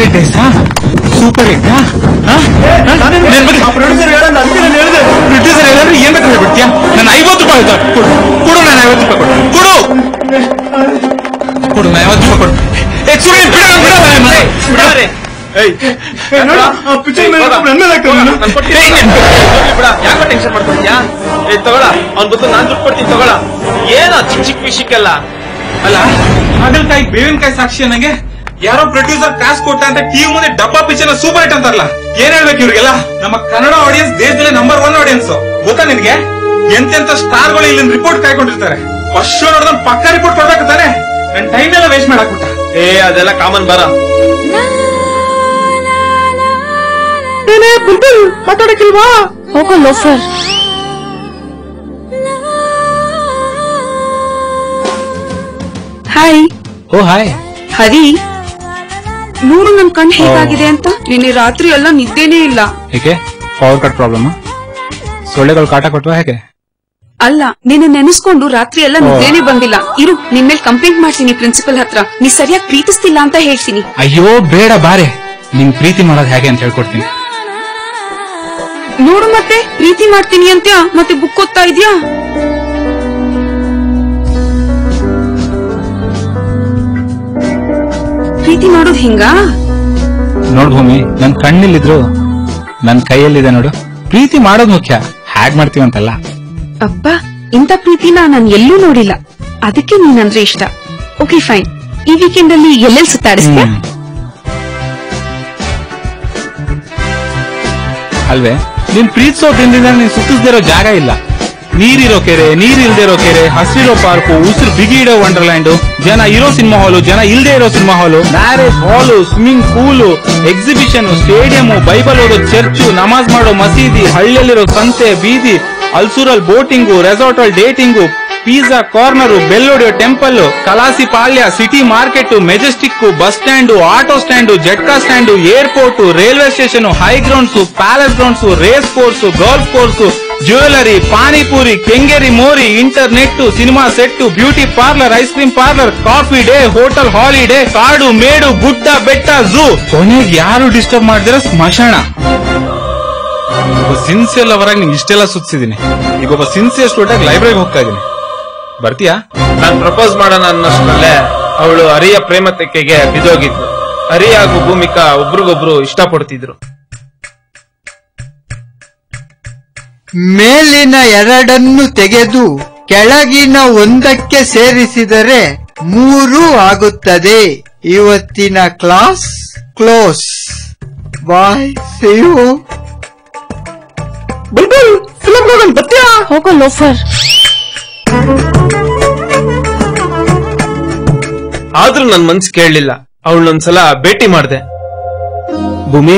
ಹಿಟ್ ಟೇಸ್ಟಾ ಸೂಪರ್ ಹಿಟ್ ಪ್ರೊಡ್ಯೂಸರ್ ಹೇಳಿದ್ರೆ ಏನ್ ಬೇಕು ಹೇಳ್ಬಿಡ್ತೀಯ ನಾನು ಐವತ್ತು ರೂಪಾಯಿ ಆಯ್ತು ಕೊಡು ಕೊಡು ನಾನು ಐವತ್ತು ರೂಪಾಯಿ ಕೊಡು ಕೊಡು ಕೊಡು ನಾನು ಐವತ್ತು ರೂಪಾಯಿ ಕೊಡು ಏ, ಸುರೇಶ್, ಬಿಡು, ಬಿಡು, ಬಿಡು, ಬಿಡು. ಯಾಕೋ ಟೆನ್ಷನ್ ಮಾಡ್ಕೊಳ್ತೀಯಾ ಏ ತಗೊಳ ಅವ್ನ್ ಬದಲು ನಾನ್ ದುಡ್ಡು ಕೊಡ್ತೀನಿ ತಗೊಳ ಏನೋ ಚಿಕ್ಕ ಚಿಕ್ಕ ವಿಷಯಕ್ಕೆಲ್ಲ ಅಲ್ಲ ಹಾಗಲಕಾಯಿ ಬೇವಿನಕಾಯಿ ಸಾಕ್ಷಿ ನನಗೆ ಯಾರೋ ಪ್ರೊಡ್ಯೂಸರ್ ಕಾಸ್ ಕೊಟ್ಟ ಅಂತ ಟಿವಿ ಮುಂದೆ ಡಬ್ಬಾ ಪಿಕ್ಚರ್ ಸೂಪರ್ ಹಿಟ್ ಅಂತಾರಲ್ಲ ಏನ್ ಹೇಳ್ಬೇಕು ಇವ್ರಿಗೆಲ್ಲ ನಮ್ಮ ಕನ್ನಡ ಆಡಿಯನ್ಸ್ ದೇಶದಲ್ಲಿ ನಂಬರ್ ಒನ್ ಆಡಿಯನ್ಸ್ ಗೊತ್ತಾ ನಿನ್ಗೆ ಎಂತೆಂತ ಸ್ಟಾರ್ಗಳು ಇಲ್ಲಿ ರಿಪೋರ್ಟ್ ಕಾಯ್ಕೊಂಡಿರ್ತಾರೆ ಫಸ್ಟ್ ಶೋ ನೋಡಿದ್ರೆ ಪಕ್ಕ ರಿಪೋರ್ಟ್ ಕೊಡ್ಬೇಕು ತಾನೆ ನನ್ ಟೈಮ್ ಎಲ್ಲ ವೇಸ್ಟ್ ಮಾಡಾಕ್ಬಿಟ್ಟ ಏ ಅದೆಲ್ಲ ಕಾಮನ್ ಬರ ಮಾತಾಡಕ್ಕಿಲ್ವಾ ಹೋಗೋ loafer hi oh hi Hari ನೋಡು ನನ್ ಕಣ್ ಹೇಗಾಗಿದೆ ಅಂತ ನಿನ್ನೆ ರಾತ್ರಿ ಎಲ್ಲ ನಿದ್ದೆನೇ ಇಲ್ಲ ಹೇಗೆ ಪವರ್ ಕಟ್ ಪ್ರಾಬ್ಲಮ್ ಸೊಳ್ಳೆಗಳು ಕಾಟ ಕೊಟ್ವಾ ಹೇಗೆ ಅಲ್ಲ ನಿನ್ನ ನೆನೆಸ್ಕೊಂಡು ರಾತ್ರಿ ಎಲ್ಲ ಓ. ನಿದ್ದೆನೇ ಬಂದಿಲ್ಲ ಇರು ನಿನ್ ಮೇಲೆ ಕಂಪ್ಲೇಂಟ್ ಮಾಡ್ತೀನಿ ಪ್ರಿನ್ಸಿಪಲ್ ಹತ್ರ ನೀ ಸರಿಯಾಗಿ ಪ್ರೀತಿಸ್ತಿಲ್ಲ ಅಂತ ಹೇಳ್ತೀನಿ ಅಯ್ಯೋ ಬೇಡ ಬಾರೆ ನಿಂಗ್ ಪ್ರೀತಿ ಮಾಡೋದು ಹೇಗೆ ಅಂತ ಹೇಳ್ಕೊಡ್ತೀನಿ ನೋಡು ಮತ್ತೆ ಪ್ರೀತಿ ಮಾಡ್ತೀನಿ ಅಂತ ಮತ್ತೆ ಬುಕ್ ಓದ್ತಾ ಇದ್ಯಾ ಪ್ರೀತಿ ಮಾಡೋದು ಹಿಂಗಾ ನೋಡ್ ಭೂಮಿ ನನ್ ಕಣ್ಣಿಲ್ಲಿದ್ರು ನನ್ ಕೈಯಲ್ಲಿದೆ ನೋಡು ಪ್ರೀತಿ ಮಾಡೋದು ಮುಖ್ಯ ಹ್ಯಾಗ್ ಮಾಡ್ತೀವಂತಲ್ಲ ಅಬ್ಬ ಇಂಥ ಪ್ರೀತಿನ ನಾನು ಎಲ್ಲೂ ನೋಡಿಲ್ಲ ಅದಕ್ಕೆ ನೀನಂದ್ರೆ ಇಷ್ಟ ಓಕೆ ಫೈನ್ ಈ ವೀಕೆಂಡ್ ಅಲ್ಲಿ ಎಲ್ಲೆಲ್ಲಿ ಸುತ್ತಾಡಿಸ್ತೀಯ ಹ್ಮ್. ಅಲ್ವೇ ನೀನ್ ಪ್ರೀತಿಸೋ ದಿನದಿಂದ ನೀನ್ ಸುತ್ತಿಸ್ದಿರೋ ಜಾಗ ಇಲ್ಲ ನೀರಿರೋ ಕೆರೆ ನೀರಿಲ್ದೇ ಇರೋ ಕೆರೆ ಹಸಿರೋ ಪಾರ್ಕು ಉಸಿರು ಬಿಗಿ ಇಡೋ ವಂಡರ್ಲ್ಯಾಂಡ್ ಜನ ಇರೋ ಸಿನಿಮಾ ಹಾಲು ಜನ ಇಲ್ದೇ ಇರೋ cinema hall marriage hall swimming pool exhibition stadium Bible ಓದೋ ಚರ್ಚು ನಮಾಜ್ ಮಾಡೋ ಮಸೀದಿ ಹಳ್ಳಿಯಲ್ಲಿರೋ ಸಂತೆ ಬೀದಿ ಅಲ್ಸೂರಲ್ ಬೋಟಿಂಗು ರೆಸಾರ್ಟ್ ಅಲ್ಲಿ ಡೇಟಿಂಗು ಪಿಜ್ಜಾ ಕಾರ್ನರು ಬೆಲ್ಲೋಡಿಯೋ temple Kalasipalya city market Majestic bus stand auto stand ಜಟ್ಕಾ stand airport railway station high grounds palace grounds race course golf course jewellery panipuri Kengeri ಮೋರಿ internet cinema set beauty parlour ice cream parlour coffee day hotel holiday ಕಾಡು ಮೇಡು ಗುಡ್ಡ ಬೆಟ್ಟ zoo ಕೊನೆಗೆ ಯಾರು disturb ಮಾಡಿದ್ರೆ ಸ್ಮಶಾನ ಒಬ್ಬ ಸಿನ್ಸಿಯರ್ ಅವರಾಗಿ ನಿಂಗೆ ಇಷ್ಟೆಲ್ಲ ಸುತ್ತಿಸಿದೀನಿ ಈಗ ಒಬ್ಬ ಸಿನ್ಸಿಯರ್ ಸ್ಟೂಡೆಂಟ್ ಲೈಬ್ರರಿಗೆ ಹೋಗ್ತಾ ಇದೀನಿ ಬರ್ತೀಯಾ ನಾನ್ ಪ್ರಪೋಸ್ ಮಾಡೋಣ ಅನ್ನೋಷ್ಟರಲ್ಲೇ ಅವಳು ಹರಿಯ ಪ್ರೇಮ ತೆಕ್ಕೆಗೆ ಬಿದ್ದೋಗಿದ್ಲು ಹರಿ ಹಾಗೂ ಭೂಮಿಕಾ ಒಬ್ರಿಗೊಬ್ರು ಇಷ್ಟಪಡ್ತಿದ್ರು ಮೇಲಿನ ಎರಡನ್ನು ತೆಗೆದು ಕೆಳಗಿನ ಒಂದಕ್ಕೆ ಸೇರಿಸಿದರೆ ಮೂರು ಆಗುತ್ತದೆ ಇವತ್ತಿನ ಕ್ಲಾಸ್ ಕ್ಲೋಸ್ ಬಾಯ್ ಸಿಯು ಹೋಗೋ ಲೋಫರ್ ಆದ್ರೂ ನನ್ ಮನ್ಸ್ ಕೇಳಲಿಲ್ಲ ಅವಳನ್ನೊಂದ್ಸಲ ಭೇಟಿ ಮಾಡ್ದೆ ಭೂಮಿ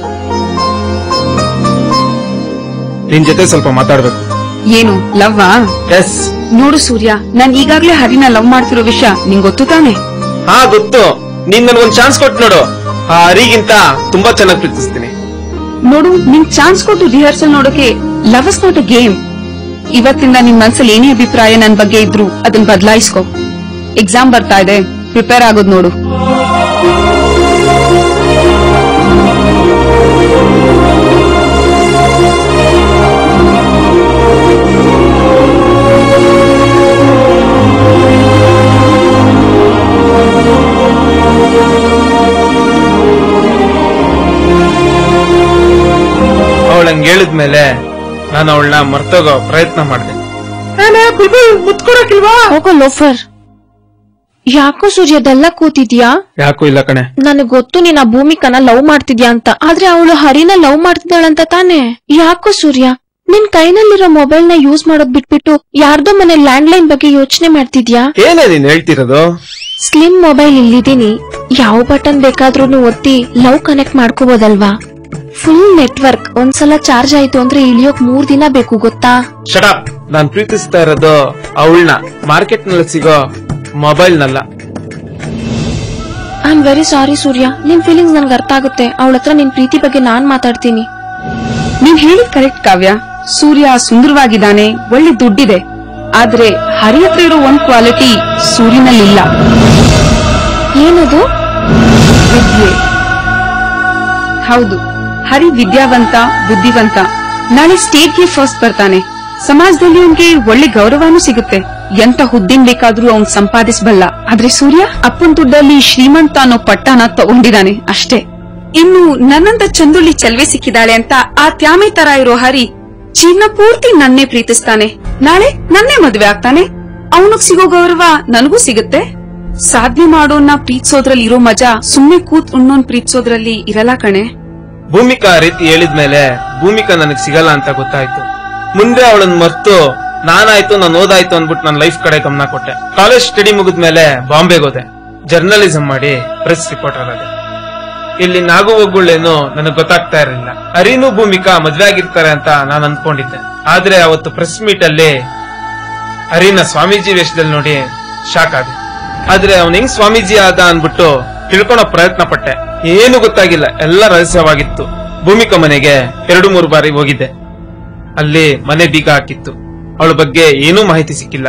ನಿನ್ ಜೊತೆ ಸ್ವಲ್ಪ ಮಾತಾಡ್ಬೇಕು ಏನು ಲವ್ವಾ ಎಸ್ ನೋಡು ಸೂರ್ಯ ನಾನ್ ಈಗಾಗ್ಲೇ ಹರಿನ ಲವ್ ಮಾಡ್ತಿರೋ ವಿಷಯ ನಿಂಗ್ ಗೊತ್ತು ತಾನೆ ಹಾ ಗೊತ್ತು ನೀನ್ ನನ್ಗೊಂದ್ ಚಾನ್ಸ್ ಕೊಟ್ಟು ನೋಡು ಆ ಹರಿಗಿಂತ ತುಂಬಾ ಚೆನ್ನಾಗಿ ಪ್ರೀತಿಸ್ತೀನಿ ನೋಡು ನಿಂಗ್ ಚಾನ್ಸ್ ಕೊಟ್ಟು ರಿಹರ್ಸಲ್ ನೋಡೋಕೆ love is not a game ಇವತ್ತಿಂದ ನಿನ್ ಮನ್ಸಲ್ಲಿ ಏನೇ ಅಭಿಪ್ರಾಯ ನನ್ ಬಗ್ಗೆ ಇದ್ರು ಅದನ್ನ ಬದಲಾಯಿಸ್ಕೊ ಎಕ್ಸಾಮ್ ಬರ್ತಾ ಇದೆ ಪ್ರಿಪೇರ್ ಆಗೋದ್ ನೋಡು ಅವಳಂಗ್ ಹೇಳಿದ್ಮೇಲೆ ನಾನು ಅವಳನ್ನ ಮರ್ತೋಗೋ ಪ್ರಯತ್ನ ಮಾಡಿದೆ ಹೋಗೋ ಲೋಫರ್ ಯಾಕೋ ಸೂರ್ಯ ಅದೆಲ್ಲ ಕೂತಿದ್ಯಾ ಯಾಕೂ ಇಲ್ಲ ಕಣೆ ನನಗ್ ಗೊತ್ತು ನೀನ್ ಆ ಭೂಮಿಕನ ಲವ್ ಮಾಡ್ತಿದ್ಯಾ ಅಂತ ಆದ್ರೆ ಅವಳು ಹರಿನ ಲವ್ ಮಾಡ್ತಿದ್ದಾಳಂತ ತಾನೆ ಯಾಕೋ ಸೂರ್ಯ ನಿನ್ ಕೈನಲ್ಲಿರೋ ಮೊಬೈಲ್ ನ ಯೂಸ್ ಮಾಡೋದ್ ಬಿಟ್ಬಿಟ್ಟು ಯಾರ್ದೋ ಮನೆ ಲ್ಯಾಂಡ್ ಲೈನ್ ಬಗ್ಗೆ ಯೋಚನೆ ಮಾಡ್ತಿದ್ಯಾ ಏನೇ ನೀನ್ ಹೇಳ್ತಿರೋದು ಸ್ಲಿಮ್ ಮೊಬೈಲ್ ಇಲ್ಲಿದೀನಿ ಯಾವ ಬಟನ್ ಬೇಕಾದ್ರೂ ಒತ್ತಿ ಲವ್ ಕನೆಕ್ಟ್ ಮಾಡ್ಕೋಬೋದಲ್ವಾ ಫುಲ್ ನೆಟ್ವರ್ಕ್ ಒಂದ್ಸಲ ಚಾರ್ಜ್ ಆಯ್ತು ಅಂದ್ರೆ ಇಳಿಯೋಕ್ ಮೂರ್ ದಿನ ಬೇಕು ಗೊತ್ತಾ ಶಟಪ್ ನಾನ್ ಪ್ರೀತಿಸ್ತಾ ಇರೋದು ಅವಳನ್ನ ಮಾರ್ಕೆಟ್ ನಲ್ಲಿ ಸಿಗೋ ಮೊಬೈಲ್ ನಲ್ಲ I am very sorry Surya ನಿನ್ ಫೀಲಿಂಗ್ಸ್ ನನ್ಗೆ ಅರ್ಥ ಆಗುತ್ತೆ ಅವಳ ಹತ್ರ ನಿನ್ ಪ್ರೀತಿ ಬಗ್ಗೆ ನಾನ್ ಮಾತಾಡ್ತೀನಿ ನೀನ್ ಹೇಳಿದ್ ಕರೆಕ್ಟ್ ಕಾವ್ಯ ಸೂರ್ಯ ಸುಂದರವಾಗಿದ್ದಾನೆ ಒಳ್ಳೆ ದುಡ್ಡಿದೆ ಆದ್ರೆ ಹರಿ ಹತ್ರ ಇರೋ ಒಂದ್ ಕ್ವಾಲಿಟಿ ಸೂರ್ಯನಲ್ಲಿಲ್ಲ ಏನದು ವಿದ್ಯೆ ಹೌದು ಹರಿ ವಿದ್ಯಾವಂತ ಬುದ್ಧಿವಂತ ನಾಳೆ ಸ್ಟೇಟ್ಗೆ ಫಸ್ಟ್ ಬರ್ತಾನೆ ಸಮಾಜದಲ್ಲಿ ಅವನ್ಗೆ ಒಳ್ಳೆ ಗೌರವನೂ ಸಿಗುತ್ತೆ ಎಂತ ಹುದ್ದೆನ್ ಬೇಕಾದ್ರೂ ಅವ್ನ್ ಸಂಪಾದಿಸಬಲ್ಲ ಆದ್ರೆ ಸೂರ್ಯ ಅಪ್ಪನ್ ದುಡ್ಡಲ್ಲಿ ಶ್ರೀಮಂತ ಅನ್ನೋ ಪಟ್ಟನ ತಗೊಂಡಿದ್ದಾನೆ ಅಷ್ಟೇ ಇನ್ನು ನನ್ನಂತ ಚಂದುಳ್ಳಿ ಚೆಲ್ವೆ ಸಿಕ್ಕಿದಾಳೆ ಅಂತ ಆ ತ್ಯಾಮೆ ತರ ಇರೋ ಹರಿ ಜೀವನ ಪೂರ್ತಿ ನನ್ನೇ ಪ್ರೀತಿಸ್ತಾನೆ ನಾಳೆ ನನ್ನೇ ಮದ್ವೆ ಆಗ್ತಾನೆ ಅವನಿಗ್ ಸಿಗೋ ಗೌರವ ನನಗೂ ಸಿಗುತ್ತೆ ಸಾಧನೆ ಮಾಡೋನ್ನ ಪ್ರೀತಿಸೋದ್ರಲ್ಲಿ ಇರೋ ಮಜಾ ಸುಮ್ನೆ ಕೂತ್ ಉಣ್ಣೋನ್ ಪ್ರೀತಿಸೋದ್ರಲ್ಲಿ ಇರಲ್ಲ ಕಣೆ ಭೂಮಿಕಾ ಆ ರೀತಿ ಹೇಳಿದ್ಮೇಲೆ ಭೂಮಿಕಾ ನನಗ್ ಸಿಗಲ್ಲ ಅಂತ ಗೊತ್ತಾಯ್ತು ಮುಂದೆ ಅವಳನ್ನ ಮರ್ತು ನಾನಾಯ್ತು ನಾನು ಓದಾಯ್ತು ಅಂದ್ಬಿಟ್ಟು ನನ್ನ ಲೈಫ್ ಕಡೆ ಗಮನ ಕೊಟ್ಟೆ ಕಾಲೇಜ್ ಸ್ಟಡಿ ಮುಗಿದ್ಮೇಲೆ ಬಾಂಬೆಗೆ ಹೋದೆ ಜರ್ನಲಿಸಂ ಮಾಡಿ ಪ್ರೆಸ್ ರಿಪೋರ್ಟರ್ ಆದೆ ಇಲ್ಲಿ ನಾಗು ಒಗ್ಗುಳ್ಳೇನು ನನಗ್ ಗೊತ್ತಾಗ್ತಾ ಇರಲಿಲ್ಲ ಹರಿನು ಭೂಮಿಕಾ ಮದ್ವೆ ಆಗಿರ್ತಾರೆ ಅಂತ ನಾನು ಅನ್ಕೊಂಡಿದ್ದೆ ಆದ್ರೆ ಅವತ್ತು ಪ್ರೆಸ್ ಮೀಟ್ ಅಲ್ಲಿ ಹರಿನ ಸ್ವಾಮೀಜಿ ವೇಷದಲ್ಲಿ ನೋಡಿ ಶಾಕ್ ಆದೆ ಆದ್ರೆ ಅವನ್ ಹೆಂಗ್ ಸ್ವಾಮೀಜಿ ಆದ ಅನ್ಬಿಟ್ಟು ತಿಳ್ಕೊಳೋ ಪ್ರಯತ್ನ ಪಟ್ಟೆ ಏನು ಗೊತ್ತಾಗಿಲ್ಲ ಎಲ್ಲ ರಹಸ್ಯವಾಗಿತ್ತು ಭೂಮಿಕಾ ಮನೆಗೆ ಎರಡು ಮೂರು ಬಾರಿ ಹೋಗಿದ್ದೆ ಅಲ್ಲಿ ಮನೆ ಬೀಗ ಹಾಕಿತ್ತು ಅವಳ ಬಗ್ಗೆ ಏನೂ ಮಾಹಿತಿ ಸಿಕ್ಕಿಲ್ಲ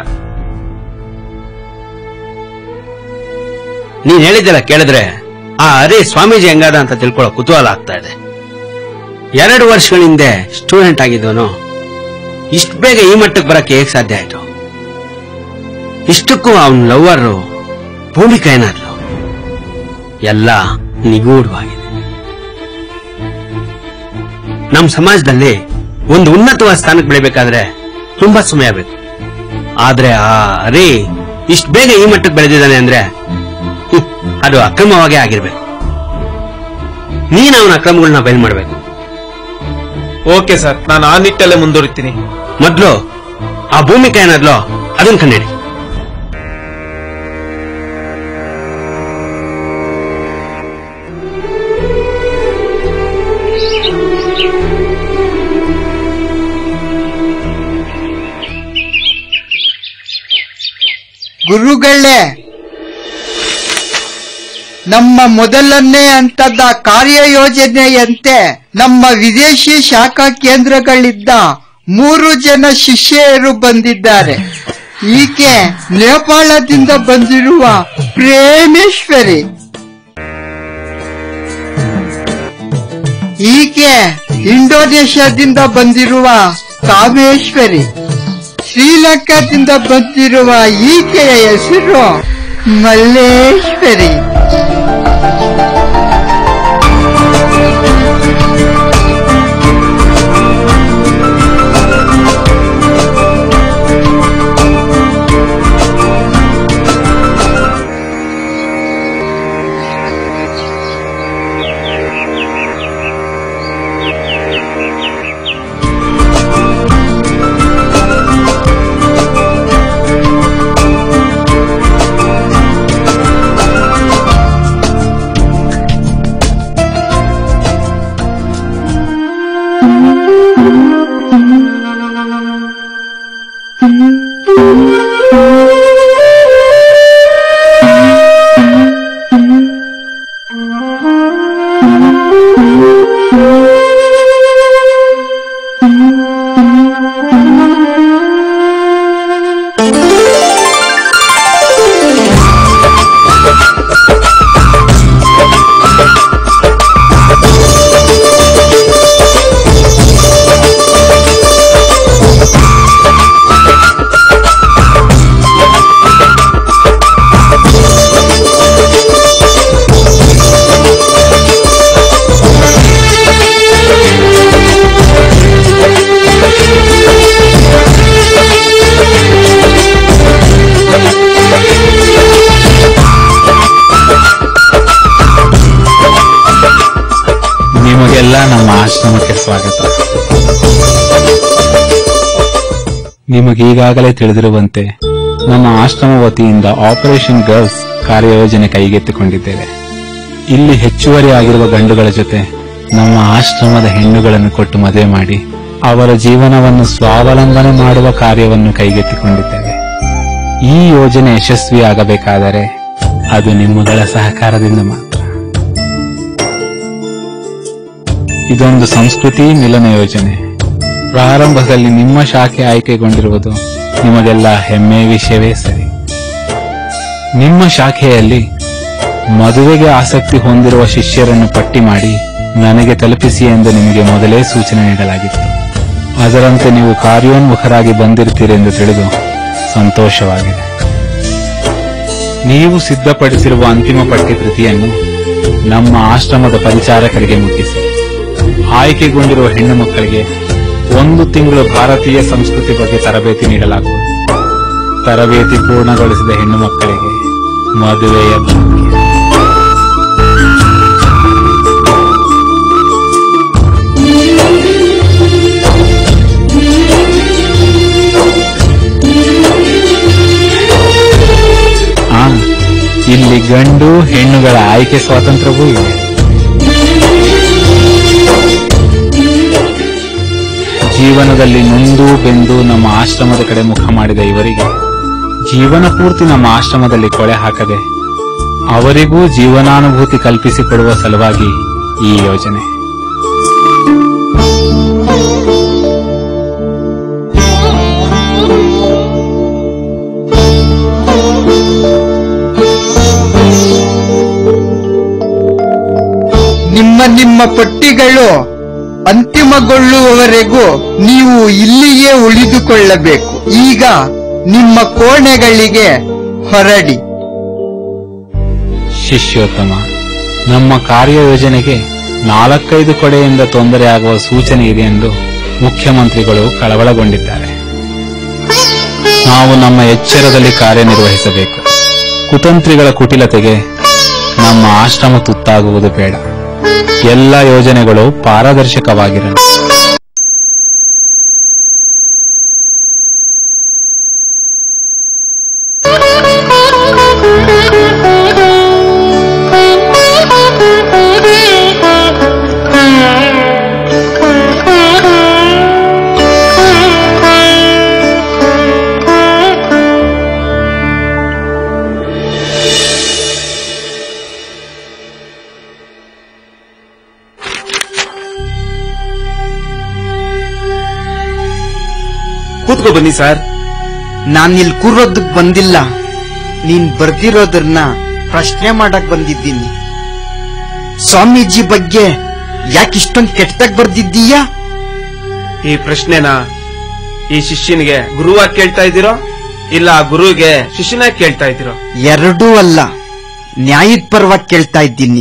ನೀನ್ ಹೇಳಿದ್ದೆಲ್ಲ ಕೇಳಿದ್ರೆ ಆ ಅರೆ ಸ್ವಾಮೀಜಿ ಹೆಂಗಾದ ಅಂತ ತಿಳ್ಕೊಳ್ಳೋ ಕುತೂಹಲ ಆಗ್ತಾ ಇದೆ ಎರಡು ವರ್ಷಗಳ ಹಿಂದೆ ಸ್ಟೂಡೆಂಟ್ ಆಗಿದ್ದವನು ಇಷ್ಟು ಬೇಗ ಈ ಮಟ್ಟಕ್ಕೆ ಬರಕ್ಕೆ ಹೇಗ್ ಸಾಧ್ಯ ಆಯ್ತು ಇಷ್ಟಕ್ಕೂ ಅವನ ಲವ್ವರು ಭೂಮಿಕಾ ಏನಾದ್ಲು ಎಲ್ಲ ನಿಗೂಢವಾಗಿದೆ ನಮ್ಮ ಸಮಾಜದಲ್ಲಿ ಒಂದು ಉನ್ನತವಾದ ಸ್ಥಾನಕ್ಕೆ ಬೆಳಿಬೇಕಾದ್ರೆ ತುಂಬಾ ಸಮಯ ಬೇಕು ಆದ್ರೆ ಆ ಅರೆ ಇಷ್ಟು ಬೇಗ ಈ ಮಟ್ಟಕ್ಕೆ ಬೆಳೆದಿದ್ದಾನೆ ಅಂದ್ರೆ ಹ್ಮ್, ಅದು ಅಕ್ರಮವಾಗೇ ಆಗಿರ್ಬೇಕು ನೀನ್ ಅವನ ಅಕ್ರಮಗಳನ್ನ ಬಯಲು ಮಾಡ್ಬೇಕು ಓಕೆ ಸರ್ ನಾನು ಆ ನಿಟ್ಟಲ್ಲೇ ಮುಂದುವರಿತೀನಿ ಮೊದ್ಲು ಆ ಭೂಮಿಕಾ ಏನಾದ್ಲೋ ಅದನ್ನ ಕಂಡಿಡಿ ಗುರುಗಳೇ ನಮ್ಮ ಮೊದಲನೇ ಹಂತದ ಕಾರ್ಯಯೋಜನೆಯಂತೆ ನಮ್ಮ ವಿದೇಶಿ ಶಾಖಾ ಕೇಂದ್ರಗಳಿದ್ದ ಮೂರು ಜನ ಶಿಷ್ಯರು ಬಂದಿದ್ದಾರೆ ಈಕೆ ನೇಪಾಳದಿಂದ ಬಂದಿರುವ ಪ್ರೇಮೇಶ್ವರಿ ಈಕೆ ಇಂಡೋನೇಷ್ಯಾದಿಂದ ಬಂದಿರುವ ಕಾಮೇಶ್ವರಿ ಶ್ರೀಲಂಕಾದಿಂದ ಬಂದಿರುವ ಈಕೆಯ ಹೆಸರು ಮಲ್ಲೇಶ್ವರಿ ನಿಮಗೆಲ್ಲ ನಮ್ಮ ಆಶ್ರಮಕ್ಕೆ ಸ್ವಾಗತ ನಿಮಗೀಗಾಗಲೇ ತಿಳಿದಿರುವಂತೆ ನಮ್ಮ ಆಶ್ರಮ ವತಿಯಿಂದ ಆಪರೇಷನ್ ಗರ್ಲ್ಸ್ ಕಾರ್ಯಯೋಜನೆ ಕೈಗೆತ್ತಿಕೊಂಡಿದ್ದೇವೆ ಇಲ್ಲಿ ಹೆಚ್ಚುವರಿ ಆಗಿರುವ ಗಂಡುಗಳ ಜೊತೆ ನಮ್ಮ ಆಶ್ರಮದ ಹೆಣ್ಣುಗಳನ್ನು ಕೊಟ್ಟು ಮದುವೆ ಮಾಡಿ ಅವರ ಜೀವನವನ್ನು ಸ್ವಾವಲಂಬನೆ ಮಾಡುವ ಕಾರ್ಯವನ್ನು ಕೈಗೆತ್ತಿಕೊಂಡಿದ್ದೇವೆ ಈ ಯೋಜನೆ ಯಶಸ್ವಿಯಾಗಬೇಕಾದರೆ ಅದು ನಿಮ್ಮಗಳ ಸಹಕಾರದಿಂದ ಮಾತ್ರ ಇದೊಂದು ಸಂಸ್ಕೃತಿ ಮಿಲನ ಯೋಜನೆ ಪ್ರಾರಂಭದಲ್ಲಿ ನಿಮ್ಮ ಶಾಖೆ ಆಯ್ಕೆಗೊಂಡಿರುವುದು ನಿಮಗೆಲ್ಲ ಹೆಮ್ಮೆಯ ವಿಷಯವೇ ಸರಿ ನಿಮ್ಮ ಶಾಖೆಯಲ್ಲಿ ಮದುವೆಗೆ ಆಸಕ್ತಿ ಹೊಂದಿರುವ ಶಿಷ್ಯರನ್ನು ಪಟ್ಟಿ ಮಾಡಿ ನನಗೆ ತಲುಪಿಸಿ ಎಂದು ನಿಮಗೆ ಮೊದಲೇ ಸೂಚನೆ ನೀಡಲಾಗಿತ್ತು ಅದರಂತೆ ನೀವು ಕಾರ್ಯೋನ್ಮುಖರಾಗಿ ಬಂದಿರ್ತೀರೆಂದು ತಿಳಿದು ಸಂತೋಷವಾಗಿದೆ ನೀವು ಸಿದ್ಧಪಡಿಸಿರುವ ಅಂತಿಮ ಪಟ್ಟಿ ಕೃತಿಯನ್ನು ನಮ್ಮ ಆಶ್ರಮದ ಪರಿಚಾರಕರಿಗೆ ಮುಟ್ಟಿಸಿ ಆಯ್ಕೆಗೊಂಡಿರುವ ಹೆಣ್ಣು ಮಕ್ಕಳಿಗೆ ಒಂದು ತಿಂಗಳು ಭಾರತೀಯ ಸಂಸ್ಕೃತಿ ಬಗ್ಗೆ ತರಬೇತಿ ನೀಡಲಾಗುವುದು ತರಬೇತಿ ಪೂರ್ಣಗೊಳಿಸಿದ ಹೆಣ್ಣು ಮಕ್ಕಳಿಗೆ ಮದುವೆಯ ಭಾಗ್ಯ ಆ, ಇಲ್ಲಿ ಗಂಡು ಹೆಣ್ಣುಗಳ ಆಯ್ಕೆ ಸ್ವಾತಂತ್ರ್ಯವೂ ಇದೆ ಜೀವನದಲ್ಲಿ ನೊಂದು ಬೆಂದು ನಮ್ಮ ಆಶ್ರಮದ ಕಡೆ ಮುಖ ಮಾಡಿದ ಇವರಿಗೆ ಜೀವನ ಪೂರ್ತಿ ನಮ್ಮ ಆಶ್ರಮದಲ್ಲಿ ಕೊಳೆ ಹಾಕದೆ ಅವರಿಗೂ ಜೀವನಾನುಭೂತಿ ಕಲ್ಪಿಸಿಕೊಡುವ ಸಲುವಾಗಿ ಈ ಯೋಜನೆ ನಿಮ್ಮ ನಿಮ್ಮ ಪಟ್ಟಿಗಳು ಅಂತಿಮಗೊಳ್ಳುವವರೆಗೂ ನೀವು ಇಲ್ಲಿಯೇ ಉಳಿದುಕೊಳ್ಳಬೇಕು ಈಗ ನಿಮ್ಮ ಕೋಣೆಗಳಿಗೆ ಹೊರಡಿ ಶಿಷ್ಯೋತ್ತಮ ನಮ್ಮ ಕಾರ್ಯಯೋಜನೆಗೆ ನಾಲ್ಕೈದು ಕಡೆಯಿಂದ ತೊಂದರೆಯಾಗುವ ಸೂಚನೆ ಇದೆ ಎಂದು ಮುಖ್ಯಮಂತ್ರಿಗಳು ಕಳವಳಗೊಂಡಿದ್ದಾರೆ ನಾವು ನಮ್ಮ ಎಚ್ಚರದಲ್ಲಿ ಕಾರ್ಯನಿರ್ವಹಿಸಬೇಕು ಕುತಂತ್ರಿಗಳ ಕುಟಿಲತೆಗೆ ನಮ್ಮ ಆಶ್ರಮ ತುತ್ತಾಗುವುದು ಬೇಡ ಎಲ್ಲ ಯೋಜನೆಗಳು ಪಾರದರ್ಶಕವಾಗಿರಲಿ ಕೂತ್ಕೋ ಬನ್ನಿ ಸರ್ ನಾನಿಲ್ ಕೂರೋದಕ್ ಬಂದಿಲ್ಲ ನೀನ್ ಬರ್ದಿರೋದನ್ನ ಪ್ರಶ್ನೆ ಮಾಡಕ್ ಬಂದಿದ್ದೀನಿ ಸ್ವಾಮೀಜಿ ಬಗ್ಗೆ ಯಾಕಿಷ್ಟೊಂದ್ ಕೆಟ್ಟದಾಗ ಬರ್ದಿದ್ದೀಯಾ ಈ ಪ್ರಶ್ನೆನ ಈ ಶಿಷ್ಯನಿಗೆ ಗುರುವಾಗಿ ಕೇಳ್ತಾ ಇದ್ದೀರೋ ಇಲ್ಲ ಗುರುವಿಗೆ ಶಿಷ್ಯನಾಗಿ ಕೇಳ್ತಾ ಇದ್ದೀರೋ ಎರಡೂ ಅಲ್ಲ ನ್ಯಾಯದ ಪರವಾಗಿ ಕೇಳ್ತಾ ಇದ್ದೀನಿ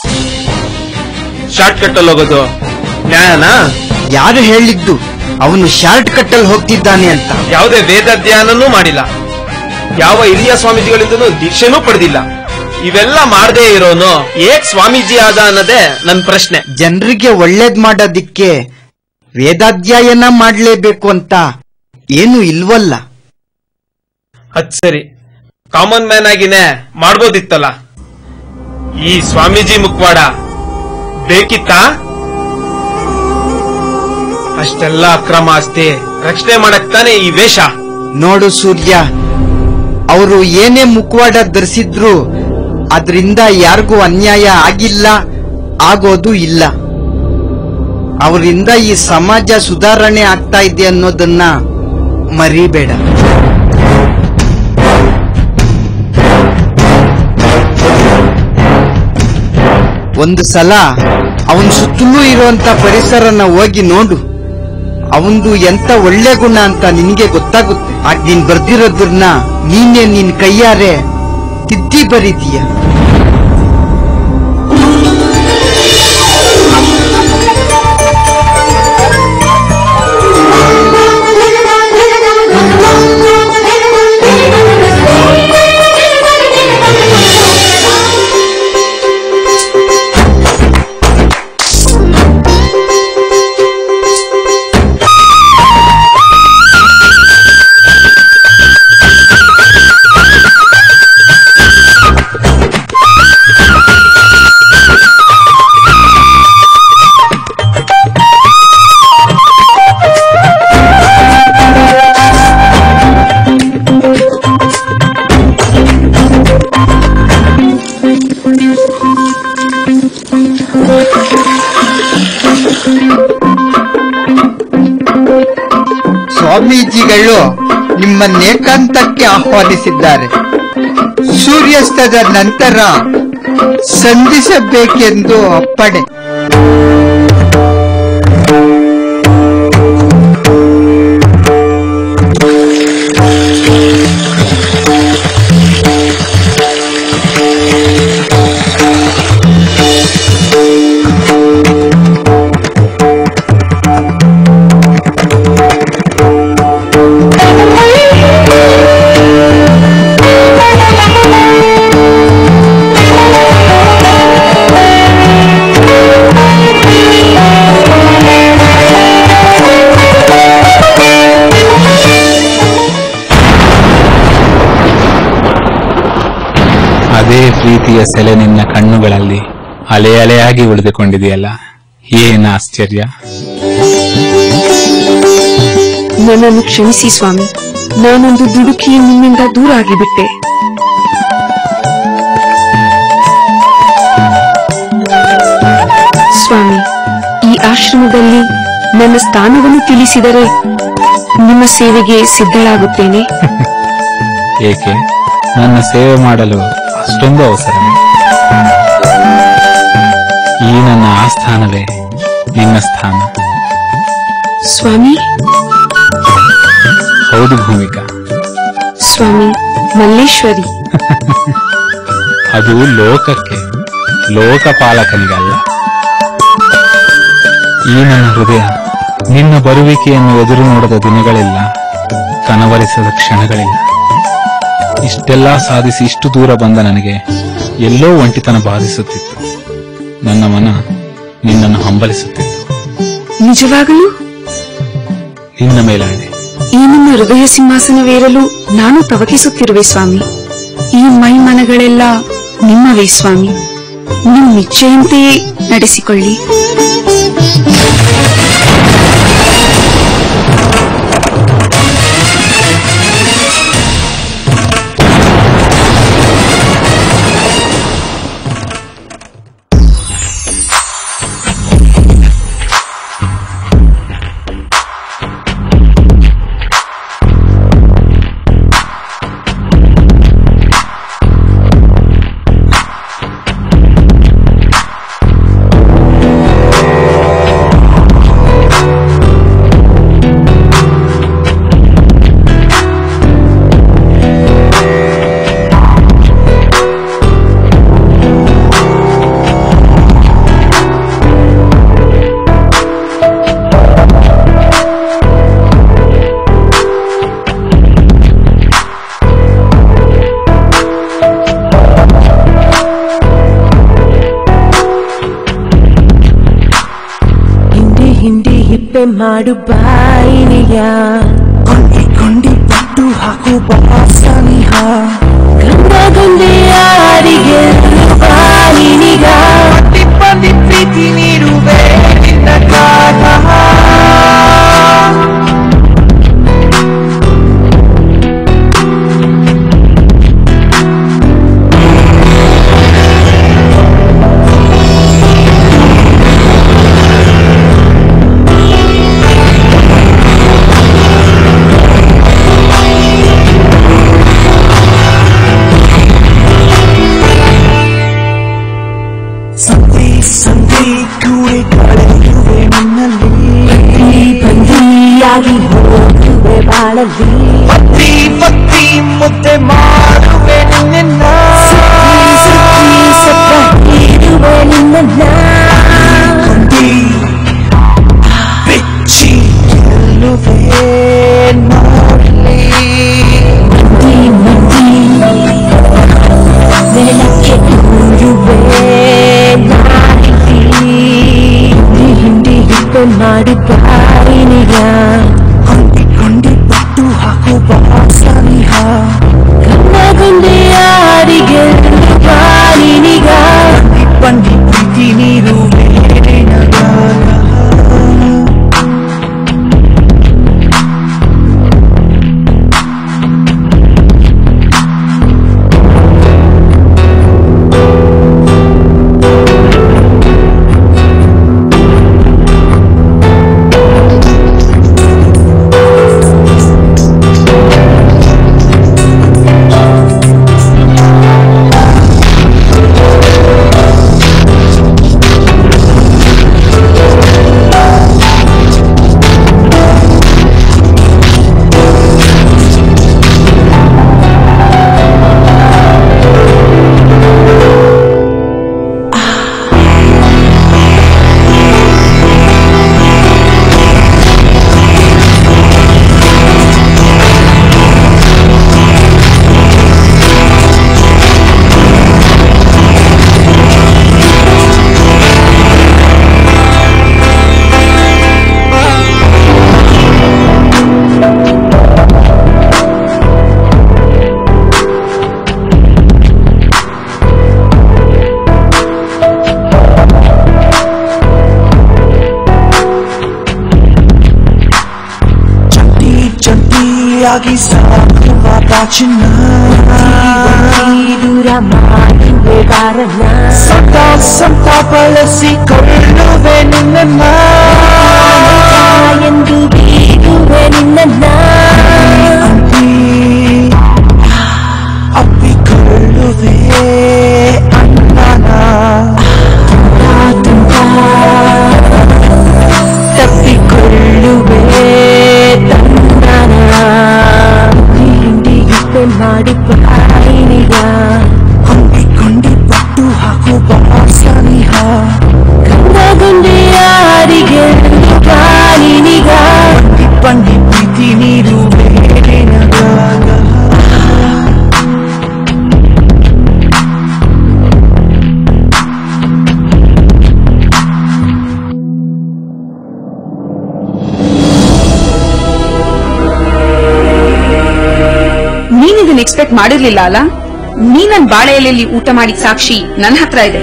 ಶಾರ್ಟ್ ಕಟ್ ಅಲ್ಲಿ ಹೋಗೋದು ನ್ಯಾಯನಾ ಯಾರು ಹೇಳಿದ್ದು ಅವನು ಶಾರ್ಟ್ ಕಟ್ ಅಲ್ಲಿ ಹೋಗ್ತಿದ್ದಾನೆ ಅಂತ ಯಾವುದೇ ವೇದಾಧ್ಯಯನನೂ ಮಾಡಿಲ್ಲ ಯಾವ ಹಿರಿಯ ಸ್ವಾಮೀಜಿಗಳಿಂದನೂ ದೀಕ್ಷೆನೂ ಪಡೆದಿಲ್ಲ ಇವೆಲ್ಲ ಮಾಡದೇ ಇರೋನು ಏಕ್ ಸ್ವಾಮೀಜಿ ಆದ ಅನ್ನೋದೇ ನನ್ ಪ್ರಶ್ನೆ ಜನರಿಗೆ ಒಳ್ಳೇದ್ ಮಾಡೋದಿಕ್ಕೆ ವೇದಾಧ್ಯಯನ ಮಾಡ್ಲೇಬೇಕು ಅಂತ ಏನು ಇಲ್ವಲ್ಲ ಅದ್ ಸರಿ ಕಾಮನ್ ಮ್ಯಾನ್ ಆಗಿನೇ ಮಾಡ್ಬೋದಿತ್ತಲ್ಲ ಈ ಸ್ವಾಮೀಜಿ ಮುಖವಾಡ ಬೇಕಿತ್ತಾ ಅಷ್ಟೆಲ್ಲ ಅಕ್ರಮ ಆಸ್ತಿ ರಕ್ಷಣೆ ಮಾಡಕ್ ತಾನೇ ಈ ವೇಷ ನೋಡು ಸೂರ್ಯ ಅವರು ಏನೇ ಮುಖವಾಡ ಧರಿಸಿದ್ರು ಅದರಿಂದ ಯಾರಿಗೂ ಅನ್ಯಾಯ ಆಗಿಲ್ಲ ಆಗೋದು ಇಲ್ಲ ಅವರಿಂದ ಈ ಸಮಾಜ ಸುಧಾರಣೆ ಆಗ್ತಾ ಇದೆ ಅನ್ನೋದನ್ನ ಮರಿಬೇಡ ಒಂದು ಸಲ ಅವನ ಸುತ್ತಲೂ ಇರುವಂತ ಪರಿಸರನ ಹೋಗಿ ನೋಡು ಅವಂದು ಎಂತ ಒಳ್ಳೆ ಗುಣ ಅಂತ ನಿನಗೆ ಗೊತ್ತಾಗುತ್ತೆ ಆಗ ನೀನ್ ಬರ್ದಿರೋದನ್ನ ನೀನೇ ನಿನ್ ಕೈಯಾರೆ ತಿದ್ದಿ ಬರೀತೀಯ ಸ್ವಾಮೀಜಿಗಳು ನಿಮ್ಮನ್ನೇಕಾಂತಕ್ಕೆ ಆಹ್ವಾನಿಸಿದ್ದಾರೆ ಸೂರ್ಯಾಸ್ತದ ನಂತರ ಸಂಧಿಸಬೇಕೆಂದು ಅಪ್ಪಣೆ ಅದೇ ಪ್ರೀತಿಯ ಸೆಲೆ ನಿನ್ನ ಕಣ್ಣುಗಳಲ್ಲಿ ಅಲೆ ಅಲೆಯಾಗಿ ಉಳಿದುಕೊಂಡಿದೆಯಲ್ಲ ಏನ್ ಆಶ್ಚರ್ಯ ನನ್ನನ್ನು ಕ್ಷಮಿಸಿ ಸ್ವಾಮಿ ನಾನೊಂದು ದುಡುಕಿ ನಿಮ್ಮಿಂದ ದೂರ ಆಗಿಬಿಟ್ಟೆ ಸ್ವಾಮಿ ಈ ಆಶ್ರಮದಲ್ಲಿ ನನ್ನ ಸ್ಥಾನವನ್ನು ತಿಳಿಸಿದರೆ ನಿಮ್ಮ ಸೇವೆಗೆ ಸಿದ್ಧಳಾಗುತ್ತೇನೆ ಏಕೆ ನನ್ನ ಸೇವೆ ಮಾಡಲು ಅಷ್ಟೊಂದು ಅವಸರವೇ ಈ ನನ್ನ ಆಸ್ಥಾನವೇ ನಿನ್ನ ಸ್ಥಾನ ಸ್ವಾಮಿ ಹೌದು ಭೂಮಿಕಾ ಸ್ವಾಮಿ ಮಲ್ಲೇಶ್ವರಿ ಅದು ಲೋಕಕ್ಕೆ ಲೋಕಪಾಲಕನಿಗಲ್ಲ ಈ ನನ್ನ ಹೃದಯ ನಿನ್ನ ಬರುವಿಕೆಯನ್ನು ಎದುರು ನೋಡದ ದಿನಗಳಿಲ್ಲ ಕನವರಿಸದ ಕ್ಷಣಗಳಿಲ್ಲ ಇಷ್ಟೆಲ್ಲ ಸಾಧಿಸಿ ಇಷ್ಟು ದೂರ ಬಂದ ನನಗೆ ಎಲ್ಲೋ ಒಂಟಿತನ ಬಾಧಿಸುತ್ತಿತ್ತು ನನ್ನ ಮನ ನಿನ್ನನ್ನು ಹಂಬಲಿಸುತ್ತಿತ್ತು ನಿಜವಾಗಲೂ ನಿನ್ನ ಮೇಲಾಣೆ ಈ ನಿಮ್ಮ ಹೃದಯ ಸಿಂಹಾಸನವೇರಲು ನಾನು ತವಕಿಸುತ್ತಿರುವೆ ಸ್ವಾಮಿ ಈ ಮೈ ಮನಗಳೆಲ್ಲ ನಿಮ್ಮವೇ ಸ್ವಾಮಿ ನಿಮ್ಮ ಇಚ್ಛೆಯಂತೆಯೇ ನಡೆಸಿಕೊಳ್ಳಿ ಹಿಂಡಿ ಹಿಂಡಿ ಹಿಪ್ಪೆ ಮಾಡು ಬಾಯಿನಿಯ ಕೊಂಡಿ ಕೊಂಡಿ ಪಟ್ಟು ಹಾಕು ಬಾಸನಿಹ ಗಂಡ ಗಂಡೆ ಯಾರಿಗೆ ಬಾಯಿನಿಗ ಪಟ್ಟಿ ಪಂದಿ ಪ್ರೀತಿ ನೀಡುವೆ ನಿನ್ನ ಕಾಲ ಸಂಧಿ ಸಂಧಿ ಕೂಡಿ ಕಳೆಯುವೆ ನಿನ್ನಲ್ಲಿ ಬಂದಿಯಾಗಿ ಹೋಗುವೆ ಬಾಳಲ್ಲಿ ಪತ್ತಿ ಪತ್ತಿ ಮುದ್ದೆ ಮಾಡುವೆ ನಿನ್ನ ಇರುವೆ ನಿನ್ನ ಕೊಂಡಿ ಬೆಚ್ಚಿ ಗೆಲ್ಲುವೆ ನೋಡಲಿ ಮಂದಿ ಮಂದಿ ನೆಲಕ್ಕೆ ಊರುವೆ ನಾರಿತಿ ಹಿಂಡಿ ಹಿಪ್ಪೆ ಮಾಡಿ ಬಾಯಿನಿಗ ಕೊಂಡಿ ಕೊಂಡಿ ಪಟ್ಟು ಹಾಕು ಬಾಸನಿಹ ಗಂಡ ಗಂಡೆ ಯಾರಿಗೆ ಬಾಯಿನಿಗ ಪಂಡಿ ಪ್ರೀತಿ ನೀರುವೆ ನಗಾಗ ಸಾಗಿ ಸಾಗುವ ಬಾಚಿನ ದೂರ ಮಾಡುವೆ ಬಾರನ ಸಂತ ಸಂತ ಬಳಸಿಕೊಳ್ಳುವೆ ನಿನ್ನ ಎಂದು ಬೀಗುವೆ ನಿನ್ನ ಅಪ್ಪಿಕೊಳ್ಳುವೆ ಅಣ್ಣನ ತಪ್ಪಿಕೊಳ್ಳುವೆ ತನ್ನನ ಹಿಂಡಿಗಿಪ್ಪೆ ಮಾಡಿ ಬಾಯಿನಿಗ ಹೊಂದಿಕೊಂಡಿ ಪಟ್ಟು ಹಾಕು ಬಾಸನಿಹ ಗಂಡಗುಂಡಿ ಯಾರಿಗೆ ಕಾಲಿನಿಗ ಪಂಡಿ ಪ್ರೀತಿ ನೀರು ಬೇಡಿನಗಾಗ ನೀನ್ ಇದನ್ನ ಎಕ್ಸ್ಪೆಕ್ಟ್ ಮಾಡಿರ್ಲಿಲ್ಲ ಅಲ್ಲ ನೀ ನನ್ ಬಾಳೆ ಎಲೆಯಲ್ಲಿ ಊಟ ಮಾಡಿದ ಸಾಕ್ಷಿ ನನ್ನ ಹತ್ರ ಇದೆ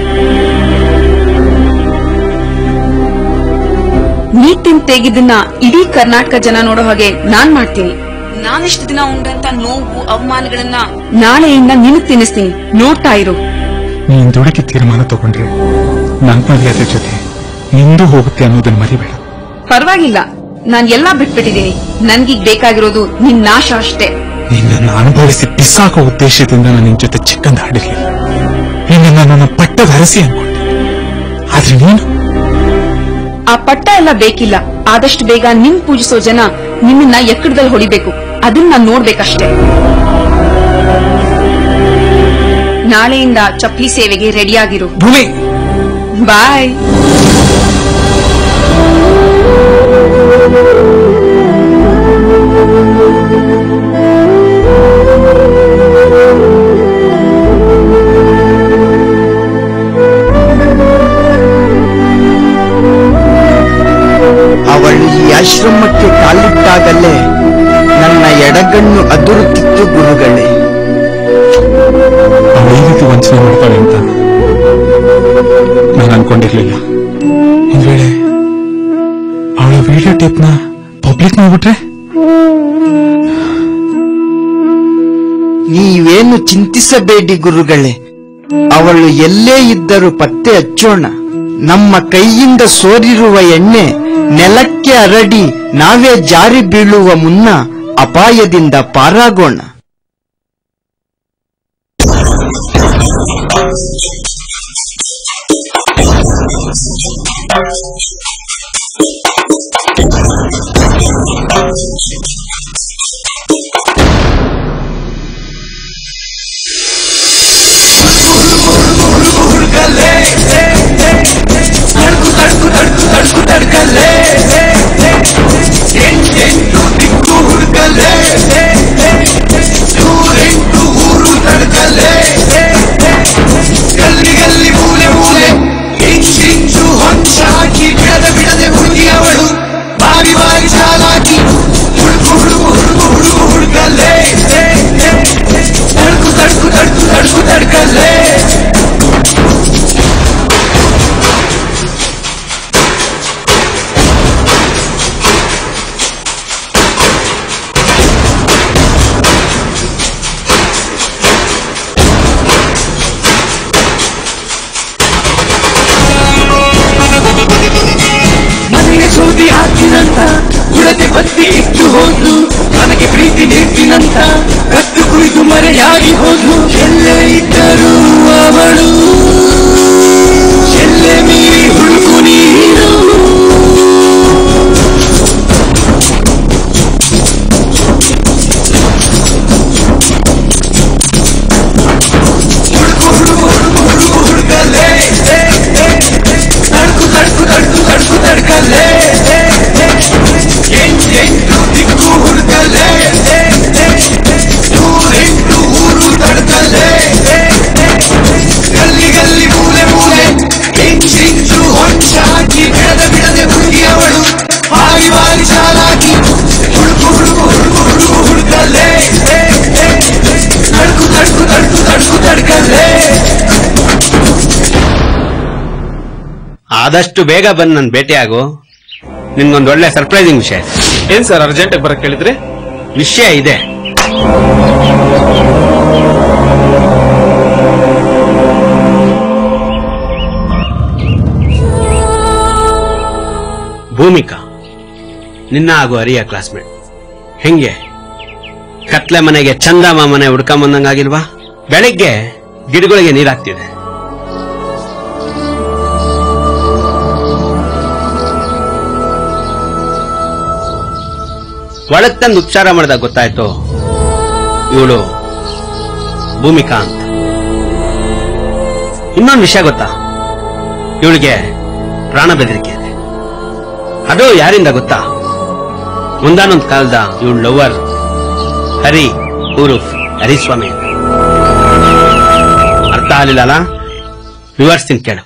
ನೀ ತಿಂದ್ ತೆಗಿದ್ದನ್ನ ಇಡೀ ಕರ್ನಾಟಕ ಜನ ನೋಡೋ ಹಾಗೆ ನಾನ್ ಮಾಡ್ತೀನಿ ನಾನಿಷ್ಟು ದಿನ ಉಂಡಂತ ನೋವು ಅವಮಾನಗಳನ್ನ ನಾಳೆಯಿಂದ ನಿನಗ್ ತಿನ್ನಿಸ್ತೀನಿ ನೋಡ್ತಾ ಇರು ನೀನ್ ದುಡುಕಿ ತೀರ್ಮಾನ ತಗೊಂಡ್ರೆ ನನ್ ಮರ್ಯಾದೆ ಜೊತೆ ನಿಂದು ಹೋಗುತ್ತೆ ಅನ್ನೋದನ್ನ ಮರಿಬೇಡ ಪರವಾಗಿಲ್ಲ ನಾನ್ ಎಲ್ಲಾ ಬಿಟ್ಬಿಟ್ಟಿದ್ದೀನಿ ನನ್ಗೀಗ ಬೇಕಾಗಿರೋದು ನಿನ್ ನಾಶ ಅಷ್ಟೇ ನಿನ್ನನ್ನು ಅನುಭವಿಸಿ ಬಿಸಾಕೋ ಉದ್ದೇಶದಿಂದ ನಾನು ನಿನ್ ಜೊತೆ ಚಿಕ್ಕಂದ ಆಡಿರ್ಲಿಲ್ಲ ನಿನ್ನ ನನ್ನ ಪಟ್ಟದ ಹರಸಿ ಅನ್ಕೊಂಡೆ ಆದ್ರೆ ನೀನು ಆ ಪಟ್ಟ ಎಲ್ಲ ಬೇಕಿಲ್ಲ ಆದಷ್ಟು ಬೇಗ ನಿನ್ ಪೂಜಿಸೋ ಜನ ನಿನ್ನನ್ನ ಎಕ್ಕಡದಲ್ಲಿ ಹೊಡಿಬೇಕು ಅದನ್ನ ನಾನ್ ನೋಡ್ಬೇಕಷ್ಟೇ ನಾಳೆಯಿಂದ ಚಪ್ಲಿ ಸೇವೆಗೆ ರೆಡಿಯಾಗಿರು ಭೂಮಿ ಬಾಯ್ ಅವಳು ಈ ಆಶ್ರಮಕ್ಕೆ ಕಾಲಿಟ್ಟಾಗಲೇ ನನ್ನ ಎಡಗಣ್ಣು ಅದುರುತ್ತಿತ್ತು ಗುರುಗಳೇ ಅವಳು ಈ ರೀತಿ ವಂಚನೆ ಮಾಡ್ತಾಳೆ ಅಂತ ನಾನು ಅನ್ಕೊಂಡಿರ್ಲಿಲ್ಲ ಒಂದ್ ವೇಳೆ ಅವಳ ವಿಡಿಯೋ ಟೇಪ್ನ ಪಬ್ಲಿಕ್ ಮಾಡ್ಬಿಟ್ರೆ ನೀವೇನು ಚಿಂತಿಸಬೇಡಿ ಗುರುಗಳೇ ಅವಳು ಎಲ್ಲೇ ಇದ್ದರೂ ಪತ್ತೆ ಹಚ್ಚೋಣ ನಮ್ಮ ಕೈಯಿಂದ ಸೋರಿರುವ ಎಣ್ಣೆ ನೆಲಕ್ಕೆ ಹರಡಿ ನಾವೇ ಜಾರಿ ಬೀಳುವ ಮುನ್ನ ಅಪಾಯದಿಂದ ಪಾರಾಗೋಣ ಗಲ್ಲಿ ಗಲ್ಲಿ ಮೂಲೆ ಮೂಲೆ ಇಂಚಿಂಚು ಹೊಂಚಾಕಿ ಬಿಡದೆ ಬಿಡದೆ ಹುಡುಗಿ ಅವಳು ಬಾರಿ ಬಾರಿ ಚಾಲಾಕಿ ಹುಡುಕು ಹುಡುಕು ಹುಡುಕು ಹುಡುಕು ಹುಡುಕಲ್ಲೇ ತಡ್ಕು ತಡ್ಕು ತಡ್ಕು ತಡ್ಕು ತಡ್ಕಲ್ಲೇ ಮನೆಗೆ ಸೂದಿ ಹಾಕಿನಂತ ಕುಡತೆ ಬತ್ತಿ ಇಟ್ಟು ಹೋದ್ಲು ನನಗೆ ಪ್ರೀತಿ ನೀಡ್ತಿನಂತ ಕತ್ತು ಕುಳಿತು ಮರೆಯಾಗಿ ಹೋದ್ಲು ಎಲ್ಲೇ ಇದ್ದರೂ ಅವಳು ಎಲ್ಲೆ ಮೀರಿ ಹುಡುಕು ನೀರು ಹುಡುಕು ಹುಡುಕು ಹುಡುಕು ಹುಡುಕು ಹುಡುಕಲ್ಲೇ ತಡ್ಕು ತಡ್ಕು ತಡ್ಕು ತಡ್ಕು ತಡ್ಕಲ್ಲೇ ಎಂಟು ಎಂಟು ದಿಕ್ಕು ಹುಡುಕಲ್ಲೇ ನೂರೆಂಟು ಊರು ತಡ್ಕಲ್ಲೇ ಗಲ್ಲಿ ಗಲ್ಲಿ ಮೂಲೆ ಮೂಲೆ ಇಂಚಿಂಚು ಹೊಂಚಾಕಿ ಬಿಡದೆ ಬಿಡದೆ ಹುಡುಗಿ ಅವಳು ಬಾರಿ ಬಾರಿ ಚಾಲಾಕಿ ಹುಡುಕು ಹುಡುಕು ಹುಡುಕು ಹುಡುಕು ಹುಡುಕಲ್ಲೇ ತಡ್ಕು ತಡ್ಕು ತಡ್ಕು ತಡ್ಕು ತಡ್ಕಲ್ಲೇ ಆದಷ್ಟು ಬೇಗ ಬಂದು ನನ್ ಭೇಟಿಯಾಗು ನಿನ್ಗೊಂದು ಒಳ್ಳೆ ಸರ್ಪ್ರೈಸಿಂಗ್ ವಿಷಯ ಏನ್ ಸರ್ ಅರ್ಜೆಂಟ್ ಬರಕ್ ಹೇಳಿದ್ರಿ ವಿಷಯ ಇದೆ ಭೂಮಿಕಾ ನಿನ್ನ ಹಾಗೂ ಹರಿಯ ಕ್ಲಾಸ್ಮೇಟ್ ಹೆಂಗೆ ಕತ್ಲೆ ಮನೆಗೆ ಚಂದ ಮಾಮನೆ ಹುಡ್ಕೊಂಬಂದಂಗಾಗಿಲ್ವಾ ಬೆಳಿಗ್ಗೆ ಗಿಡಗಳಿಗೆ ನೀರಾಗ್ತಿದೆ ಒಳಗ್ ತಂದು ಉಪಚಾರ ಮಾಡಿದಾಗ ಗೊತ್ತಾಯ್ತು ಇವಳು ಭೂಮಿಕಾ ಅಂತ ಇನ್ನೊಂದು ವಿಷಯ ಗೊತ್ತಾ ಇವಳಿಗೆ ಪ್ರಾಣ ಬೆದರಿಕೆ ಇದೆ ಅದು ಯಾರಿಂದ ಗೊತ್ತಾ ಒಂದಾನೊಂದು ಕಾಲದ ಇವಳು ಲವರ್ ಹರಿ ಉರುಫ್ ಹರಿಸ್ವಾಮಿ ಅರ್ಥ ಆಗಲಿಲ್ಲ ವಿವರಿಸ್ತೀನಿ ಕೇಳು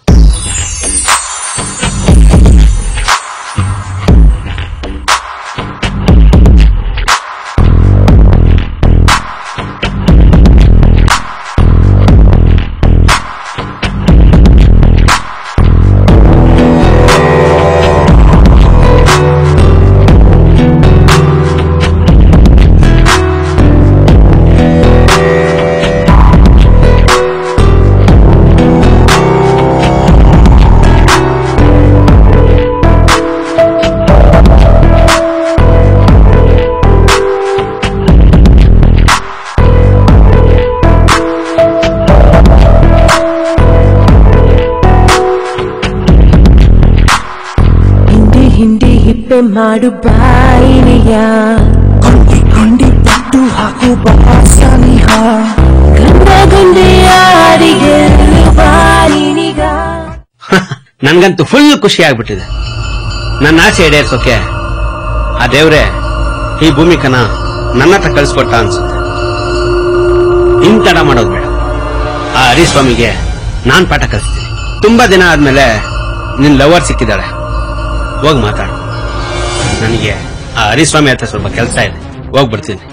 ಹಿಂಡಿ ಹಿಂಡಿ ಹಿಪ್ಪೆ ಮಾಡು ಬಾಯಿನೆಯ ಕೊಂಡಿ ಕೊಂಡಿ ತಟ್ಟು ಹಾಕು ಬಾಸನಿಹ ಗಂಡ ಗಂಡೆಯಾರಿಗೆ ಬಾಯಿನಿಗ ನನ್ಗಂತೂ ಫುಲ್ ಖುಷಿ ಆಗ್ಬಿಟ್ಟಿದೆ ನನ್ನ ಆಸೆ ಈಡೇರ್ಸೋಕೆ ಆ ದೇವ್ರೆ ಈ ಭೂಮಿಕನ ನನ್ನ ಹತ್ರ ಕಳಿಸ್ಕೊಟ್ಟ ಅನ್ಸುತ್ತೆ ಇನ್ ತಡ ಮಾಡೋದು ಬೇಡ ಆ ಹರಿಸ್ವಾಮಿಗೆ ನಾನ್ ಪಾಠ ಕಲಿಸ್ತೀನಿ ತುಂಬಾ ದಿನ ಆದ್ಮೇಲೆ ನಿನ್ ಲವರ್ ಸಿಕ್ಕಿದ್ದಾಳೆ ಹೋಗ್ ಮಾತಾಡು ನನಗೆ ಆ ಹರಿಸ್ವಾಮಿ ಹತ್ರ ಸ್ವಲ್ಪ ಕೆಲಸ ಇದೆ ಹೋಗ್ಬಿಡ್ತೀನಿ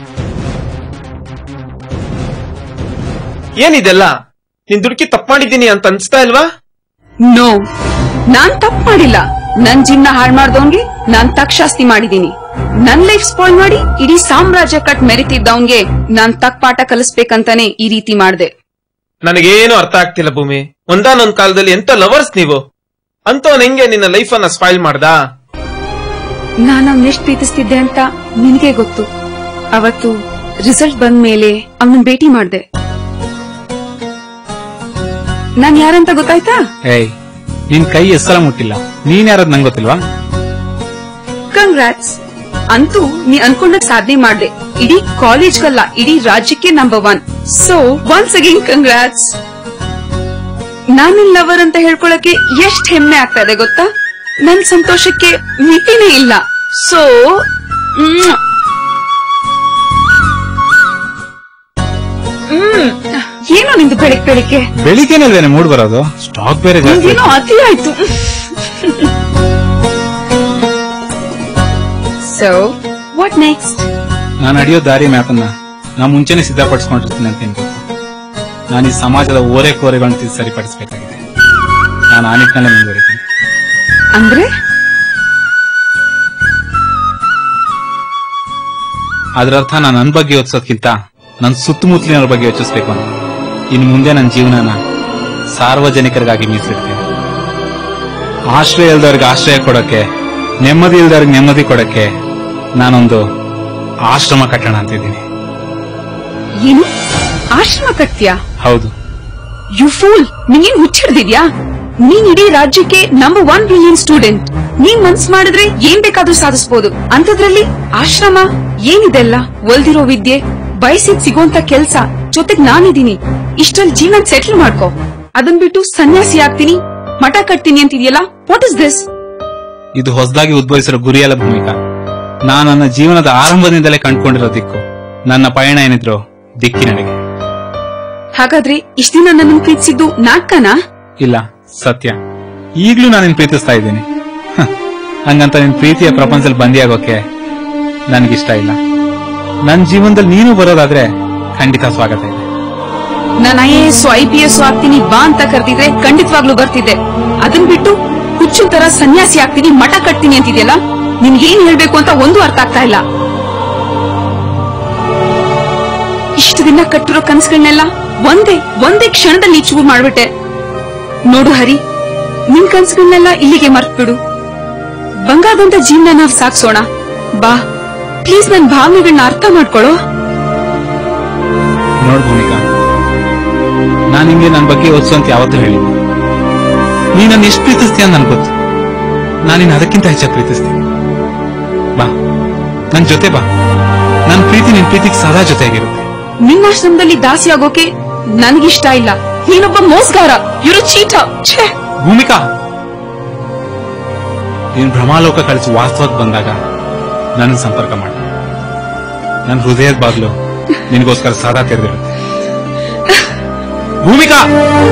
ಏನಿದೆಲ್ಲ ನೀನ್ ದುಡುಕಿ ತಪ್ಪು ಮಾಡಿದ್ದೀನಿ ಅಂತ ಅನ್ಸ್ತಾ ಇಲ್ವಾ ನೋ ನಾನ್ ತಪ್ಪು ಮಾಡಿಲ್ಲ ನನ್ ಜೀವನ ಹಾಳ್ ಮಾಡ್ದವನ್ಗೆ ನಾನ್ ತಕ್ ಶಾಸ್ತಿ ಮಾಡಿದೀನಿ ನನ್ ಲೈಫ್ ಸ್ಪಾಯ್ಲ್ ಮಾಡಿ ಇಡೀ ಸಾಮ್ರಾಜ್ಯ ಕಟ್ ಮೆರಿತಿದ್ದವನ್ಗೆ ನಾನ್ ತಕ್ ಪಾಠ ಕಲಿಸ್ಬೇಕಂತಾನೆ ಈ ರೀತಿ ಮಾಡ್ದೆ ನನಗೇನು ಅರ್ಥ ಆಗ್ತಿಲ್ಲ ಭೂಮಿ ಒಂದಾನೊಂದ್ ಕಾಲದಲ್ಲಿ ಎಂತ ಲವರ್ಸ್ ನೀವು ಅಂತವನ್ ಹೆಂಗೆ ನಿನ್ನ ಲೈಫ್ ಅನ್ನ ಸ್ಪಾಯ್ಲ್ ಮಾಡ್ದಾ ನಾನ್ ಅವ್ನ ಎಷ್ಟ್ ಪ್ರೀತಿಸ್ತಿದ್ದೆ ಅಂತ ನಿನ್ಗೆ ಗೊತ್ತು ಅವತ್ತು ರಿಸಲ್ಟ್ ಬಂದ ಮೇಲೆ ಅವನನ್ನ ಭೇಟಿ ಮಾಡ್ದೆ ನಾನ್ ಯಾರಂತ ಗೊತ್ತಾಯ್ತಾ ಏಯ್ ನಿನ್ ಕೈ ಎಸ್ಸಲ ಮುಟ್ಟಿಲ್ಲ ನೀನ್ ಯಾರದ್ ನಂಗೆ ಗೊತ್ತಿಲ್ವಾ ಕಂಗ್ರಾಟ್ಸ್ ಅಂತೂ ನೀ ಅನ್ಕೊಂಡ ಸಾಧನೆ ಮಾಡ್ದೆ ಇಡೀ ಕಾಲೇಜ್ಗಲ್ಲ ಇಡೀ ರಾಜ್ಯಕ್ಕೆ number one so once again congrats ನಾನಿನ್ ಲವರ್ ಅಂತ ಹೇಳ್ಕೊಳಕ್ಕೆ ಎಷ್ಟ್ ಹೆಮ್ಮೆ ಆಗ್ತಾ ಇದೆ ಗೊತ್ತಾ ನನ್ ಸಂತೋಷಕ್ಕೆ ಮಿತಿನೇ ಇಲ್ಲ ಸೊ ಏನೋ ನಿಂದು ಬೆಳಿಗ್ಗೆ ಬೆಳಿಗ್ಗೆ ಬೆಳಿಗ್ಗೆನಲ್ವೇನೆ ಮೂಡ್ ಬರೋದು ಸ್ಟಾಕ್ ಬೇರೆ ಜಾಸ್ತಿ ನಿಂದೇನೋ ಅತಿ ಆಯ್ತು ಸೊ ವಾಟ್ ನೆಕ್ಸ್ಟ್ ನಾನು ನಡೆಯೋ ದಾರಿ ಮ್ಯಾಪನ್ನ ನಾ ಮುಂಚೆನೆ ಸಿದ್ಧಪಡಿಸ್ಕೊಂಡಿರ್ತೀನಿ ಅಂತ ಏನ್ ಗೊತ್ತಾ ನಾನು ಈ ಸಮಾಜದ ಓರೆ ಕೋರೆಗಳನ್ನ ತಿದ್ದಿ ಸರಿಪಡಿಸಬೇಕಾಗಿದೆ ನಾನು ಆ ನಿಟ್ಟಿನಲ್ಲೇ ಮುಂದುವರಿತೀನಿ ಅಂದ್ರೆ ಅದರ ಅರ್ಥ ನಾನು ನನ್ನ ಬಗ್ಗೆ ಯೋಚಿಸೋದ್ಕಿಂತ ನನ್ನ ಸುತ್ತಮುತ್ತಲಿನವ್ರ ಬಗ್ಗೆ ಯೋಚಿಸ್ಬೇಕು ಅಂತ ಇನ್ನು ಮುಂದೆ ನನ್ನ ಜೀವನನ ಸಾರ್ವಜನಿಕರಿಗಾಗಿ ಮೀಸಲಿಡ್ತೀನಿ ಆಶ್ರಯ ಇಲ್ದವ್ರಿಗೆ ಆಶ್ರಯ ಕೊಡಕ್ಕೆ ನೆಮ್ಮದಿ ಇಲ್ದವ್ರಿಗೆ ನೆಮ್ಮದಿ ಕೊಡಕ್ಕೆ ನಾನೊಂದು ಆಶ್ರಮ ಕಟ್ಟೋಣ ಅಂತಿದ್ದೀನಿ ಏನು ಆಶ್ರಮ ಕಟ್ತೀಯಾ ಹೌದು ಯು ಫೂಲ್ ನಿಂಗೇನ್ ಹುಚ್ಚಿಡ್ದಿದ್ಯಾ ನೀನ್ ಇಡೀ ರಾಜ್ಯಕ್ಕೆ ನಂಬರ್ ಒನ್ ಬ್ರಿಲಿಯನ್ ಸ್ಟೂಡೆಂಟ್ ನೀನ್ ಮನ್ಸ್ ಮಾಡಿದ್ರೆ ಏನ್ ಬೇಕಾದ್ರೂ ಸಾಧಿಸಬಹುದು ಅಂತದ್ರಲ್ಲಿ ಆಶ್ರಮ ಏನಿದೆಲ್ಲ ಒಲ್ದಿರೋ ವಿದ್ಯೆ ಬಯಸಿದ್ ಸಿಗೋಂತ ಕೆಲ್ಸ ಜೊತೆಗ್ ನಾನಿದೀನಿ ಇಷ್ಟ್ರಲ್ಲಿ ಜೀವನ ಸೆಟ್ಲ್ ಮಾಡ್ಕೋ ಅದನ್ ಬಿಟ್ಟು ಸನ್ಯಾಸಿ ಆಗ್ತೀನಿ ಮಠ ಕಟ್ತೀನಿ ಅಂತಿದ್ಯಲ್ಲ ವಾಟ್ ಇಸ್ ದಿಸ್ ಇದು ಹೊಸದಾಗಿ ಉದ್ಭವಿಸಿರೋ ಗುರಿಯಲ್ಲ ಭೂಮಿಕಾ ನಾನು ನನ್ನ ಜೀವನದ ಆರಂಭದಿಂದಲೇ ಕಂಡುಕೊಂಡಿರೋ ದಿಕ್ಕು ನನ್ನ ಪಯಣ ಏನಿದ್ರು ದಿಕ್ಕಿನಡೆಗೆ ಹಾಗಾದ್ರೆ ಇಷ್ಟ ದಿನ ನನ್ನ ಪ್ರೀತಿಸಿದ್ದು ನಾಟಕನಾ ಇಲ್ಲ ಸತ್ಯ ಈಗ್ಲೂ ನಾನು ನಿನ್ ಪ್ರೀತಿಸ್ತಾ ಇದ್ದೀನಿ ಹ, ಹಂಗಂತ ನಿನ್ ಪ್ರೀತಿಯ ಪ್ರಪಂಚದಲ್ಲಿ ಬಂದಿಯಾಗೋಕೆ ನನ್ಗಿಷ್ಟ ಇಲ್ಲ ನನ್ ಜೀವನದಲ್ಲಿ ನೀನು ಬರೋದಾದ್ರೆ ಖಂಡಿತ ಸ್ವಾಗತ ಇದೆ ನಾನು I S I P S ಆಗ್ತೀನಿ ಬಾ ಅಂತ ಕರೆದಿದ್ರೆ ಖಂಡಿತವಾಗ್ಲೂ ಬರ್ತಿದ್ದೆ ಅದನ್ ಬಿಟ್ಟು ಹುಚ್ಚು ತರ ಸನ್ಯಾಸಿ ಆಗ್ತೀನಿ ಮಠ ಕಟ್ತೀನಿ ಅಂತಿದ್ಯಲ್ಲ ನಿನ್ಗೇನ್ ಹೇಳ್ಬೇಕು ಅಂತ ಒಂದು ಅರ್ಥ ಆಗ್ತಾ ಇಲ್ಲ ಇಷ್ಟು ದಿನ ಕಟ್ಟಿರೋ ಕನ್ಸುಗಳನ್ನೆಲ್ಲ ಒಂದೇ ಒಂದೇ ಕ್ಷಣದಲ್ಲಿ ಚೂರು ಮಾಡ್ಬಿಟ್ಟೆ ನೋಡು ಹರಿ ನಿನ್ ಕನ್ಸುಗಳನ್ನೆಲ್ಲ ಇಲ್ಲಿಗೆ ಮರ್ತ್ಬಿಡು ಬಂಗಾದಂತ ಜೀವನ ನಾವ್ ಸಾಕ್ಸೋಣ ಬಾ ಪ್ಲೀಸ್ ನನ್ ಭಾವನೆಗಳನ್ನ ಅರ್ಥ ಮಾಡ್ಕೊಳ್ಳೋ ನೋಡ್ ಭೂಮಿಕಾ ನಾನ್ ನಿಂಗೆ ನನ್ ಬಗ್ಗೆ ಓದಿಸು ಅಂತ ಯಾವತ್ತೂ ಹೇಳಿ ನೀ ನನ್ನ ಎಷ್ಟು ಪ್ರೀತಿಸ್ತೀಯ ನನ್ ಗೊತ್ತು ನಾನು ನಿನ್ನ ಅದಕ್ಕಿಂತ ಹೆಚ್ಚಾಗಿ ಪ್ರೀತಿಸ್ತೀನಿ ಬಾ ನನ್ ಜೊತೆ ಬಾ ನನ್ ಪ್ರೀತಿ ನಿನ್ ಪ್ರೀತಿಗೆ ಸದಾ ಜೊತೆಯಾಗಿರುತ್ತೆ ನಿನ್ನ ಆಶ್ರಮದಲ್ಲಿ ದಾಸಿ ಆಗೋಕೆ ನನ್ಗಿಷ್ಟ ಇಲ್ಲ ನೀನೊಬ್ಬ ಮೋಸ್ಗಾರ ಇವರು ಚೀಟ ಛೇ ಭೂಮಿಕಾ ನೀನ್ ಭ್ರಮಾಲೋಕ ಕಳಿಸಿ ವಾಸ್ತವಕ್ಕೆ ಬಂದಾಗ ನನ್ನ ಸಂಪರ್ಕ ಮಾಡು ನನ್ನ ಹೃದಯದ ಬಾಗ್ಲು ನಿನಗೋಸ್ಕರ ಸದಾ ತೆರೆದಿರುತ್ತೆ ಭೂಮಿಕಾ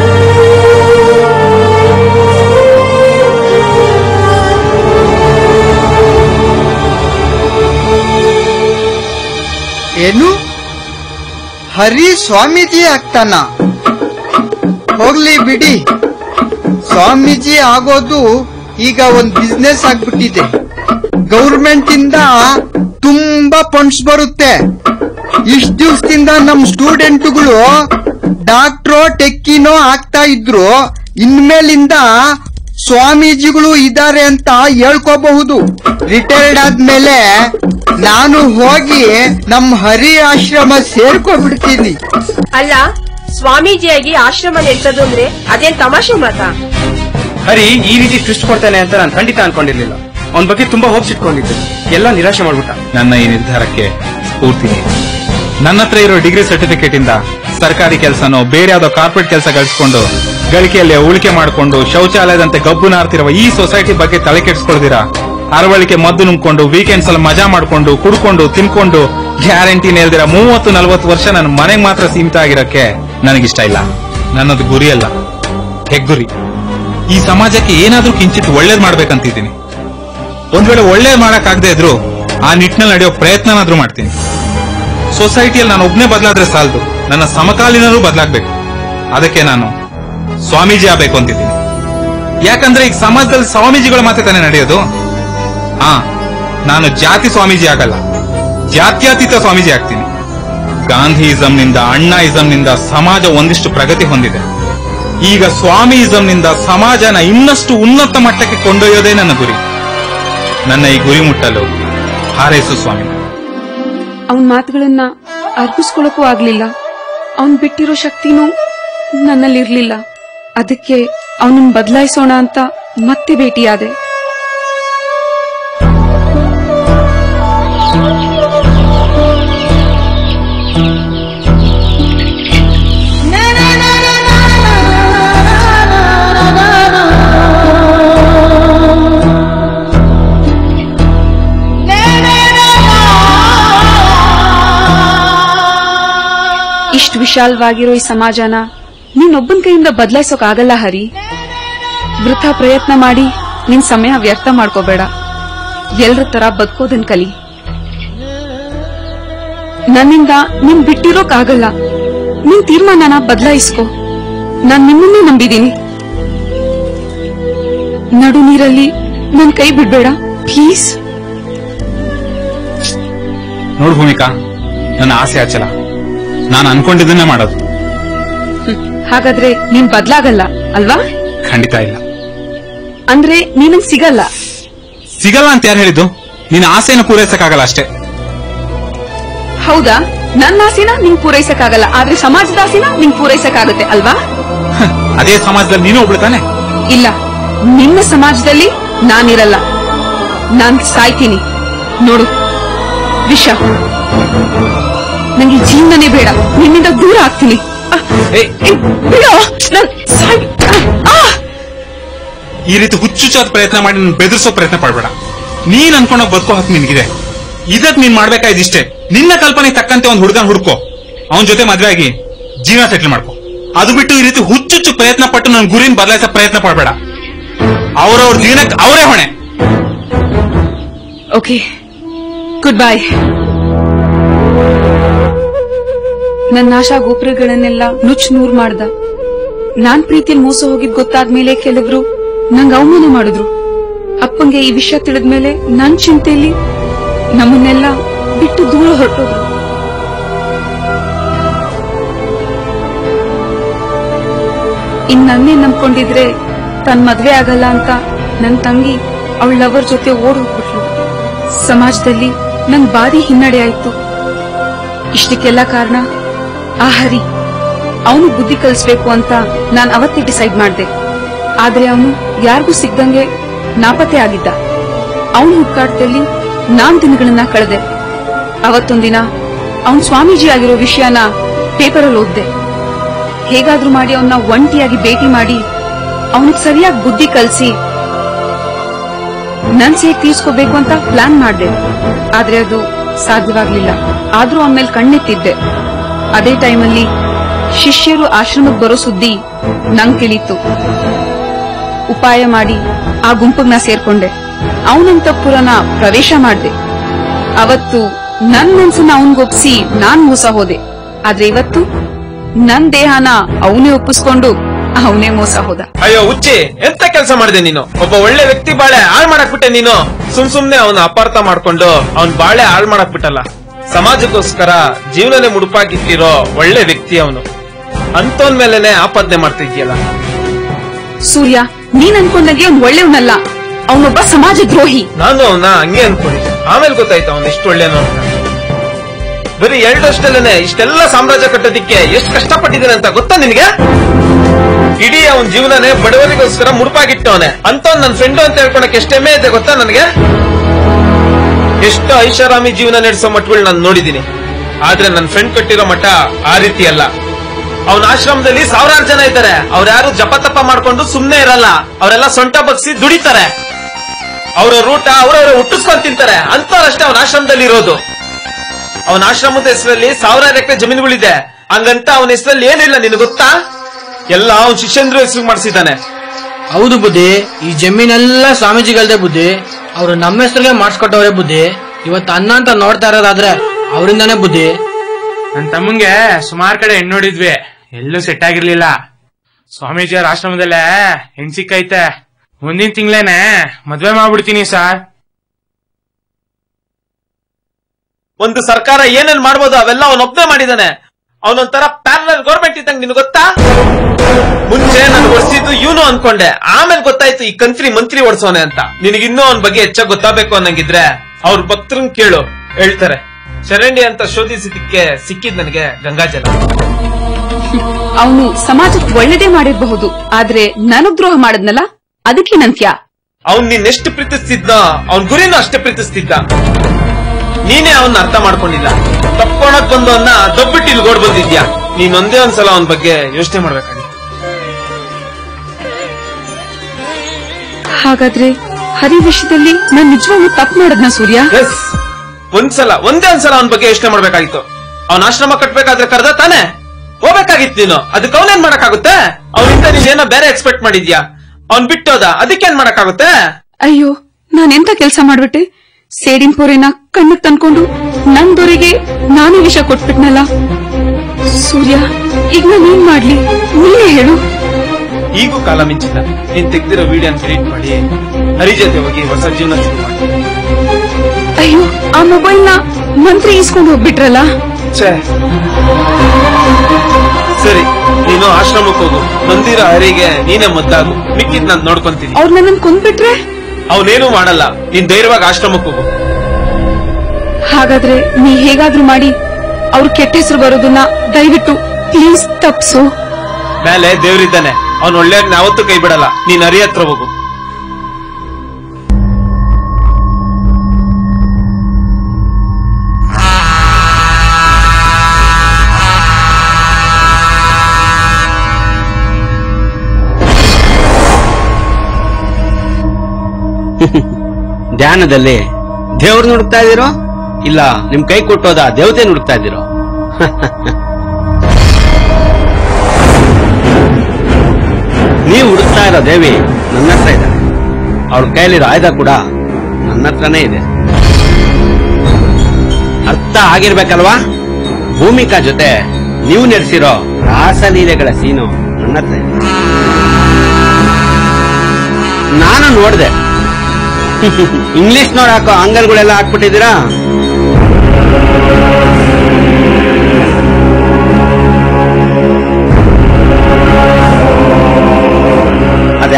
ಏನು ಹರಿ ಸ್ವಾಮೀಜಿ ಆಗ್ತಾನ ಹೋಗ್ಲಿ ಬಿಡಿ ಸ್ವಾಮೀಜಿ ಆಗೋದು ಈಗ ಒಂದ್ ಬಿಸ್ನೆಸ್ ಆಗ್ಬಿಟ್ಟಿದೆ ಗೌರ್ಮೆಂಟ್ ಇಂದ ತುಂಬಾ ಫಂಡ್ಸ್ ಬರುತ್ತೆ ಇಷ್ಟ ದಿವಸದಿಂದ ನಮ್ ಸ್ಟೂಡೆಂಟ್ಗಳು ಡಾಕ್ಟ್ರೋ ಟೆಕ್ಕಿನೋ ಆಗ್ತಾ ಇದ್ರು ಇನ್ಮೇಲಿಂದ ಸ್ವಾಮೀಜಿಗಳು ಇದಾರೆ ಅಂತ ಹೇಳ್ಕೋಬಹುದು ರಿಟೈರ್ಡ್ ಆದ್ಮೇಲೆ ನಾನು ಹೋಗಿ ನಮ್ ಹರಿ ಆಶ್ರಮ ಸೇರ್ಕೊಬಿಡ್ತೀನಿ ಅಲ್ಲ ಸ್ವಾಮೀಜಿಯಾಗಿ ಆಶ್ರಮ ನಡೆಸೋದು ಅಂದ್ರೆ ಅದೇನ್ ತಮಾಷೆ ಮಾತಾ ಹರಿ ಈ ರೀತಿ ಟ್ವಿಸ್ಟ್ ಕೊಡ್ತಾನೆ ಅಂತ ನಾನು ಖಂಡಿತ ಅನ್ಕೊಂಡಿರ್ಲಿಲ್ಲ ಅವನ ಬಗ್ಗೆ ತುಂಬಾ ಹೋಪ್ಸ್ ಇಟ್ಕೊಂಡಿದ್ದೆ ಎಲ್ಲ ನಿರಾಶೆ ಮಾಡ್ಬಿಟ್ಟ ನನ್ನ ಈ ನಿರ್ಧಾರಕ್ಕೆ ಸ್ಫೂರ್ತಿ ನೀಡು. ನನ್ನ ಹತ್ರ ಇರೋ ಡಿಗ್ರಿ ಸರ್ಟಿಫಿಕೇಟ್ ಇಂದ ಸರ್ಕಾರಿ ಕೆಲಸನೋ ಬೇರೆ ಯಾವ್ದೋ ಕಾರ್ಪೊರೇಟ್ ಕೆಲಸ ಗಳಿಸ್ಕೊಂಡು ಗಳಿಕೆಯಲ್ಲಿ ಉಳಿಕೆ ಮಾಡಿಕೊಂಡು ಶೌಚಾಲಯದಂತೆ ಗಬ್ಬು ನಾರ್ತಿರುವ ಈ ಸೊಸೈಟಿ ಬಗ್ಗೆ ತಲೆ ಕೆಡಿಸ್ಕೊಳ್ದಿರಾ ಅರವಳಿಕೆ ಮದ್ದು ನುಂಗ್ಕೊಂಡು ವೀಕೆಂಡ್ಸ್ ಅಲ್ಲಿ ಮಜಾ ಮಾಡ್ಕೊಂಡು ಕುಡ್ಕೊಂಡು ತಿನ್ಕೊಂಡು ಗ್ಯಾರಂಟಿ ನೇಲ್ದಿರ ಮೂವತ್ತು ನಲವತ್ತು ವರ್ಷ ನನ್ನ ಮನೆಗೆ ಮಾತ್ರ ಸೀಮಿತ ಆಗಿರಕ್ಕೆ ನನಗಿಷ್ಟ ಇಲ್ಲ ನನ್ನದು ಗುರಿ ಅಲ್ಲ ಹೆಗ್ಗುರಿ ಈ ಸಮಾಜಕ್ಕೆ ಏನಾದ್ರೂ ಕಿಂಚಿತ್ ಒಳ್ಳೇದ್ ಮಾಡ್ಬೇಕಂತಿದ್ದೀನಿ ಒಂದ್ ವೇಳೆ ಒಳ್ಳೇದ್ ಮಾಡಕ್ಕಾಗದೆ ಇದ್ರು ಆ ನಿಟ್ಟಿನಲ್ಲಿ ನಡೆಯೋ ಪ್ರಯತ್ನನಾದ್ರೂ ಮಾಡ್ತೀನಿ ಸೊಸೈಟಿಯಲ್ಲಿ ನಾನು ಒಬ್ನೇ ಬದಲಾದ್ರೆ ಸಾಲದು ನನ್ನ ಸಮಕಾಲೀನರು ಬದಲಾಗ್ಬೇಕು ಅದಕ್ಕೆ ನಾನು ಸ್ವಾಮೀಜಿ ಆಗ್ಬೇಕು ಅಂತಿದ್ದೀನಿ ಯಾಕಂದ್ರೆ ಈಗ ಸಮಾಜದಲ್ಲಿ ಸ್ವಾಮೀಜಿಗಳ ಮಾತೆ ತಾನೇ ನಡೆಯೋದು ಹಾ ನಾನು ಜಾತಿ ಸ್ವಾಮೀಜಿ ಆಗಲ್ಲ ಜಾತ್ಯತೀತ ಸ್ವಾಮೀಜಿ ಆಗ್ತೀನಿ ಗಾಂಧಿಯಿಸಂನಿಂದ ಅಣ್ಣಾಯಿಸಂನಿಂದ ಸಮಾಜ ಒಂದಿಷ್ಟು ಪ್ರಗತಿ ಹೊಂದಿದೆ ಈಗ ಸ್ವಾಮಿಯಿಸಂನಿಂದ ಸಮಾಜನ ಇನ್ನಷ್ಟು ಉನ್ನತ ಮಟ್ಟಕ್ಕೆ ಕೊಂಡೊಯ್ಯೋದೇ ನನ್ನ ಗುರಿ ನನ್ನ ಈ ಗುರಿ ಮುಟ್ಟಲು ಹಾರೈಸು ಸ್ವಾಮಿ ಅವನ್ ಮಾತುಗಳನ್ನ ಅರ್ಪಿಸ್ಕೊಳಕ್ಕೂ ಆಗ್ಲಿಲ್ಲ ಅವನ್ ಬಿಟ್ಟಿರೋ ಶಕ್ತಿನೂ ನನ್ನಲ್ಲಿರ್ಲಿಲ್ಲ ಅದಕ್ಕೆ ಅವನನ್ನ ಬದಲಾಯಿಸೋಣ ಅಂತ ಮತ್ತೆ ಭೇಟಿಯಾದೆ ಇಷ್ಟು ವಿಶಾಲವಾಗಿರೋ ಈ ಸಮಾಜನ ನೀನೊಬ್ಬನ ಕೈಯಿಂದ ಬದಲಾಯಿಸೋಕ್ ಆಗಲ್ಲ ಹರಿ ವೃಥ ಪ್ರಯತ್ನ ಮಾಡಿ ನಿನ್ ಸಮಯ ವ್ಯರ್ಥ ಮಾಡ್ಕೋಬೇಡ ಎಲ್ರ ತರ ಬದುಕೋದನ್ ಕಲಿ ನನ್ನಿಂದ ನಿನ್ ಬಿಟ್ಟಿರೋಕ್ಕಾಗಲ್ಲ ನಿನ್ ತೀರ್ಮಾನನ ಬದಲಾಯಿಸ್ಕೋ ನಾನ್ ನಿನ್ನನ್ನೇ ನಂಬಿದೀನಿ ನಡು ನೀರಲ್ಲಿ ನನ್ ಕೈ ಬಿಡ್ಬೇಡ ಪ್ಲೀಸ್ ನೋಡು ಭೂಮಿಕಾ ನನ್ನ ಆಸೆ ಅಚಲ ನಾನು ಅನ್ಕೊಂಡಿದ್ದನ್ನೇ ಮಾಡೋದು ಹಾಗಾದ್ರೆ ನೀನ್ ಬದ್ಲಾಗಲ್ಲ ಅಲ್ವಾ ಖಂಡಿತ ಇಲ್ಲ ಅಂದ್ರೆ ನೀನಂಗ್ ಸಿಗಲ್ಲ ಸಿಗಲ್ಲ ಅಂತ ಯಾರು ಹೇಳಿದ್ದು ನಿನ್ನ ಆಸೆಯನ್ನು ಪೂರೈಸಕ್ಕಾಗಲ್ಲ ಅಷ್ಟೇ ಹೌದಾ ನನ್ನ ಆಸೆನ ನಿಂಗ್ ಪೂರೈಸಕ್ಕಾಗಲ್ಲ ಆದ್ರೆ ಸಮಾಜದ ಆಸೆನ ನಿಂಗ್ ಪೂರೈಸಕ್ಕಾಗತ್ತೆ ಅಲ್ವಾ ಅದೇ ಸಮಾಜದಲ್ಲಿ ನೀನು ಒಬ್ಳು ತಾನೆ ಇಲ್ಲ ನಿನ್ನ ಸಮಾಜದಲ್ಲಿ ನಾನಿರಲ್ಲ ನಾನ್ ಸಾಯ್ತೀನಿ ನೋಡು ವಿಷ ನಂಗೆ ಜೀವನನೇ ಬೇಡ ನಿನ್ನಿಂದ ದೂರ ಆಗ್ತೀನಿ ಅಹ್, ಏ, ಬಿಡು ನಾನ್ ಸಾಯ್ ಆ! ಈ ರೀತಿ ಹುಚ್ಚುಚ್ಚಾದ ಪ್ರಯತ್ನ ಮಾಡಿ ನನ್ನ ಬೆದರಿಸೋ ಪ್ರಯತ್ನ ಪಡ್ಬೇಡ ನೀನ್ ಅನ್ಕೊಂಡ ಬದುಕೋ ಹಕ್ಕು ನಿನ್ಗಿದೆ ಇದಕ್ ನೀನ್ ಮಾಡ್ಬೇಕಾಯ್ದಿಷ್ಟೇ ನಿನ್ನ ಕಲ್ಪನೆ ತಕ್ಕಂತೆ ಒಂದ್ ಹುಡುಗನ್ ಹುಡ್ಕೋ ಅವನ ಜೊತೆ ಮದ್ವೆ ಆಗಿ ಜೀವನ ಸೆಟ್ಲ್ ಮಾಡ್ಕೋ ಅದು ಬಿಟ್ಟು ಈ ರೀತಿ ಹುಚ್ಚುಚ್ಚು ಪ್ರಯತ್ನ ಪಟ್ಟು ನನ್ನ ಗುರಿನ ಬದಲಾಯಿಸೋ ಪ್ರಯತ್ನ ಪಡ್ಬೇಡ ಅವ್ರವ್ರ ಜೀವನಕ್ಕೆ ಅವರೇ ಹೊಣೆ ಓಕೆ ಗುಡ್ ಬೈ ನನ್ನ ಆಶಾ ಗೋಪುರಗಳನ್ನೆಲ್ಲ ನುಚ್ಚ್ ನೂರ್ ಮಾಡ್ದ ನಾನ್ ಪ್ರೀತಿಯಲ್ಲಿ ಮೋಸ ಹೋಗಿದ್ ಗೊತ್ತಾದ್ಮೇಲೆ ಕೆಲವರು ನಂಗ್ ಅವಮಾನ ಮಾಡಿದ್ರು ಅಪ್ಪಂಗೆ ಈ ವಿಷಯ ತಿಳಿದ್ಮೇಲೆ ನನ್ ಚಿಂತೆಯಲ್ಲಿ ನಮ್ಮನ್ನೆಲ್ಲ ಬಿಟ್ಟು ದೂರ ಹೊರಟೋದ್ರು ಇನ್ ನನ್ನೇ ನಂಬ್ಕೊಂಡಿದ್ರೆ ತನ್ ಮದ್ವೆ ಆಗಲ್ಲ ಅಂತ ನನ್ ತಂಗಿ ಅವಳ ಲವರ್ ಜೊತೆ ಓಡ್ ಹೋಗ್ಬಿಟ್ಲು ಸಮಾಜದಲ್ಲಿ ನಂಗ್ ಭಾರಿ ಹಿನ್ನಡೆ ಆಯ್ತು ಇಷ್ಟಕ್ಕೆಲ್ಲ ಕಾರಣ ಆ ಹರಿ ಅವನು ಬುದ್ಧಿ ಕಲಿಸ್ಬೇಕು ಅಂತ ನಾನ್ ಅವತ್ತೇ ಡಿಸೈಡ್ ಮಾಡ್ದೆ ಆದ್ರೆ ಅವನು ಯಾರಿಗೂ ಸಿಗ್ದಂಗೆ ನಾಪತ್ತೆ ಆಗಿದ್ದ ಅವನ ಹುಡುಕಾಟದಲ್ಲಿ ನಾನ್ ದಿನಗಳನ್ನ ಕಳೆದೆ ಅವತ್ತೊಂದಿನ ಅವನ್ ಸ್ವಾಮೀಜಿ ಆಗಿರೋ ವಿಷಯನ ಪೇಪರಲ್ಲಿ ಓದ್ದೆ ಹೇಗಾದ್ರೂ ಮಾಡಿ ಅವನ್ನ ಒಂಟಿಯಾಗಿ ಭೇಟಿ ಮಾಡಿ ಅವನಿಗೆ ಸರಿಯಾಗಿ ಬುದ್ಧಿ ಕಲಿಸಿ ನನ್ ಸೇಗ್ ತೀರ್ಸ್ಕೋಬೇಕು ಅಂತ ಪ್ಲಾನ್ ಮಾಡ್ದೆ ಆದ್ರೆ ಅದು ಸಾಧ್ಯವಾಗ್ಲಿಲ್ಲ ಆದ್ರೂ ಅವನ ಮೇಲೆ ಕಣ್ಣೆತ್ತಿದ್ದೆ ಅದೇ ಟೈಮಲ್ಲಿ ಶಿಷ್ಯರು ಆಶ್ರಮಕ್ಕೆ ಬರೋ ಸುದ್ದಿ ನಂಗ್ ತಿಳಿತು ಉಪಾಯ ಮಾಡಿ ಆ ಗುಂಪಿಗೆ ನಾ ಸೇರ್ಕೊಂಡೆ ಅವನಂತಪುರನ ಪ್ರವೇಶ ಮಾಡ್ದೆ ಅವತ್ತು ನನ್ ಮನ್ಸನ್ನ ಅವನ್ಗೊಪ್ಸಿ ನಾನ್ ಮೋಸ ಹೋದೆ ಆದ್ರೆ ಇವತ್ತು ನನ್ ದೇಹನ ಅವನೇ ಒಪ್ಪಿಸ್ಕೊಂಡು ಅವನೇ ಮೋಸ ಹೋದ ಅಯ್ಯೋ ಹುಚ್ಚಿ ಎಂತ ಕೆಲಸ ಮಾಡಿದೆ ನೀನು ಒಬ್ಬ ಒಳ್ಳೆ ವ್ಯಕ್ತಿ ಬಾಳೆ ಹಾಳ್ ಮಾಡಕ್ ಬಿಟ್ಟೆ ನೀನು ಸುಮ್ ಸುಮ್ನೆ ಅವನ ಅಪಾರ್ಥ ಮಾಡ್ಕೊಂಡು ಅವನ್ ಬಾಳೆ ಹಾಳ್ ಮಾಡಕ್ ಬಿಟ್ಟಲ್ಲ ಸಮಾಜಕ್ಕೋಸ್ಕರ ಜೀವನನೇ ಮುಡುಪಾಗಿಟ್ಟಿರೋ ಒಳ್ಳೆ ವ್ಯಕ್ತಿ ಅವನು ಅಂತವನ್ ಮೇಲೆನೆ ಆಪಾದನೆ ಮಾಡ್ತಿದ್ಯಲ್ಲ ಸೂರ್ಯ ನೀನ್ ಅನ್ಕೊಂಡಂಗೆ ಅವ್ನ್ ಒಳ್ಳೆಯವನಲ್ಲ ಅವನೊಬ್ಬ ಸಮಾಜ ದ್ರೋಹಿ ನಾನು ಅವನ ಹಂಗೆ ಅನ್ಕೊಂಡಿದ್ದೆ ಆಮೇಲೆ ಗೊತ್ತಾಯ್ತು ಅವನು ಎಷ್ಟು ಒಳ್ಳೆನೋ ಅಂತ ಬರೀ ಎರಡು ವರ್ಷದಲ್ಲೇನೆ ಇಷ್ಟೆಲ್ಲ ಸಾಮ್ರಾಜ್ಯ ಕಟ್ಟೋದಿಕ್ಕೆ ಎಷ್ಟು ಕಷ್ಟಪಟ್ಟಿದ್ದಾನೆ ಅಂತ ಗೊತ್ತಾ ನಿನಗೆ ಇಡೀ ಅವನ ಜೀವನನೇ ಬಡವರಿಗೋಸ್ಕರ ಮುಡುಪಾಗಿಟ್ಟವನೆ ಅಂತ ನನ್ನ ಫ್ರೆಂಡ್ ಅಂತ ಹೇಳ್ಕೊಳಕ್ ಎಷ್ಟು ಹೆಮ್ಮೆ ಇದೆ ಗೊತ್ತಾ ನನಗೆ ಎಷ್ಟು ಐಷಾರಾಮಿ ಜೀವನ ನಡೆಸೋ ಮಠಗಳು ನಾನು ನೋಡಿದೀನಿ ಆದ್ರೆ ನನ್ನ ಫ್ರೆಂಡ್ ಕಟ್ಟಿರೋ ಮಠ ಆ ರೀತಿ ಅಲ್ಲ ಅವನ ಆಶ್ರಮದಲ್ಲಿ ಸಾವಿರಾರು ಜನ ಇದ್ದಾರೆ ಅವ್ರ್ಯಾರು ಜಪ ತಪ ಮಾಡ್ಕೊಂಡು ಸುಮ್ನೆ ಇರಲ್ಲ ಅವರೆಲ್ಲ ಸೊಂಟ ಬಗ್ಸಿ ದುಡಿತಾರೆ ಅವರ ರೂಟ ಅವರವರ ಹುಟ್ಟಿಸ್ಕೊಂಡ್ ತಿಂತಾರೆ ಅಂತವ್ರಷ್ಟೇ ಅವನ ಆಶ್ರಮದಲ್ಲಿ ಇರೋದು ಅವನ ಆಶ್ರಮದ ಹೆಸರಲ್ಲಿ ಸಾವಿರಾರು ಎಕರೆ ಜಮೀನುಗಳಿದೆ ಹಂಗಂತ ಅವನ ಹೆಸರಲ್ಲಿ ಏನಿಲ್ಲ ನಿನಗೆ ಗೊತ್ತಾ ಎಲ್ಲ ಅವನ ಶಿಷ್ಯಂದ್ರ ಹೆಸರು ಮಾಡಿಸಿದ್ದಾನೆ ಹೌದು ಬುದ್ಧಿ ಈ ಜಮೀನೆಲ್ಲ ಸ್ವಾಮೀಜಿಗಳ್ದೆ ಬುದ್ಧಿ ಅವ್ರು ನಮ್ಮ ಹೆಸರಿಗೆ ಮಾಡಿಸ್ಕೊಟ್ಟವ್ರೆ ಬುದ್ಧಿ ಇವತ್ತು ಅನ್ನ ಅಂತ ನೋಡ್ತಾ ಇರೋದಾದ್ರೆ ಅವರಿಂದಾನೇ ಬುದ್ಧಿ ನನ್ ತಮ್ಮಂಗೆ ಸುಮಾರ್ ಕಡೆ ಹೆಣ್ಣು ನೋಡಿದ್ವಿ ಎಲ್ಲೂ ಸೆಟ್ ಆಗಿರ್ಲಿಲ್ಲ ಸ್ವಾಮೀಜಿಯವ್ರ ಆಶ್ರಮದಲ್ಲೇ ಹೆಣ್ ಸಿಕ್ಕೈತೆ ಮುಂದಿನ ತಿಂಗಳೇನೆ ಮದ್ವೆ ಮಾಡ್ಬಿಡ್ತೀನಿ ಸರ್ ಒಂದು ಸರ್ಕಾರ ಏನೇನ್ ಮಾಡ್ಬೋದು ಅವೆಲ್ಲ ಅವನೊಬ್ಬನೇ ಮಾಡಿದಾನೆ ಅವನೊಂಥರ ಪ್ಯಾರಲ್ ಗೌರ್ಮೆಂಟ್ ಇದ್ದಂಗೆ ನಿನ್ ಗೊತ್ತಾ ಮುಂಚೆ ನಾನು ಓಡಿಸಿದ್ದು ಇವನು ಅನ್ಕೊಂಡೆ ಆಮೇಲೆ ಗೊತ್ತಾಯ್ತು ಈ ಕಂತ್ರಿ ಮಂತ್ರಿ ಓಡಿಸೋನೆ ಅಂತ ನಿನಗಿನ್ನೂ ಅವನ ಬಗ್ಗೆ ಹೆಚ್ಚಾಗಿ ಗೊತ್ತಾಗಬೇಕು ಅನ್ನಂಗಿದ್ರೆ ಅವ್ರ ಭಕ್ತರನ್ ಕೇಳು ಹೇಳ್ತಾರೆ ಚರಂಡಿ ಅಂತ ಶೋಧಿಸಿದಕ್ಕೆ ಸಿಕ್ಕಿದ್ ನನಗೆ ಗಂಗಾಜಲ ಅವನು ಸಮಾಜಕ್ಕೆ ಒಳ್ಳೇದೇ ಮಾಡಿರಬಹುದು ಆದ್ರೆ ನನಗ್ ದ್ರೋಹ ಮಾಡದ್ನಲ್ಲ ಅದಕ್ಕೆ ನಂತ್ಯ ಅವ್ನ್ ನಿನ್ನೆಷ್ಟು ಪ್ರೀತಿಸ್ತಿದ್ನೋ ಅವ್ನ್ ಗುರಿನೂ ಅಷ್ಟೇ ಪ್ರೀತಿಸ್ತಿದ್ದ ನೀನೇ ಅವನ್ನ ಅರ್ಥ ಮಾಡ್ಕೊಂಡಿಲ್ಲ ತಪ್ಕೊಳಕ್ ಬಂದು ಅವನ್ನ ದೊಬ್ಬಿಟ್ಟು ಇಲ್ಲಿ ಗೋಡ್ ಬಂದಿದ್ಯಾ ನೀನ್ ಒಂದೇ ಒಂದ್ಸಲ ಅವನ ಬಗ್ಗೆ ಯೋಚನೆ ಮಾಡ್ಬೇಕಾಗಿ ಹಾಗಾದ್ರೆ ಹರಿ ವಿಷಯದಲ್ಲಿ ನಾನ್ ನಿಜವಾಗ್ಲೂ ತಪ್ಪು ಮಾಡದ್ನ ಸೂರ್ಯ ಒಂದ್ಸಲ ಒಂದೇ ಒಂದ್ಸಲ ಅವನ ಬಗ್ಗೆ ಯೋಚನೆ ಮಾಡ್ಬೇಕಾಗಿತ್ತು ಅವನ ಆಶ್ರಮ ಕಟ್ಬೇಕಾದ್ರೆ ಕರ್ದ ತಾನೆ ಹೋಗ್ಬೇಕಾಗಿತ್ತು ನೀನು ಅದಕ್ಕೆ ಅವನೇನ್ ಮಾಡಕ್ಕಾಗುತ್ತೆ ಅವನಿಂದ ನೀನೇನೋ ಬೇರೆ ಎಕ್ಸ್ಪೆಕ್ಟ್ ಮಾಡಿದ್ಯಾ ಅವ್ನ್ ಬಿಟ್ಟೋದ ಅದಕ್ಕೇನ್ ಮಾಡಕ್ಕಾಗುತ್ತೆ ಅಯ್ಯೋ ನಾನೆಂತ ಕೆಲ್ಸ ಮಾಡ್ಬಿಟ್ಟೆ ಸೇಡಿನ ಪೊರೆನ ಕಣ್ಣಕ್ ತಂದ್ಕೊಂಡು ನನ್ ದೊರೆಗೆ ನಾನೇ ವಿಷ ಕೊಟ್ಬಿಟ್ನಲ್ಲ ಸೂರ್ಯ ಈಗ ನಾನೇನ್ ಮಾಡ್ಲಿ ನೀನೇ ಹೇಳು ಈಗೂ ಕಾಲ ಮಿಂಚಿಲ್ಲ ನೀನ್ ತೆಗ್ದಿರೋ ವಿಡಿಯೋನ ಡಿಲೀಟ್ ಮಾಡಿ ಹರಿ ಜೊತೆ ಹೋಗಿ ಹೊಸ ಜೀವನ ಶುರು ಮಾಡಿ ಅಯ್ಯೋ ಆ ಮೊಬೈಲ್ ನ ಮಂತ್ರಿ ಇಸ್ಕೊಂಡು ಹೋಗ್ಬಿಟ್ರಲ್ಲ ಛೇ ಸರಿ ನೀನು ಆಶ್ರಮಕ್ಕೆ ಹೋಗು ಮಂದಿರ ಹರಿಗೆ ನೀನೇ ಮುದ್ದಾಗು ಮಿಕ್ಕಿದ್ ನಾನ್ ನೋಡ್ಕೊಂತೀನಿ ಅವ್ರ ನನ್ನನ್ ಕೊಂದ್ಬಿಟ್ರೆ ಅವನೇನು ಮಾಡಲ್ಲ ನೀನ್ ಧೈರ್ಯವಾಗಿ ಆಶ್ರಮಕ್ಕೆ ಹೋಗು ಹಾಗಾದ್ರೆ ನೀ ಹೇಗಾದ್ರೂ ಮಾಡಿ ಅವ್ರ ಕೆಟ್ಟ ಹೆಸರು ಬರೋದನ್ನ ದಯವಿಟ್ಟು ಪ್ಲೀಸ್ ತಪ್ಸು ಮೇಲೆ ದೇವ್ರಿದ್ದಾನೆ ಅವ್ನ್ ಒಳ್ಳೆಯವ್ರನ್ನ ಯಾವತ್ತೂ ಕೈ ಬಿಡಲ್ಲ ನೀನ್ ಹರಿ ಹತ್ರ ಹೋಗು ಧ್ಯಾನದಲ್ಲಿ ದೇವ್ರನ್ನ ಹುಡುಕ್ತಾ ಇದೀರೋ ಇಲ್ಲ ನಿಮ್ ಕೈ ಕೊಟ್ಟೋದ ದೇವತೆ ಹುಡುಕ್ತಾ ಇದ್ದೀರೋ ನೀವು ಹುಡುಕ್ತಾ ಇರೋ ದೇವಿ ನನ್ನ ಹತ್ರ ಇದೆ ಅವಳ ಕೈಲಿರೋ ಆಯುಧ ಕೂಡ ನನ್ನ ಹತ್ರನೇ ಇದೆ ಅರ್ಥ ಆಗಿರ್ಬೇಕಲ್ವಾ ಭೂಮಿಕಾ ಜೊತೆ ನೀವು ನಡೆಸಿರೋ ರಾಸಲೀಲೆಗಳ ಸೀನು ನನ್ನ ಹತ್ರ ಇದೆ ನಾನು ನೋಡ್ದೆ ಇಂಗ್ಲಿಷ್ ನೋಡ್ ಹಾಕೋ ಅಂಗಲ್ಗಳೆಲ್ಲ ಹಾಕ್ಬಿಟ್ಟಿದ್ದೀರಾ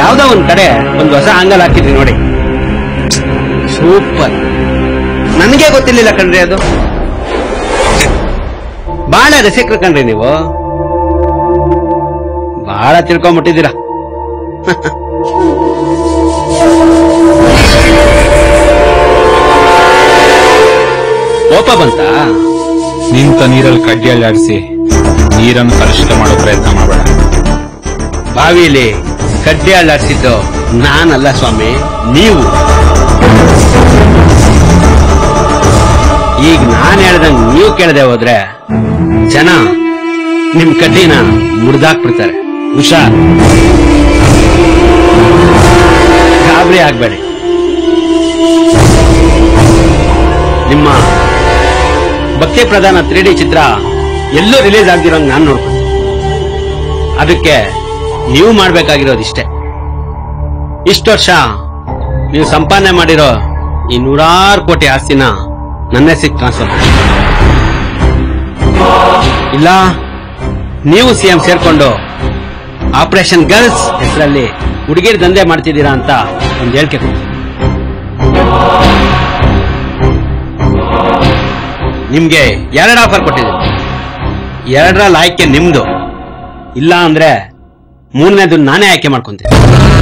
ಯಾವ್ದೋ ಒಂದ್ ಕಡೆ ಒಂದ್ ಹೊಸ ಆಂಗಲ್ ಹಾಕಿದ್ರಿ ನೋಡಿ ಸೂಪರ್ ನನಗೆ ಗೊತ್ತಿರ್ಲಿಲ್ಲ ಕಣ್ರಿ ಅದು ಬಹಳ ರಸಿಕರು ಕಣ್ರಿ ನೀವು ಬಹಳ ತಿಳ್ಕೊಂಬಿಟ್ಟಿದ್ದೀರಾ ಕೋಪ ಬಂತಾ ನಿಂತ ನೀರಲ್ಲಿ ಕಡ್ಡಿ ಅಲ್ಲಾಡಿಸಿ ನೀರನ್ನು ಕಲುಷಿತ ಮಾಡೋ ಪ್ರಯತ್ನ ಮಾಡಬೇಡ ಬಾವಿಲಿ ಕಡ್ಡಿ ಅಳ್ಳಾಡ್ಸಿದ್ದು ನಾನಲ್ಲ ಸ್ವಾಮಿ ನೀವು ಈಗ ನಾನ್ ಹೇಳ್ದಂಗ್ ನೀವು ಕೇಳದೆ ಹೋದ್ರೆ ಜನ ನಿಮ್ ಕಡ್ಡಿನ ಮುರಿದಾಕ್ಬಿಡ್ತಾರೆ ಹುಷಾರ್ ಗಾಬರಿ ಆಗ್ಬೇಡಿ ನಿಮ್ಮ ಭಕ್ತಿ ಪ್ರಧಾನ ತ್ರೀ ಡಿ ಚಿತ್ರ ಎಲ್ಲೂ ರಿಲೀಸ್ ಆಗ್ದಿರೋಂಗ್ ನಾನ್ ನೋಡ್ತೀನಿ ಅದಕ್ಕೆ ನೀವು ಮಾಡ್ಬೇಕಾಗಿರೋದಿಷ್ಟೇ ಇಷ್ಟು ವರ್ಷ ನೀವು ಸಂಪಾದನೆ ಮಾಡಿರೋ ಈ ನೂರಾರು ಕೋಟಿ ಆಸ್ತಿನ ನನ್ನ ಹೆಸರಿಗೆ ಟ್ರಾನ್ಸ್ಫರ್ ಮಾಡಿ ಇಲ್ಲ ನೀವು ಸಿಎಂ ಸೇರ್ಕೊಂಡು ಆಪರೇಷನ್ ಗರ್ಲ್ಸ್ ಹೆಸರಲ್ಲಿ ಹುಡುಗಿರ್ ದಂಧೆ ಮಾಡ್ತಿದ್ದೀರಾ ಅಂತ ಒಂದು ಹೇಳಿಕೆ ಕೊಡಿ ನಿಮ್ಗೆ ಎರಡು ಆಫರ್ ಕೊಟ್ಟಿದ್ದೀನಿ ಎರಡರಲ್ಲಿ ಆಯ್ಕೆ ನಿಮ್ದು ಇಲ್ಲ ಅಂದ್ರೆ ಮೂರನೇದು ನಾನೇ ಆಯ್ಕೆ ಮಾಡ್ಕೊಂತೀನಿ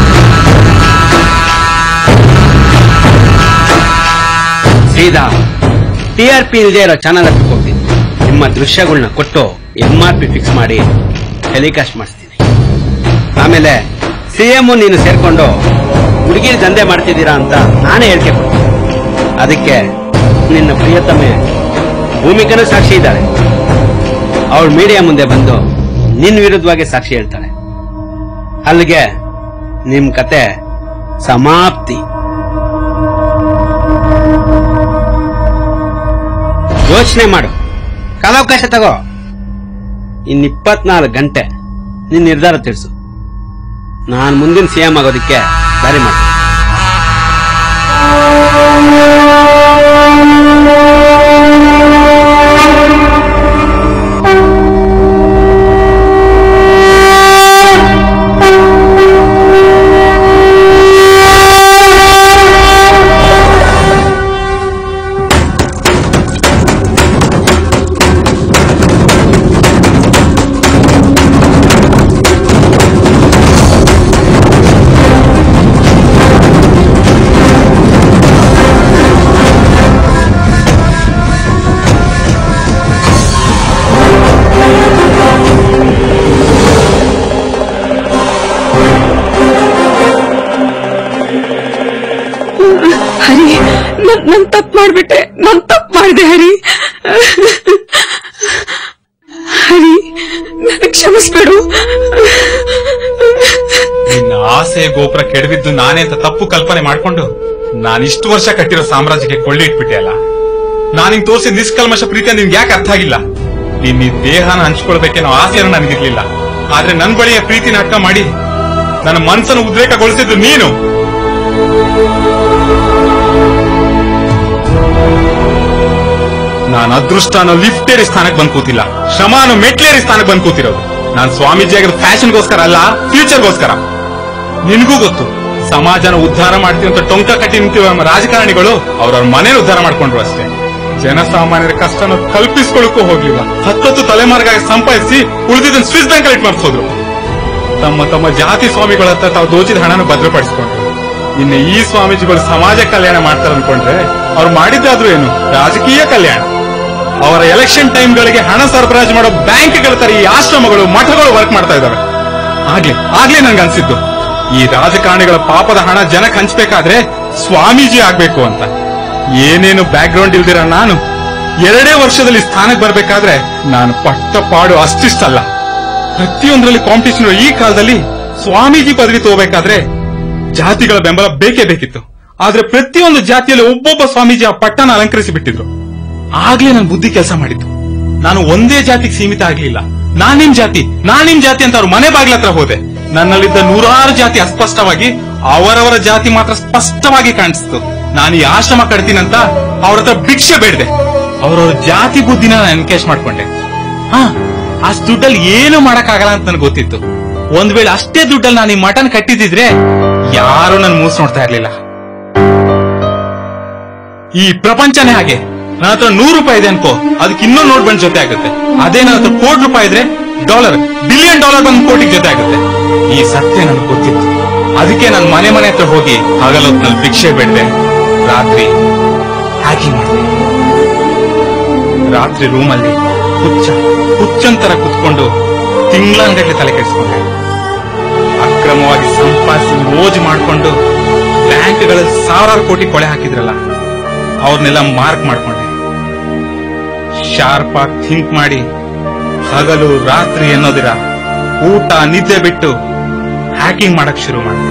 ಸೀದಾ ಟಿ ಆರ್ ಪಿ ಇಲ್ಲದೆ ಇರೋ ಚಾನಲ್ ಹತ್ರಕ್ಕೆ ಹೋಗ್ತೀನಿ ನಿಮ್ಮ ದೃಶ್ಯಗಳನ್ನ ಕೊಟ್ಟು ಎಂ ಆರ್ ಪಿ ಫಿಕ್ಸ್ ಮಾಡಿ ಟೆಲಿಕಾಸ್ಟ್ ಮಾಡಿಸ್ತೀನಿ ಆಮೇಲೆ ಸಿ ಎಂ ನೀನು ಸೇರ್ಕೊಂಡು ಹುಡುಗಿರ್ ದಂಧೆ ಮಾಡ್ತಿದ್ದೀರಾ ಅಂತ ನಾನೇ ಹೇಳಿಕೆ ಕೊಡ್ತೀನಿ ಅದಕ್ಕೆ ನಿನ್ನ ಪ್ರಿಯತಮೆ ಭೂಮಿಕನೂ ಸಾಕ್ಷಿ ಇದ್ದಾಳೆ ಅವಳು ಮೀಡಿಯಾ ಮುಂದೆ ಬಂದು ನಿನ್ ವಿರುದ್ಧವಾಗಿ ಸಾಕ್ಷಿ ಹೇಳ್ತಾಳೆ ಅಲ್ಲಿಗೆ ನಿಮ್ ಕತೆ ಸಮಾಪ್ತಿ ಯೋಚನೆ ಮಾಡು ಕಾಲಾವಕಾಶ ತಗೋ ಇನ್ ಇಪ್ಪತ್ನಾಲ್ಕು ಗಂಟೆ ನಿನ್ ನಿರ್ಧಾರ ತಿಳಿಸು ನಾನ್ ಮುಂದಿನ ಸಿಎಂ ಆಗೋದಕ್ಕೆ ದಾರಿ ಮಾಡು ಹರಿ ನನ್- ನನ್ ತಪ್ಪು ಮಾಡ್ಬಿಟ್ಟೆ ನನ್ ತಪ್ಪು ಮಾಡಿದೆ ಹರಿ ಹರಿ ನನಗ್ ಕ್ಷಮಿಸ್ಬೇಡು ನಿನ್ನ ಆಸೆ ಗೋಪುರ ಕೆಡವಿದ್ದು ನಾನೇ ಅಂತ ತಪ್ಪು ಕಲ್ಪನೆ ಮಾಡ್ಕೊಂಡು ನಾನು ಇಷ್ಟು ವರ್ಷ ಕಟ್ಟಿರೋ ಸಾಮ್ರಾಜ್ಯಕ್ಕೆ ಕೊಳ್ಳೆ ಇಟ್ಬಿಟ್ಟೆ ಅಲ್ಲ ನಾನಿಂಗ್ ತೋರಿಸಿದ ನಿಷ್ಕಲ್ಮಶ ಪ್ರೀತಿ ನಿನ್ಗೆ ಯಾಕೆ ಅರ್ಥ ಆಗಿಲ್ಲ ನಿನ್ನ ಈ ದೇಹನ ಹಂಚ್ಕೊಳ್ಬೇಕೇನೋ ಆಸೆಯನ್ನು ನನಗಿರ್ಲಿಲ್ಲ ಆದ್ರೆ ನನ್ ಬಳಿಯ ಪ್ರೀತಿ ನಾಟಕ ಮಾಡಿ ನನ್ನ ಮನಸ್ಸನ್ನು ಉದ್ರೇಕಗೊಳಿಸಿದ್ದು ನೀನು ನಾನು ಅದೃಷ್ಟ ಅನ್ನೋ ಲಿಫ್ಟ್ ಏರಿ ಸ್ಥಾನಕ್ಕೆ ಬಂದ್ ಕೂತಿಲ್ಲ ಶ್ರಮ ಅನ್ನೋ ಮೆಟ್ಲೇರಿ ಸ್ಥಾನಕ್ಕೆ ಬಂದ್ ಕೂತಿರೋದು ನಾನು ಸ್ವಾಮೀಜಿ ಆಗಿರೋ ಫ್ಯಾಷನ್ಗೋಸ್ಕರ ಅಲ್ಲ ಫ್ಯೂಚರ್ಗೋಸ್ಕರ ನಿನ್ಗೂ ಗೊತ್ತು ಸಮಾಜನ ಉದ್ಧಾರ ಮಾಡ್ತೀವಿ ಅಂತ ಟೊಂಕ ಕಟ್ಟಿ ನಿಂತಿರುವ ನಮ್ಮ ರಾಜಕಾರಣಿಗಳು ಅವ್ರವ್ರ ಮನೆ ಉದ್ಧಾರ ಮಾಡ್ಕೊಂಡ್ರು ಅಷ್ಟೇ ಜನಸಾಮಾನ್ಯರ ಕಷ್ಟನ ಕಲ್ಪಿಸ್ಕೊಳ್ಳಕ್ಕೂ ಹೋಗ್ಲಿಲ್ಲ ಹತ್ತತ್ತು ತಲೆಮಾರಿಗಾಗಿ ಸಂಪಾದಿಸಿ ಉಳಿದಿದ್ದನ್ನ ಸ್ವಿಸ್ ಬ್ಯಾಂಕ್ ಅಲ್ಲಿ ಇಟ್ಮಾರ್ಸೋದ್ರು ತಮ್ಮ ತಮ್ಮ ಜಾತಿ ಸ್ವಾಮಿಗಳ ಹತ್ರ ತಾವು ದೋಚಿದ ಹಣನ ಭದ್ರಪಡಿಸಿಕೊಂಡ್ರು ಇನ್ನು ಈ ಸ್ವಾಮೀಜಿಗಳು ಸಮಾಜ ಕಲ್ಯಾಣ ಮಾಡ್ತಾರೆ ಅನ್ಕೊಂಡ್ರೆ ಅವ್ರು ಮಾಡಿದ್ದಾದ್ರೂ ಏನು ರಾಜಕೀಯ ಕಲ್ಯಾಣ ಅವರ ಎಲೆಕ್ಷನ್ ಟೈಮ್ಗಳಿಗೆ ಹಣ ಸರಬರಾಜು ಮಾಡೋ ಬ್ಯಾಂಕ್ಗಳ ತರ ಈ ಆಶ್ರಮಗಳು ಮಠಗಳು ವರ್ಕ್ ಮಾಡ್ತಾ ಇದಾವೆ ಆಗ್ಲಿ ಆಗ್ಲೇ ನನ್ಗೆ ಅನ್ಸಿದ್ದು ಈ ರಾಜಕಾರಣಿಗಳ ಪಾಪದ ಹಣ ಜನಕ್ಕೆ ಹಂಚ್ಬೇಕಾದ್ರೆ ಸ್ವಾಮೀಜಿ ಆಗ್ಬೇಕು ಅಂತ ಏನೇನು ಬ್ಯಾಕ್ ಗ್ರೌಂಡ್ ಇಲ್ದಿರ ನಾನು ಎರಡೇ ವರ್ಷದಲ್ಲಿ ಸ್ಥಾನಕ್ಕೆ ಬರ್ಬೇಕಾದ್ರೆ ನಾನು ಪಟ್ಟ ಪಾಡು ಅಷ್ಟಿಷ್ಟಲ್ಲ ಪ್ರತಿಯೊಂದರಲ್ಲಿ ಕಾಂಪಿಟೇಷನ್ ಈ ಕಾಲದಲ್ಲಿ ಸ್ವಾಮೀಜಿ ಪದವಿ ತಗೋಬೇಕಾದ್ರೆ ಜಾತಿಗಳ ಬೆಂಬಲ ಬೇಕೇ ಬೇಕಿತ್ತು ಆದ್ರೆ ಪ್ರತಿಯೊಂದು ಜಾತಿಯಲ್ಲಿ ಒಬ್ಬೊಬ್ಬ ಸ್ವಾಮೀಜಿ ಆ ಪಟ್ಟನ ಅಲಂಕರಿಸಿ ಬಿಟ್ಟಿದ್ರು ಆಗ್ಲೇ ನನ್ನ ಬುದ್ಧಿ ಕೆಲಸ ಮಾಡಿದ್ದು ನಾನು ಒಂದೇ ಜಾತಿಗೆ ಸೀಮಿತ ಆಗ್ಲಿಲ್ಲ ನಾನಿಮ್ ಜಾತಿ ನಾನಿಮ್ ಜಾತಿ ಅಂತ ಅವ್ರ ಮನೆ ಬಾಗಿಲ ಹತ್ರ ಹೋದೆ ನನ್ನಲ್ಲಿದ್ದ ನೂರಾರು ಜಾತಿ ಅಸ್ಪಷ್ಟವಾಗಿ ಅವರವರ ಜಾತಿ ಮಾತ್ರ ಸ್ಪಷ್ಟವಾಗಿ ಕಾಣಿಸ್ತು ನಾನು ಈ ಆಶ್ರಮ ಕಟ್ತೀನಂತ ಅವ್ರ ಹತ್ರ ಭಿಕ್ಷೆ ಬೇಡ್ದೆ ಅವ್ರವ್ರ ಜಾತಿ ಬುದ್ಧಿನ ನಾನು ಎನ್ಕೇಶ್ ಮಾಡ್ಕೊಂಡೆ ಹಾ ಅಷ್ಟು ದುಡ್ಡಲ್ಲಿ ಏನು ಮಾಡಕ್ಕಾಗಲ್ಲ ಅಂತ ನನಗೆ ಗೊತ್ತಿತ್ತು ಒಂದ್ ವೇಳೆ ಅಷ್ಟೇ ದುಡ್ಡಲ್ಲಿ ನಾನು ಈ ಮಟನ್ ಕಟ್ಟಿದಿದ್ರೆ ಯಾರು ನನ್ ಮೂಸ್ ನೋಡ್ತಾ ಇರ್ಲಿಲ್ಲ ಈ ಪ್ರಪಂಚನೇ ಹಾಗೆ ನನ್ನ ಹತ್ರ ನೂರು ರೂಪಾಯಿ ಇದೆ ಅನ್ಕೋ ಅದಕ್ಕೆ ಇನ್ನೊಂದು ನೋಟ್ ಬಂದ್ ಜೊತೆ ಆಗುತ್ತೆ ಅದೇ ನನ್ನ ಹತ್ರ ಕೋಟಿ ರೂಪಾಯಿ ಇದ್ರೆ ಡಾಲರ್ ಬಿಲಿಯನ್ ಡಾಲರ್ ಬಂದ್ ಕೋಟಿಗೆ ಜೊತೆ ಆಗುತ್ತೆ ಈ ಸತ್ಯ ನನಗೆ ಗೊತ್ತಿತ್ತು ಅದಕ್ಕೆ ನಾನು ಮನೆ ಮನೆ ಹತ್ರ ಹೋಗಿ ಹಗಲೊತ್ನಲ್ಲಿ ಭಿಕ್ಷೆ ಬೇಡ್ದೆ ರಾತ್ರಿ ಹ್ಯಾಕಿಂಗ್ ಮಾಡಿದೆ ರಾತ್ರಿ ರೂಮಲ್ಲಿ ಹುಚ್ಚ ಹುಚ್ಚಂತರ ಕುತ್ಕೊಂಡು ತಿಂಗಳಂಗಟ್ಲೆ ತಲೆ ಕೆಡಿಸ್ಕೊಂಡೆ ಅಕ್ರಮವಾಗಿ ಸಂಪಾದಿಸಿ ಮೋಜು ಮಾಡಿಕೊಂಡು ಬ್ಯಾಂಕ್ಗಳಲ್ಲಿ ಸಾವಿರಾರು ಕೋಟಿ ಕೊಳೆ ಹಾಕಿದ್ರಲ್ಲ ಅವ್ರನ್ನೆಲ್ಲ ಮಾರ್ಕ್ ಮಾಡ್ಕೊಂಡೆ ಶಾರ್ಪ್ ಆಗಿ ಥಿಂಕ್ ಮಾಡಿ ಹಗಲು ರಾತ್ರಿ ಅನ್ನೋದಿರ ಊಟ ನಿದ್ದೆ ಬಿಟ್ಟು ಹ್ಯಾಕಿಂಗ್ ಮಾಡಕ್ ಶುರು ಮಾಡಿದೆ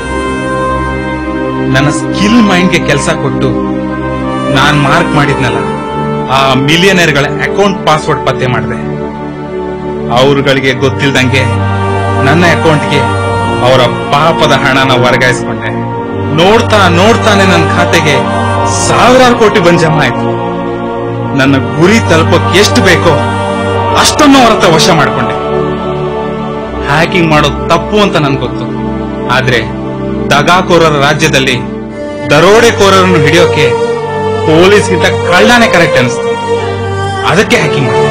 ನನ್ನ ಸ್ಕಿಲ್ ಮೈಂಡ್ಗೆ ಕೆಲಸ ಕೊಟ್ಟು ನಾನ್ ಮಾರ್ಕ್ ಮಾಡಿದ್ನಲ್ಲ ಆ ಮಿಲಿಯನರ್ಗಳ ಅಕೌಂಟ್ ಪಾಸ್ವರ್ಡ್ ಪತ್ತೆ ಮಾಡಿದೆ ಅವ್ರುಗಳಿಗೆ ಗೊತ್ತಿಲ್ದಂಗೆ ನನ್ನ ಅಕೌಂಟ್ಗೆ ಅವರ ಪಾಪದ ಹಣನ ವರ್ಗಾಯಿಸ್ಕೊಂಡೆ ನೋಡ್ತಾ ನೋಡ್ತಾನೆ ನನ್ನ ಖಾತೆಗೆ ಸಾವಿರಾರು ಕೋಟಿ ಬಂದ್ ಜಮಾ ಆಯ್ತು ನನ್ನ ಗುರಿ ತಲುಪೋಕ್ ಎಷ್ಟು ಬೇಕೋ ಅಷ್ಟನ್ನು ಅವ್ರ ಹತ್ರ ವಶ ಮಾಡ್ಕೊಂಡೆ ಹ್ಯಾಕಿಂಗ್ ಮಾಡೋದು ತಪ್ಪು ಅಂತ ನನ್ಗೆ ಗೊತ್ತು ಆದ್ರೆ ದಗಾಕೋರರ ರಾಜ್ಯದಲ್ಲಿ ದರೋಡೆಕೋರರನ್ನು ಹಿಡಿಯೋಕೆ ಪೊಲೀಸ್ಗಿಂತ ಕಳ್ಳಾನೆ ಕರೆಕ್ಟ್ ಅನಿಸ್ತು ಅದಕ್ಕೆ ಹ್ಯಾಕಿಂಗ್ ಮಾಡಿದೆ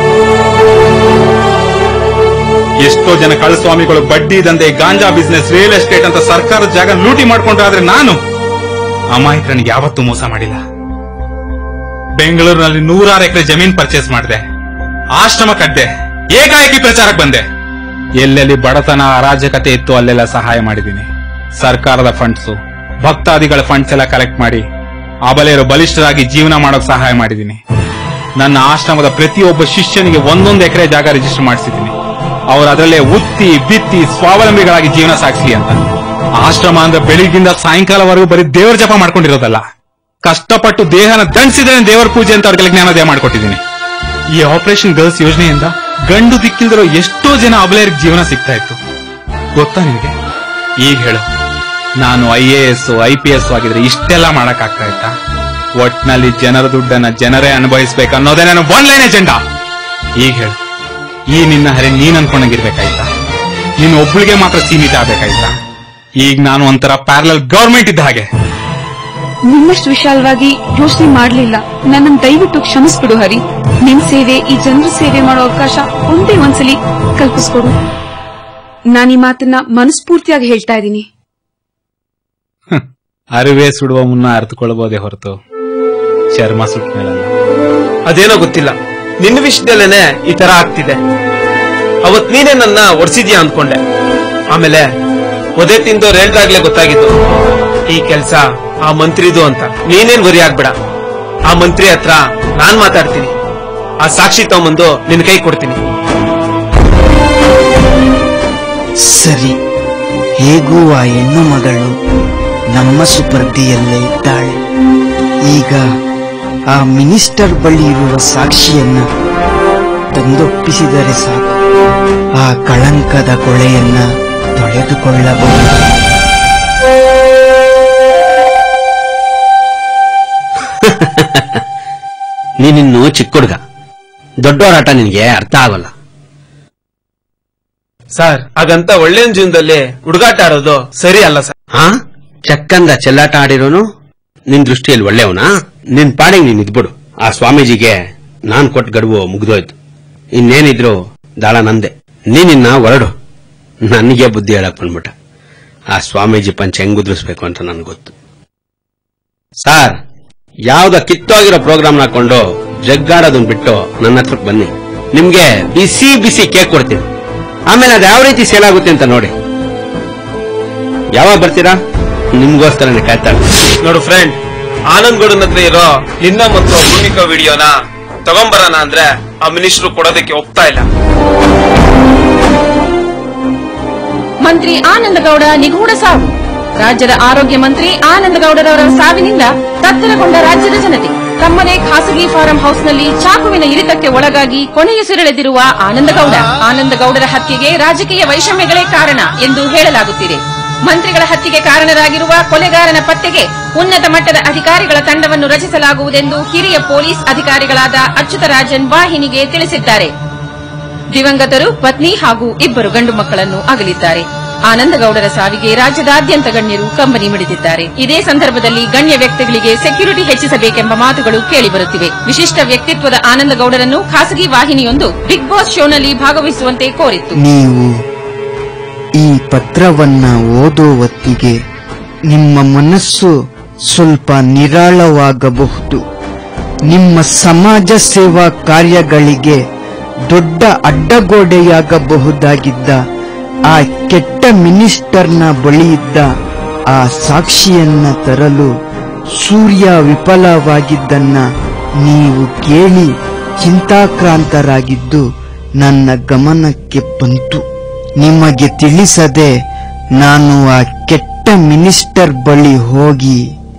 ಎಷ್ಟೋ ಜನ ಕಳ್ಳಸ್ವಾಮಿಗಳು ಬಡ್ಡಿ ದಂಧೆ ಗಾಂಜಾ ಬಿಸ್ನೆಸ್ ರಿಯಲ್ ಎಸ್ಟೇಟ್ ಅಂತ ಸರ್ಕಾರದ ಜಾಗ ಲೂಟಿ ಮಾಡ್ಕೊಂಡ್ರೆ ಆದ್ರೆ ನಾನು ಅಮಾಯಕನಿಗೆ ಯಾವತ್ತೂ ಮೋಸ ಮಾಡಿಲ್ಲ ಬೆಂಗಳೂರಿನಲ್ಲಿ ನೂರಾರು ಎಕರೆ ಜಮೀನ್ ಪರ್ಚೇಸ್ ಮಾಡಿದೆ ಆಶ್ರಮ ಕಟ್ಟೆ ಏಕಾಏಕಿ ಪ್ರಚಾರಕ್ಕೆ ಬಂದೆ ಎಲ್ಲೆಲ್ಲಿ ಬಡತನ ಅರಾಜಕತೆ ಇತ್ತು ಅಲ್ಲೆಲ್ಲ ಸಹಾಯ ಮಾಡಿದ್ದೀನಿ ಸರ್ಕಾರದ ಫಂಡ್ಸು ಭಕ್ತಾದಿಗಳ ಫಂಡ್ಸ್ ಎಲ್ಲ ಕಲೆಕ್ಟ್ ಮಾಡಿ ಅಬಲೆಯರು ಬಲಿಷ್ಠರಾಗಿ ಜೀವನ ಮಾಡೋಕ್ ಸಹಾಯ ಮಾಡಿದ್ದೀನಿ ನನ್ನ ಆಶ್ರಮದ ಪ್ರತಿಯೊಬ್ಬ ಶಿಷ್ಯನಿಗೆ ಒಂದೊಂದು ಎಕರೆ ಜಾಗ ರಿಜಿಸ್ಟರ್ ಮಾಡಿಸಿದ್ದೀನಿ ಅವರು ಅದರಲ್ಲೇ ಉತ್ತಿ ಬಿತ್ತಿ ಸ್ವಾವಲಂಬಿಗಳಾಗಿ ಜೀವನ ಸಾಗಿಸ್ಲಿ ಅಂತ ಆಶ್ರಮ ಅಂದ್ರೆ ಬೆಳಿಗ್ಗಿಂದ ಸಾಯಂಕಾಲವರೆಗೂ ಬರೀ ದೇವರ ಜಪ ಮಾಡ್ಕೊಂಡಿರೋದಲ್ಲ ಕಷ್ಟಪಟ್ಟು ದೇಹನ ದಂಡಿಸಿದ್ರೆ ದೇವರ ಪೂಜೆ ಅಂತ ಅವ್ರಿಗೆಲ್ಲ ಜ್ಞಾನೋದಯ ಮಾಡ್ಕೊಟ್ಟಿದ್ದೀನಿ ಈ ಆಪರೇಷನ್ ಗರ್ಲ್ಸ್ ಯೋಜನೆಯಿಂದ ಗಂಡು ದಿಕ್ಕಿಲ್ದಿರೋ ಎಷ್ಟೋ ಜನ ಅಬಲೆಯರಿಗೆ ಜೀವನ ಸಿಗ್ತಾ ಇತ್ತು ಗೊತ್ತಾ ನಿಮಗೆ ಈಗ ಹೇಳು ನಾನು I A S I P S ಆಗಿದ್ರೆ ಇಷ್ಟೆಲ್ಲ ಮಾಡಕ್ ಆಗ್ತಾ ಇತ್ತಾ ಒಟ್ನಲ್ಲಿ ಜನರ ದುಡ್ಡನ್ನ ಜನರೇ ಅನುಭವಿಸ್ಬೇಕು ಅನ್ನೋದೇ ನನ್ನ ಒನ್ ಲೈನ್ ಎಜೆಂಡಾ ಈಗ ಹೇಳು ಈ ನಿನ್ನ ಹರಿ ನೀನ್ ಅನ್ಕೊಂಡಂಗಿರ್ಬೇಕಾಯ್ತಾ ನೀನ್ ಒಬ್ಳಿಗೆ ಮಾತ್ರ ಸೀಮಿತ ಆಗ್ಬೇಕಾಯ್ತಾ ಈಗ ನಾನು ಒಂಥರ ಪ್ಯಾರಲಲ್ ಗವರ್ಮೆಂಟ್ ಇದ್ದ ಹಾಗೆ ನಿನ್ನಷ್ಟು ವಿಶಾಲವಾಗಿ ಯೋಚನೆ ಮಾಡ್ಲಿಲ್ಲ ನನ್ನನ್ನು ದಯವಿಟ್ಟು ಕ್ಷಮಿಸ್ಬಿಡು ಹರಿ ನಿನ್ ಸೇವೆ ಈ ಜನರ ಸೇವೆ ಮಾಡೋ ಅವಕಾಶ ಒಂದೇ ಒಂದ್ಸಲಿ ಕಲ್ಪಿಸ್ಕೊಡು ನಾನು ಈ ಮಾತನ್ನ ಮನಸ್ಫೂರ್ತಿಯಾಗಿ ಹೇಳ್ತಾ ಇದ್ದೀನಿ ಅರಿವೆ ಸುಡುವ ಮುನ್ನ ಅರ್ಥಕೊಳ್ಬೋದೇ ಹೊರತು ಚರ್ಮ ಸುಟ್ಟ ಮೇಲಲ್ಲ ಅದೇನೋ ಗೊತ್ತಿಲ್ಲ ನಿನ್ನ ವಿಷಯದಲ್ಲೇನೆ ಈ ತರ ಆಗ್ತಿದೆ ಅವತ್ ನೀನೇ ನನ್ನ ಒಡ್ಸಿದ್ಯಾ ಅನ್ಕೊಂಡೆ ಆಮೇಲೆ ಒದೆ ತಿಂದವ್ರು ಹೇಳ್ದಾಗ್ಲೇ ಗೊತ್ತಾಗಿತ್ತು ಈ ಕೆಲ್ಸ ಆ ಮಂತ್ರಿದು ಅಂತ ನೀನೇನ್ ವರಿ ಆಗ್ಬೇಡ ಆ ಮಂತ್ರಿ ಹತ್ರ ನಾನ್ ಮಾತಾಡ್ತೀನಿ ಆ ಸಾಕ್ಷಿ ತಗೊಂಬಂದು ನಿನ್ ಕೈ ಕೊಡ್ತೀನಿ ಸರಿ ಹೇಗೂ ಆ ಹೆಣ್ಣು ಮಗಳು ನಮ್ಮ ಸುಪರ್ದಿಯಲ್ಲೇ ಇದ್ದಾಳೆ ಈಗ ಆ ಮಿನಿಸ್ಟರ್ ಬಳಿ ಇರುವ ಸಾಕ್ಷಿಯನ್ನ ತಂದೊಪ್ಪಿಸಿದರೆ ಸಾಕು ಆ ಕಳಂಕದ ಕೊಳೆಯನ್ನ ತೊಳೆದುಕೊಳ್ಳಬಹುದು ನೀನಿನ್ನು ಚಿಕ್ಕ ಹುಡುಗ ದೊಡ್ಡವರಾಟ ನಿನಗೆ ಅರ್ಥ ಆಗೋಲ್ಲ ಸರ್ ಹಾಗಂತ ಒಳ್ಳೆ ಜೀವನದಲ್ಲಿ ಹುಡುಗಾಟ ಆಡೋದು ಸರಿ ಅಲ್ಲ ಸರ್ ಹಾ ಚಕ್ಕಂದ ಚೆಲ್ಲಾಟ ಆಡಿರೋನು ನಿನ್ ದೃಷ್ಟಿಯಲ್ಲಿ ಒಳ್ಳೆಯವನಾ ನಿನ್ ಪಾಡಿಗೆ ನೀನ್ ಇದ್ಬಿಡು ಆ ಸ್ವಾಮೀಜಿಗೆ ನಾನ್ ಕೊಟ್ಟ ಗಡುವು ಮುಗ್ದೋಯ್ತು ಇನ್ನೇನಿದ್ರು ದಾಳ ನಂದೆ ನೀನಿನ್ನ ಹೊರಡು ನನಗೆ ಬುದ್ಧಿ ಹೇಳಕ್ ಬಂದ್ಬಿಟ್ಟ ಆ ಸ್ವಾಮೀಜಿ ಪಂಚ ಹೆಂಗ್ ಉದ್ರಿಸ್ಬೇಕು ಅಂತ ನನ್ಗೆ ಗೊತ್ತು ಸಾರ್ ಯಾವ್ದ ಕಿತ್ತೋಗಿರೋ ಪ್ರೋಗ್ರಾಮ್ ಹಾಕೊಂಡು ಜಗ್ಗಾಡೋದನ್ ಬಿಟ್ಟು ನನ್ನ ಹತ್ರಕ್ ಬನ್ನಿ ನಿಮ್ಗೆ ಬಿಸಿ ಬಿಸಿ ಕೇಕ್ ಕೊಡ್ತೀನಿ ಆಮೇಲೆ ಅದು ಯಾವ ರೀತಿ ಸೇಲ್ ಆಗುತ್ತೆ ಅಂತ ನೋಡಿ ಯಾವಾಗ ಬರ್ತೀರಾ ನಿಮ್ಗೋಸ್ಕರನೇ ಕಾಯ್ತಾ ಇರ್ತೀನಿ. ನೋಡು ಫ್ರೆಂಡ್ ಆನಂದ್ ಗೌಡನ್ ಹತ್ರ ಇರೋ ನಿನ್ನ ಮತ್ತು ಭೂಮಿಕಾ ವಿಡಿಯೋನ ತಗೊಂಬರೋಣ ಅಂದ್ರೆ ಆ ಮಿನಿಸ್ಟ್ರು ಕೊಡೋದಕ್ಕೆ ಒಪ್ತಾ ಇಲ್ಲ ಮಂತ್ರಿ ಆನಂದಗೌಡ ನಿಗೂಢ ಸಾವು ರಾಜ್ಯದ ಆರೋಗ್ಯ ಮಂತ್ರಿ ಆನಂದಗೌಡರವರ ಸಾವಿನಿಂದ ತತ್ತರಗೊಂಡ ರಾಜ್ಯದ ಜನತೆ ತಮ್ಮದೇ ಖಾಸಗಿ ಫಾರಂ ಹೌಸ್ನಲ್ಲಿ ಚಾಕುವಿನ ಇರಿತಕ್ಕೆ ಒಳಗಾಗಿ ಕೊನೆಯುಸಿರೆಳೆದಿರುವ ಆನಂದಗೌಡ ಆನಂದಗೌಡರ ಹತ್ಯೆಗೆ ರಾಜಕೀಯ ವೈಷಮ್ಯಗಳೇ ಕಾರಣ ಎಂದು ಹೇಳಲಾಗುತ್ತಿದೆ ಮಂತ್ರಿಗಳ ಹತ್ಯೆಗೆ ಕಾರಣರಾಗಿರುವ ಕೊಲೆಗಾರನ ಪತ್ತೆಗೆ ಉನ್ನತ ಮಟ್ಟದ ಅಧಿಕಾರಿಗಳ ತಂಡವನ್ನು ರಚಿಸಲಾಗುವುದೆಂದು ಹಿರಿಯ ಪೊಲೀಸ್ ಅಧಿಕಾರಿಗಳಾದ ಅಚ್ಯುತರಾಜನ್ ವಾಹಿನಿಗೆ ತಿಳಿಸಿದ್ದಾರೆ ದಿವಂಗತರು ಪತ್ನಿ ಹಾಗೂ ಇಬ್ಬರು ಗಂಡು ಮಕ್ಕಳನ್ನು ಅಗಲಿದ್ದಾರೆ ಆನಂದಗೌಡರ ಸಾವಿಗೆ ರಾಜ್ಯದಾದ್ಯಂತ ಗಣ್ಯರು ಕಂಬನಿ ಮಿಡಿದಿದ್ದಾರೆ ಇದೇ ಸಂದರ್ಭದಲ್ಲಿ ಗಣ್ಯ ವ್ಯಕ್ತಿಗಳಿಗೆ ಸೆಕ್ಯೂರಿಟಿ ಹೆಚ್ಚಿಸಬೇಕೆಂಬ ಮಾತುಗಳು ಕೇಳಿಬರುತ್ತಿವೆ ವಿಶಿಷ್ಟ ವ್ಯಕ್ತಿತ್ವದ ಆನಂದಗೌಡರನ್ನು ಖಾಸಗಿ ವಾಹಿನಿಯೊಂದು ಬಿಗ್ ಬಾಸ್ ಶೋನಲ್ಲಿ ಭಾಗವಹಿಸುವಂತೆ ಕೋರಿತ್ತು ನೀವು ಈ ಪತ್ರವನ್ನ ಓದೋ ಹೊತ್ತಿಗೆ ನಿಮ್ಮ ಮನಸ್ಸು ಸ್ವಲ್ಪ ನಿರಾಳವಾಗಬಹುದು ನಿಮ್ಮ ಸಮಾಜ ಸೇವಾ ಕಾರ್ಯಗಳಿಗೆ ದೊಡ್ಡ ಅಡ್ಡಗೋಡೆಯಾಗಬಹುದಾಗಿದ್ದ ಆ ಕೆಟ್ಟ ಮಿನಿಸ್ಟರ್ನ ಬಳಿಯಿದ್ದ ಆ ಸಾಕ್ಷಿಯನ್ನ ತರಲು ಸೂರ್ಯ ವಿಫಲವಾಗಿದ್ದನ್ನ ನೀವು ಕೇಳಿ ಚಿಂತಾಕ್ರಾಂತರಾಗಿದ್ದು ನನ್ನ ಗಮನಕ್ಕೆ ಬಂತು ನಿಮಗೆ ತಿಳಿಸದೆ ನಾನು ಆ ಕೆಟ್ಟ ಮಿನಿಸ್ಟರ್ ಬಳಿ ಹೋಗಿ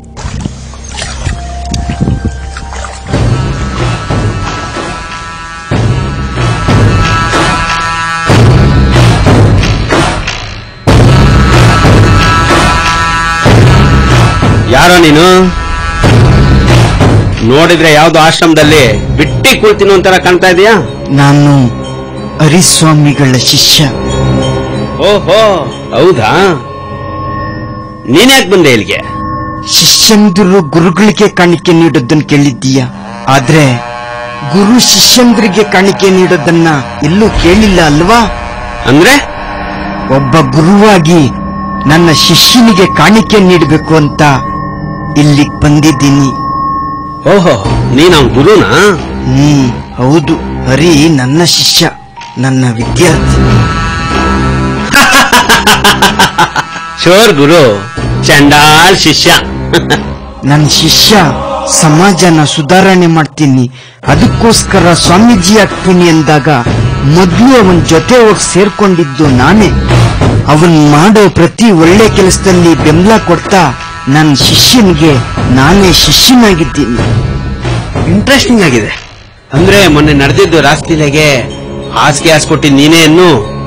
ಯಾರೋ ನೀನು ನೋಡಿದ್ರೆ ಯಾವ್ದೋ ಆಶ್ರಮದಲ್ಲಿ ಬಿಟ್ಟಿ ಕುಳ್ತಿನೋ ಒಂಥರ ಕಾಣ್ತಾ ಇದೀಯಾ ನಾನು ಹರಿಸ್ವಾಮಿಗಳ ಶಿಷ್ಯ ಓಹೋ ಹೌದಾ ನೀನ್ಯಾಕ್ ಬಂದೆ ಇಲ್ಲಿಗೆ ಶಿಷ್ಯಂದಿರು ಗುರುಗಳಿಗೆ ಕಾಣಿಕೆ ನೀಡೋದನ್ನ ಕೇಳಿದ್ದೀಯ ಆದ್ರೆ ಗುರು ಶಿಷ್ಯಂದ್ರಿಗೆ ಕಾಣಿಕೆ ನೀಡೋದನ್ನ ಎಲ್ಲೂ ಕೇಳಿಲ್ಲ ಅಲ್ವಾ ಅಂದ್ರೆ ಒಬ್ಬ ಗುರುವಾಗಿ ನನ್ನ ಶಿಷ್ಯನಿಗೆ ಕಾಣಿಕೆ ನೀಡಬೇಕು ಅಂತ ಇಲ್ಲಿಗ್ ಬಂದಿದ್ದೀನಿ ಓಹೋ ನೀನ್ ಅವ್ನ್ ಗುರುನಾ ಹ್ಮ್ ಹೌದು ಹರಿ ನನ್ನ ಶಿಷ್ಯ ನನ್ನ ವಿದ್ಯಾರ್ಥಿ ಶೋರ್ ಗುರು ಚಂಡಾಲ್ ಶಿಷ್ಯ ನನ್ನ ಶಿಷ್ಯ ಸಮಾಜನ ಸುಧಾರಣೆ ಮಾಡ್ತೀನಿ ಅದಕ್ಕೋಸ್ಕರ ಸ್ವಾಮೀಜಿ ಆಗ್ತೀನಿ ಎಂದಾಗ ಮೊದ್ಲು ಅವನ್ ಜೊತೆ ಹೋಗಿ ಸೇರ್ಕೊಂಡಿದ್ದು ನಾನೇ ಅವನ್ ಮಾಡೋ ಪ್ರತಿ ಒಳ್ಳೆ ಕೆಲಸದಲ್ಲಿ ಬೆಂಬಲ ಕೊಡ್ತಾ ನನ್ನ ಶಿಷ್ಯನಿಗೆ ನಾನೇ ಶಿಷ್ಯನಾಗಿದ್ದೀನಿ ಇಂಟ್ರೆಸ್ಟಿಂಗ್ ಆಗಿದೆ ಅಂದ್ರೆ ಮೊನ್ನೆ ನಡೆದಿದ್ದು ರಾಸ್ತಿಲೆಗೆ ಹಾಸಿಗೆ ಹಾಸ್ಕೊಟ್ಟಿದ್ ನೀನೇ ಇನ್ನು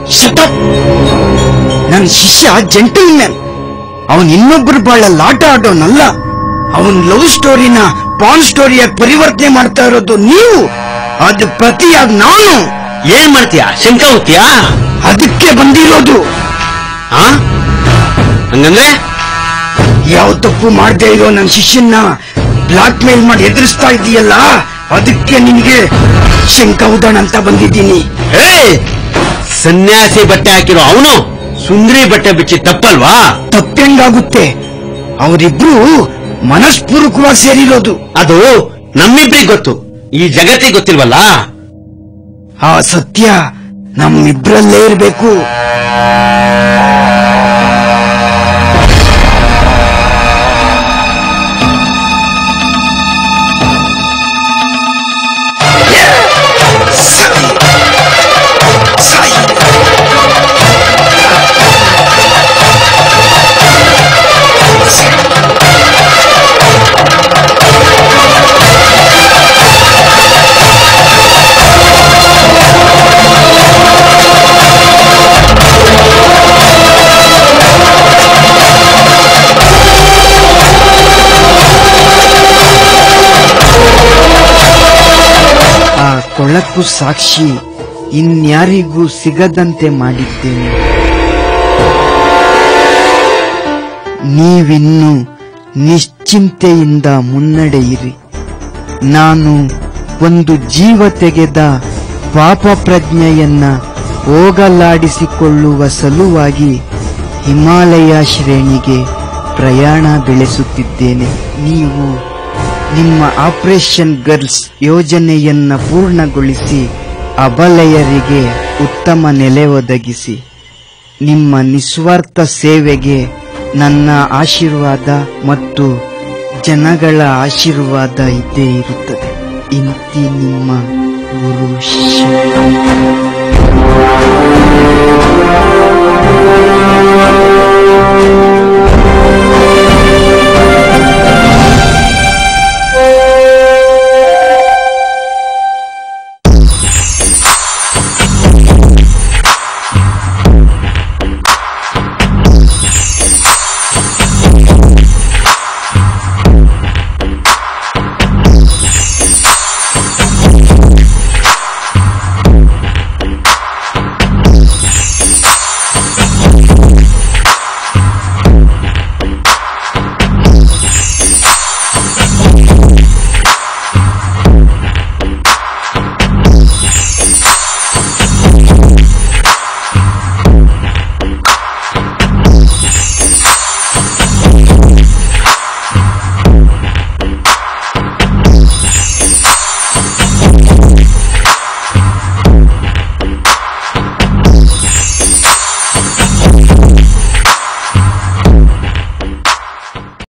ನನ್ನ ಶಿಷ್ಯ ಜೆಂಟಲ್ ಮ್ಯಾನ್ ಅವನ್ ಇನ್ನೊಬ್ಬರು ಬಾಳ ಲಾಟ ಆಡೋನಲ್ಲ ಅವನ್ ಲವ್ ಸ್ಟೋರಿನ ಪಾನ್ ಸ್ಟೋರಿಯಾಗಿ ಪರಿವರ್ತನೆ ಮಾಡ್ತಾ ಇರೋದು ನೀವು ಅದು ಪ್ರತಿಯಾಗಿ ನಾನು ಏನ್ ಮಾಡ್ತೀಯ ಶಂಕ ಹೋಗ್ತೀಯಾ ಅದಕ್ಕೆ ಬಂದಿರೋದು ಆ ಹಂಗಂದ್ರೆ ಯಾವ ತಪ್ಪು ಮಾಡದೇ ಇರೋ ನನ್ನ ಶಿಷ್ಯನ್ನ ಬ್ಲಾಕ್ ಮೇಲ್ ಮಾಡಿ ಎದುರಿಸ್ತಾ ಇದೀಯಲ್ಲ ಅದಕ್ಕೆ ನಿನಗೆ ಶಂಕ ಉದಾಣ ಅಂತ ಬಂದಿದ್ದೀನಿ ಹೇ ಸನ್ಯಾಸಿ ಬಟ್ಟೆ ಹಾಕಿರೋ ಅವನು ಸುಂದ್ರಿ ಬಟ್ಟೆ ಬಿಚ್ಚಿ ತಪ್ಪಲ್ವಾ ತಪ್ಪೆಂಗಾಗುತ್ತೆ ಅವರಿಬ್ರು ಮನಸ್ಪೂರ್ವಕವಾಗಿ ಸೇರಿರೋದು ಅದು ನಮ್ಮಿಬ್ರಿಗೆ ಗೊತ್ತು ಈ ಜಗತ್ತಿಗೆ ಗೊತ್ತಿಲ್ವಲ್ಲ ಆ ಸತ್ಯ ನಮ್ಮಿಬ್ರಲ್ಲೇ ಇರಬೇಕು ಆ ಕೊಳಕು ಸಾಕ್ಷಿ ಇನ್ಯಾರಿಗೂ ಸಿಗದಂತೆ ಮಾಡಿದ್ದೇನೆ ನೀವಿನ್ನು ನಿಶ್ಚಿಂತೆಯಿಂದ ಮುನ್ನಡೆಯಿರಿ ನಾನು ಒಂದು ಜೀವ ತೆಗೆದ ಪಾಪ ಪ್ರಜ್ಞೆಯನ್ನ ಹೋಗಲಾಡಿಸಿಕೊಳ್ಳುವ ಸಲುವಾಗಿ ಹಿಮಾಲಯ ಶ್ರೇಣಿಗೆ ಪ್ರಯಾಣ ಬೆಳೆಸುತ್ತಿದ್ದೇನೆ ನೀವು ನಿಮ್ಮ ಆಪರೇಷನ್ ಗರ್ಲ್ಸ್ ಯೋಜನೆಯನ್ನ ಪೂರ್ಣಗೊಳಿಸಿ ಅಬಲೆಯರಿಗೆ ಉತ್ತಮ ನೆಲೆ ಒದಗಿಸಿ ನಿಮ್ಮ ನಿಸ್ವಾರ್ಥ ಸೇವೆಗೆ ನನ್ನ ಆಶೀರ್ವಾದ ಮತ್ತು ಜನಗಳ ಆಶೀರ್ವಾದ ಇದ್ದೇ ಇರುತ್ತದೆ ಇಂತಿ ನಿಮ್ಮ ಗುರು ಶಿಷ್ಯ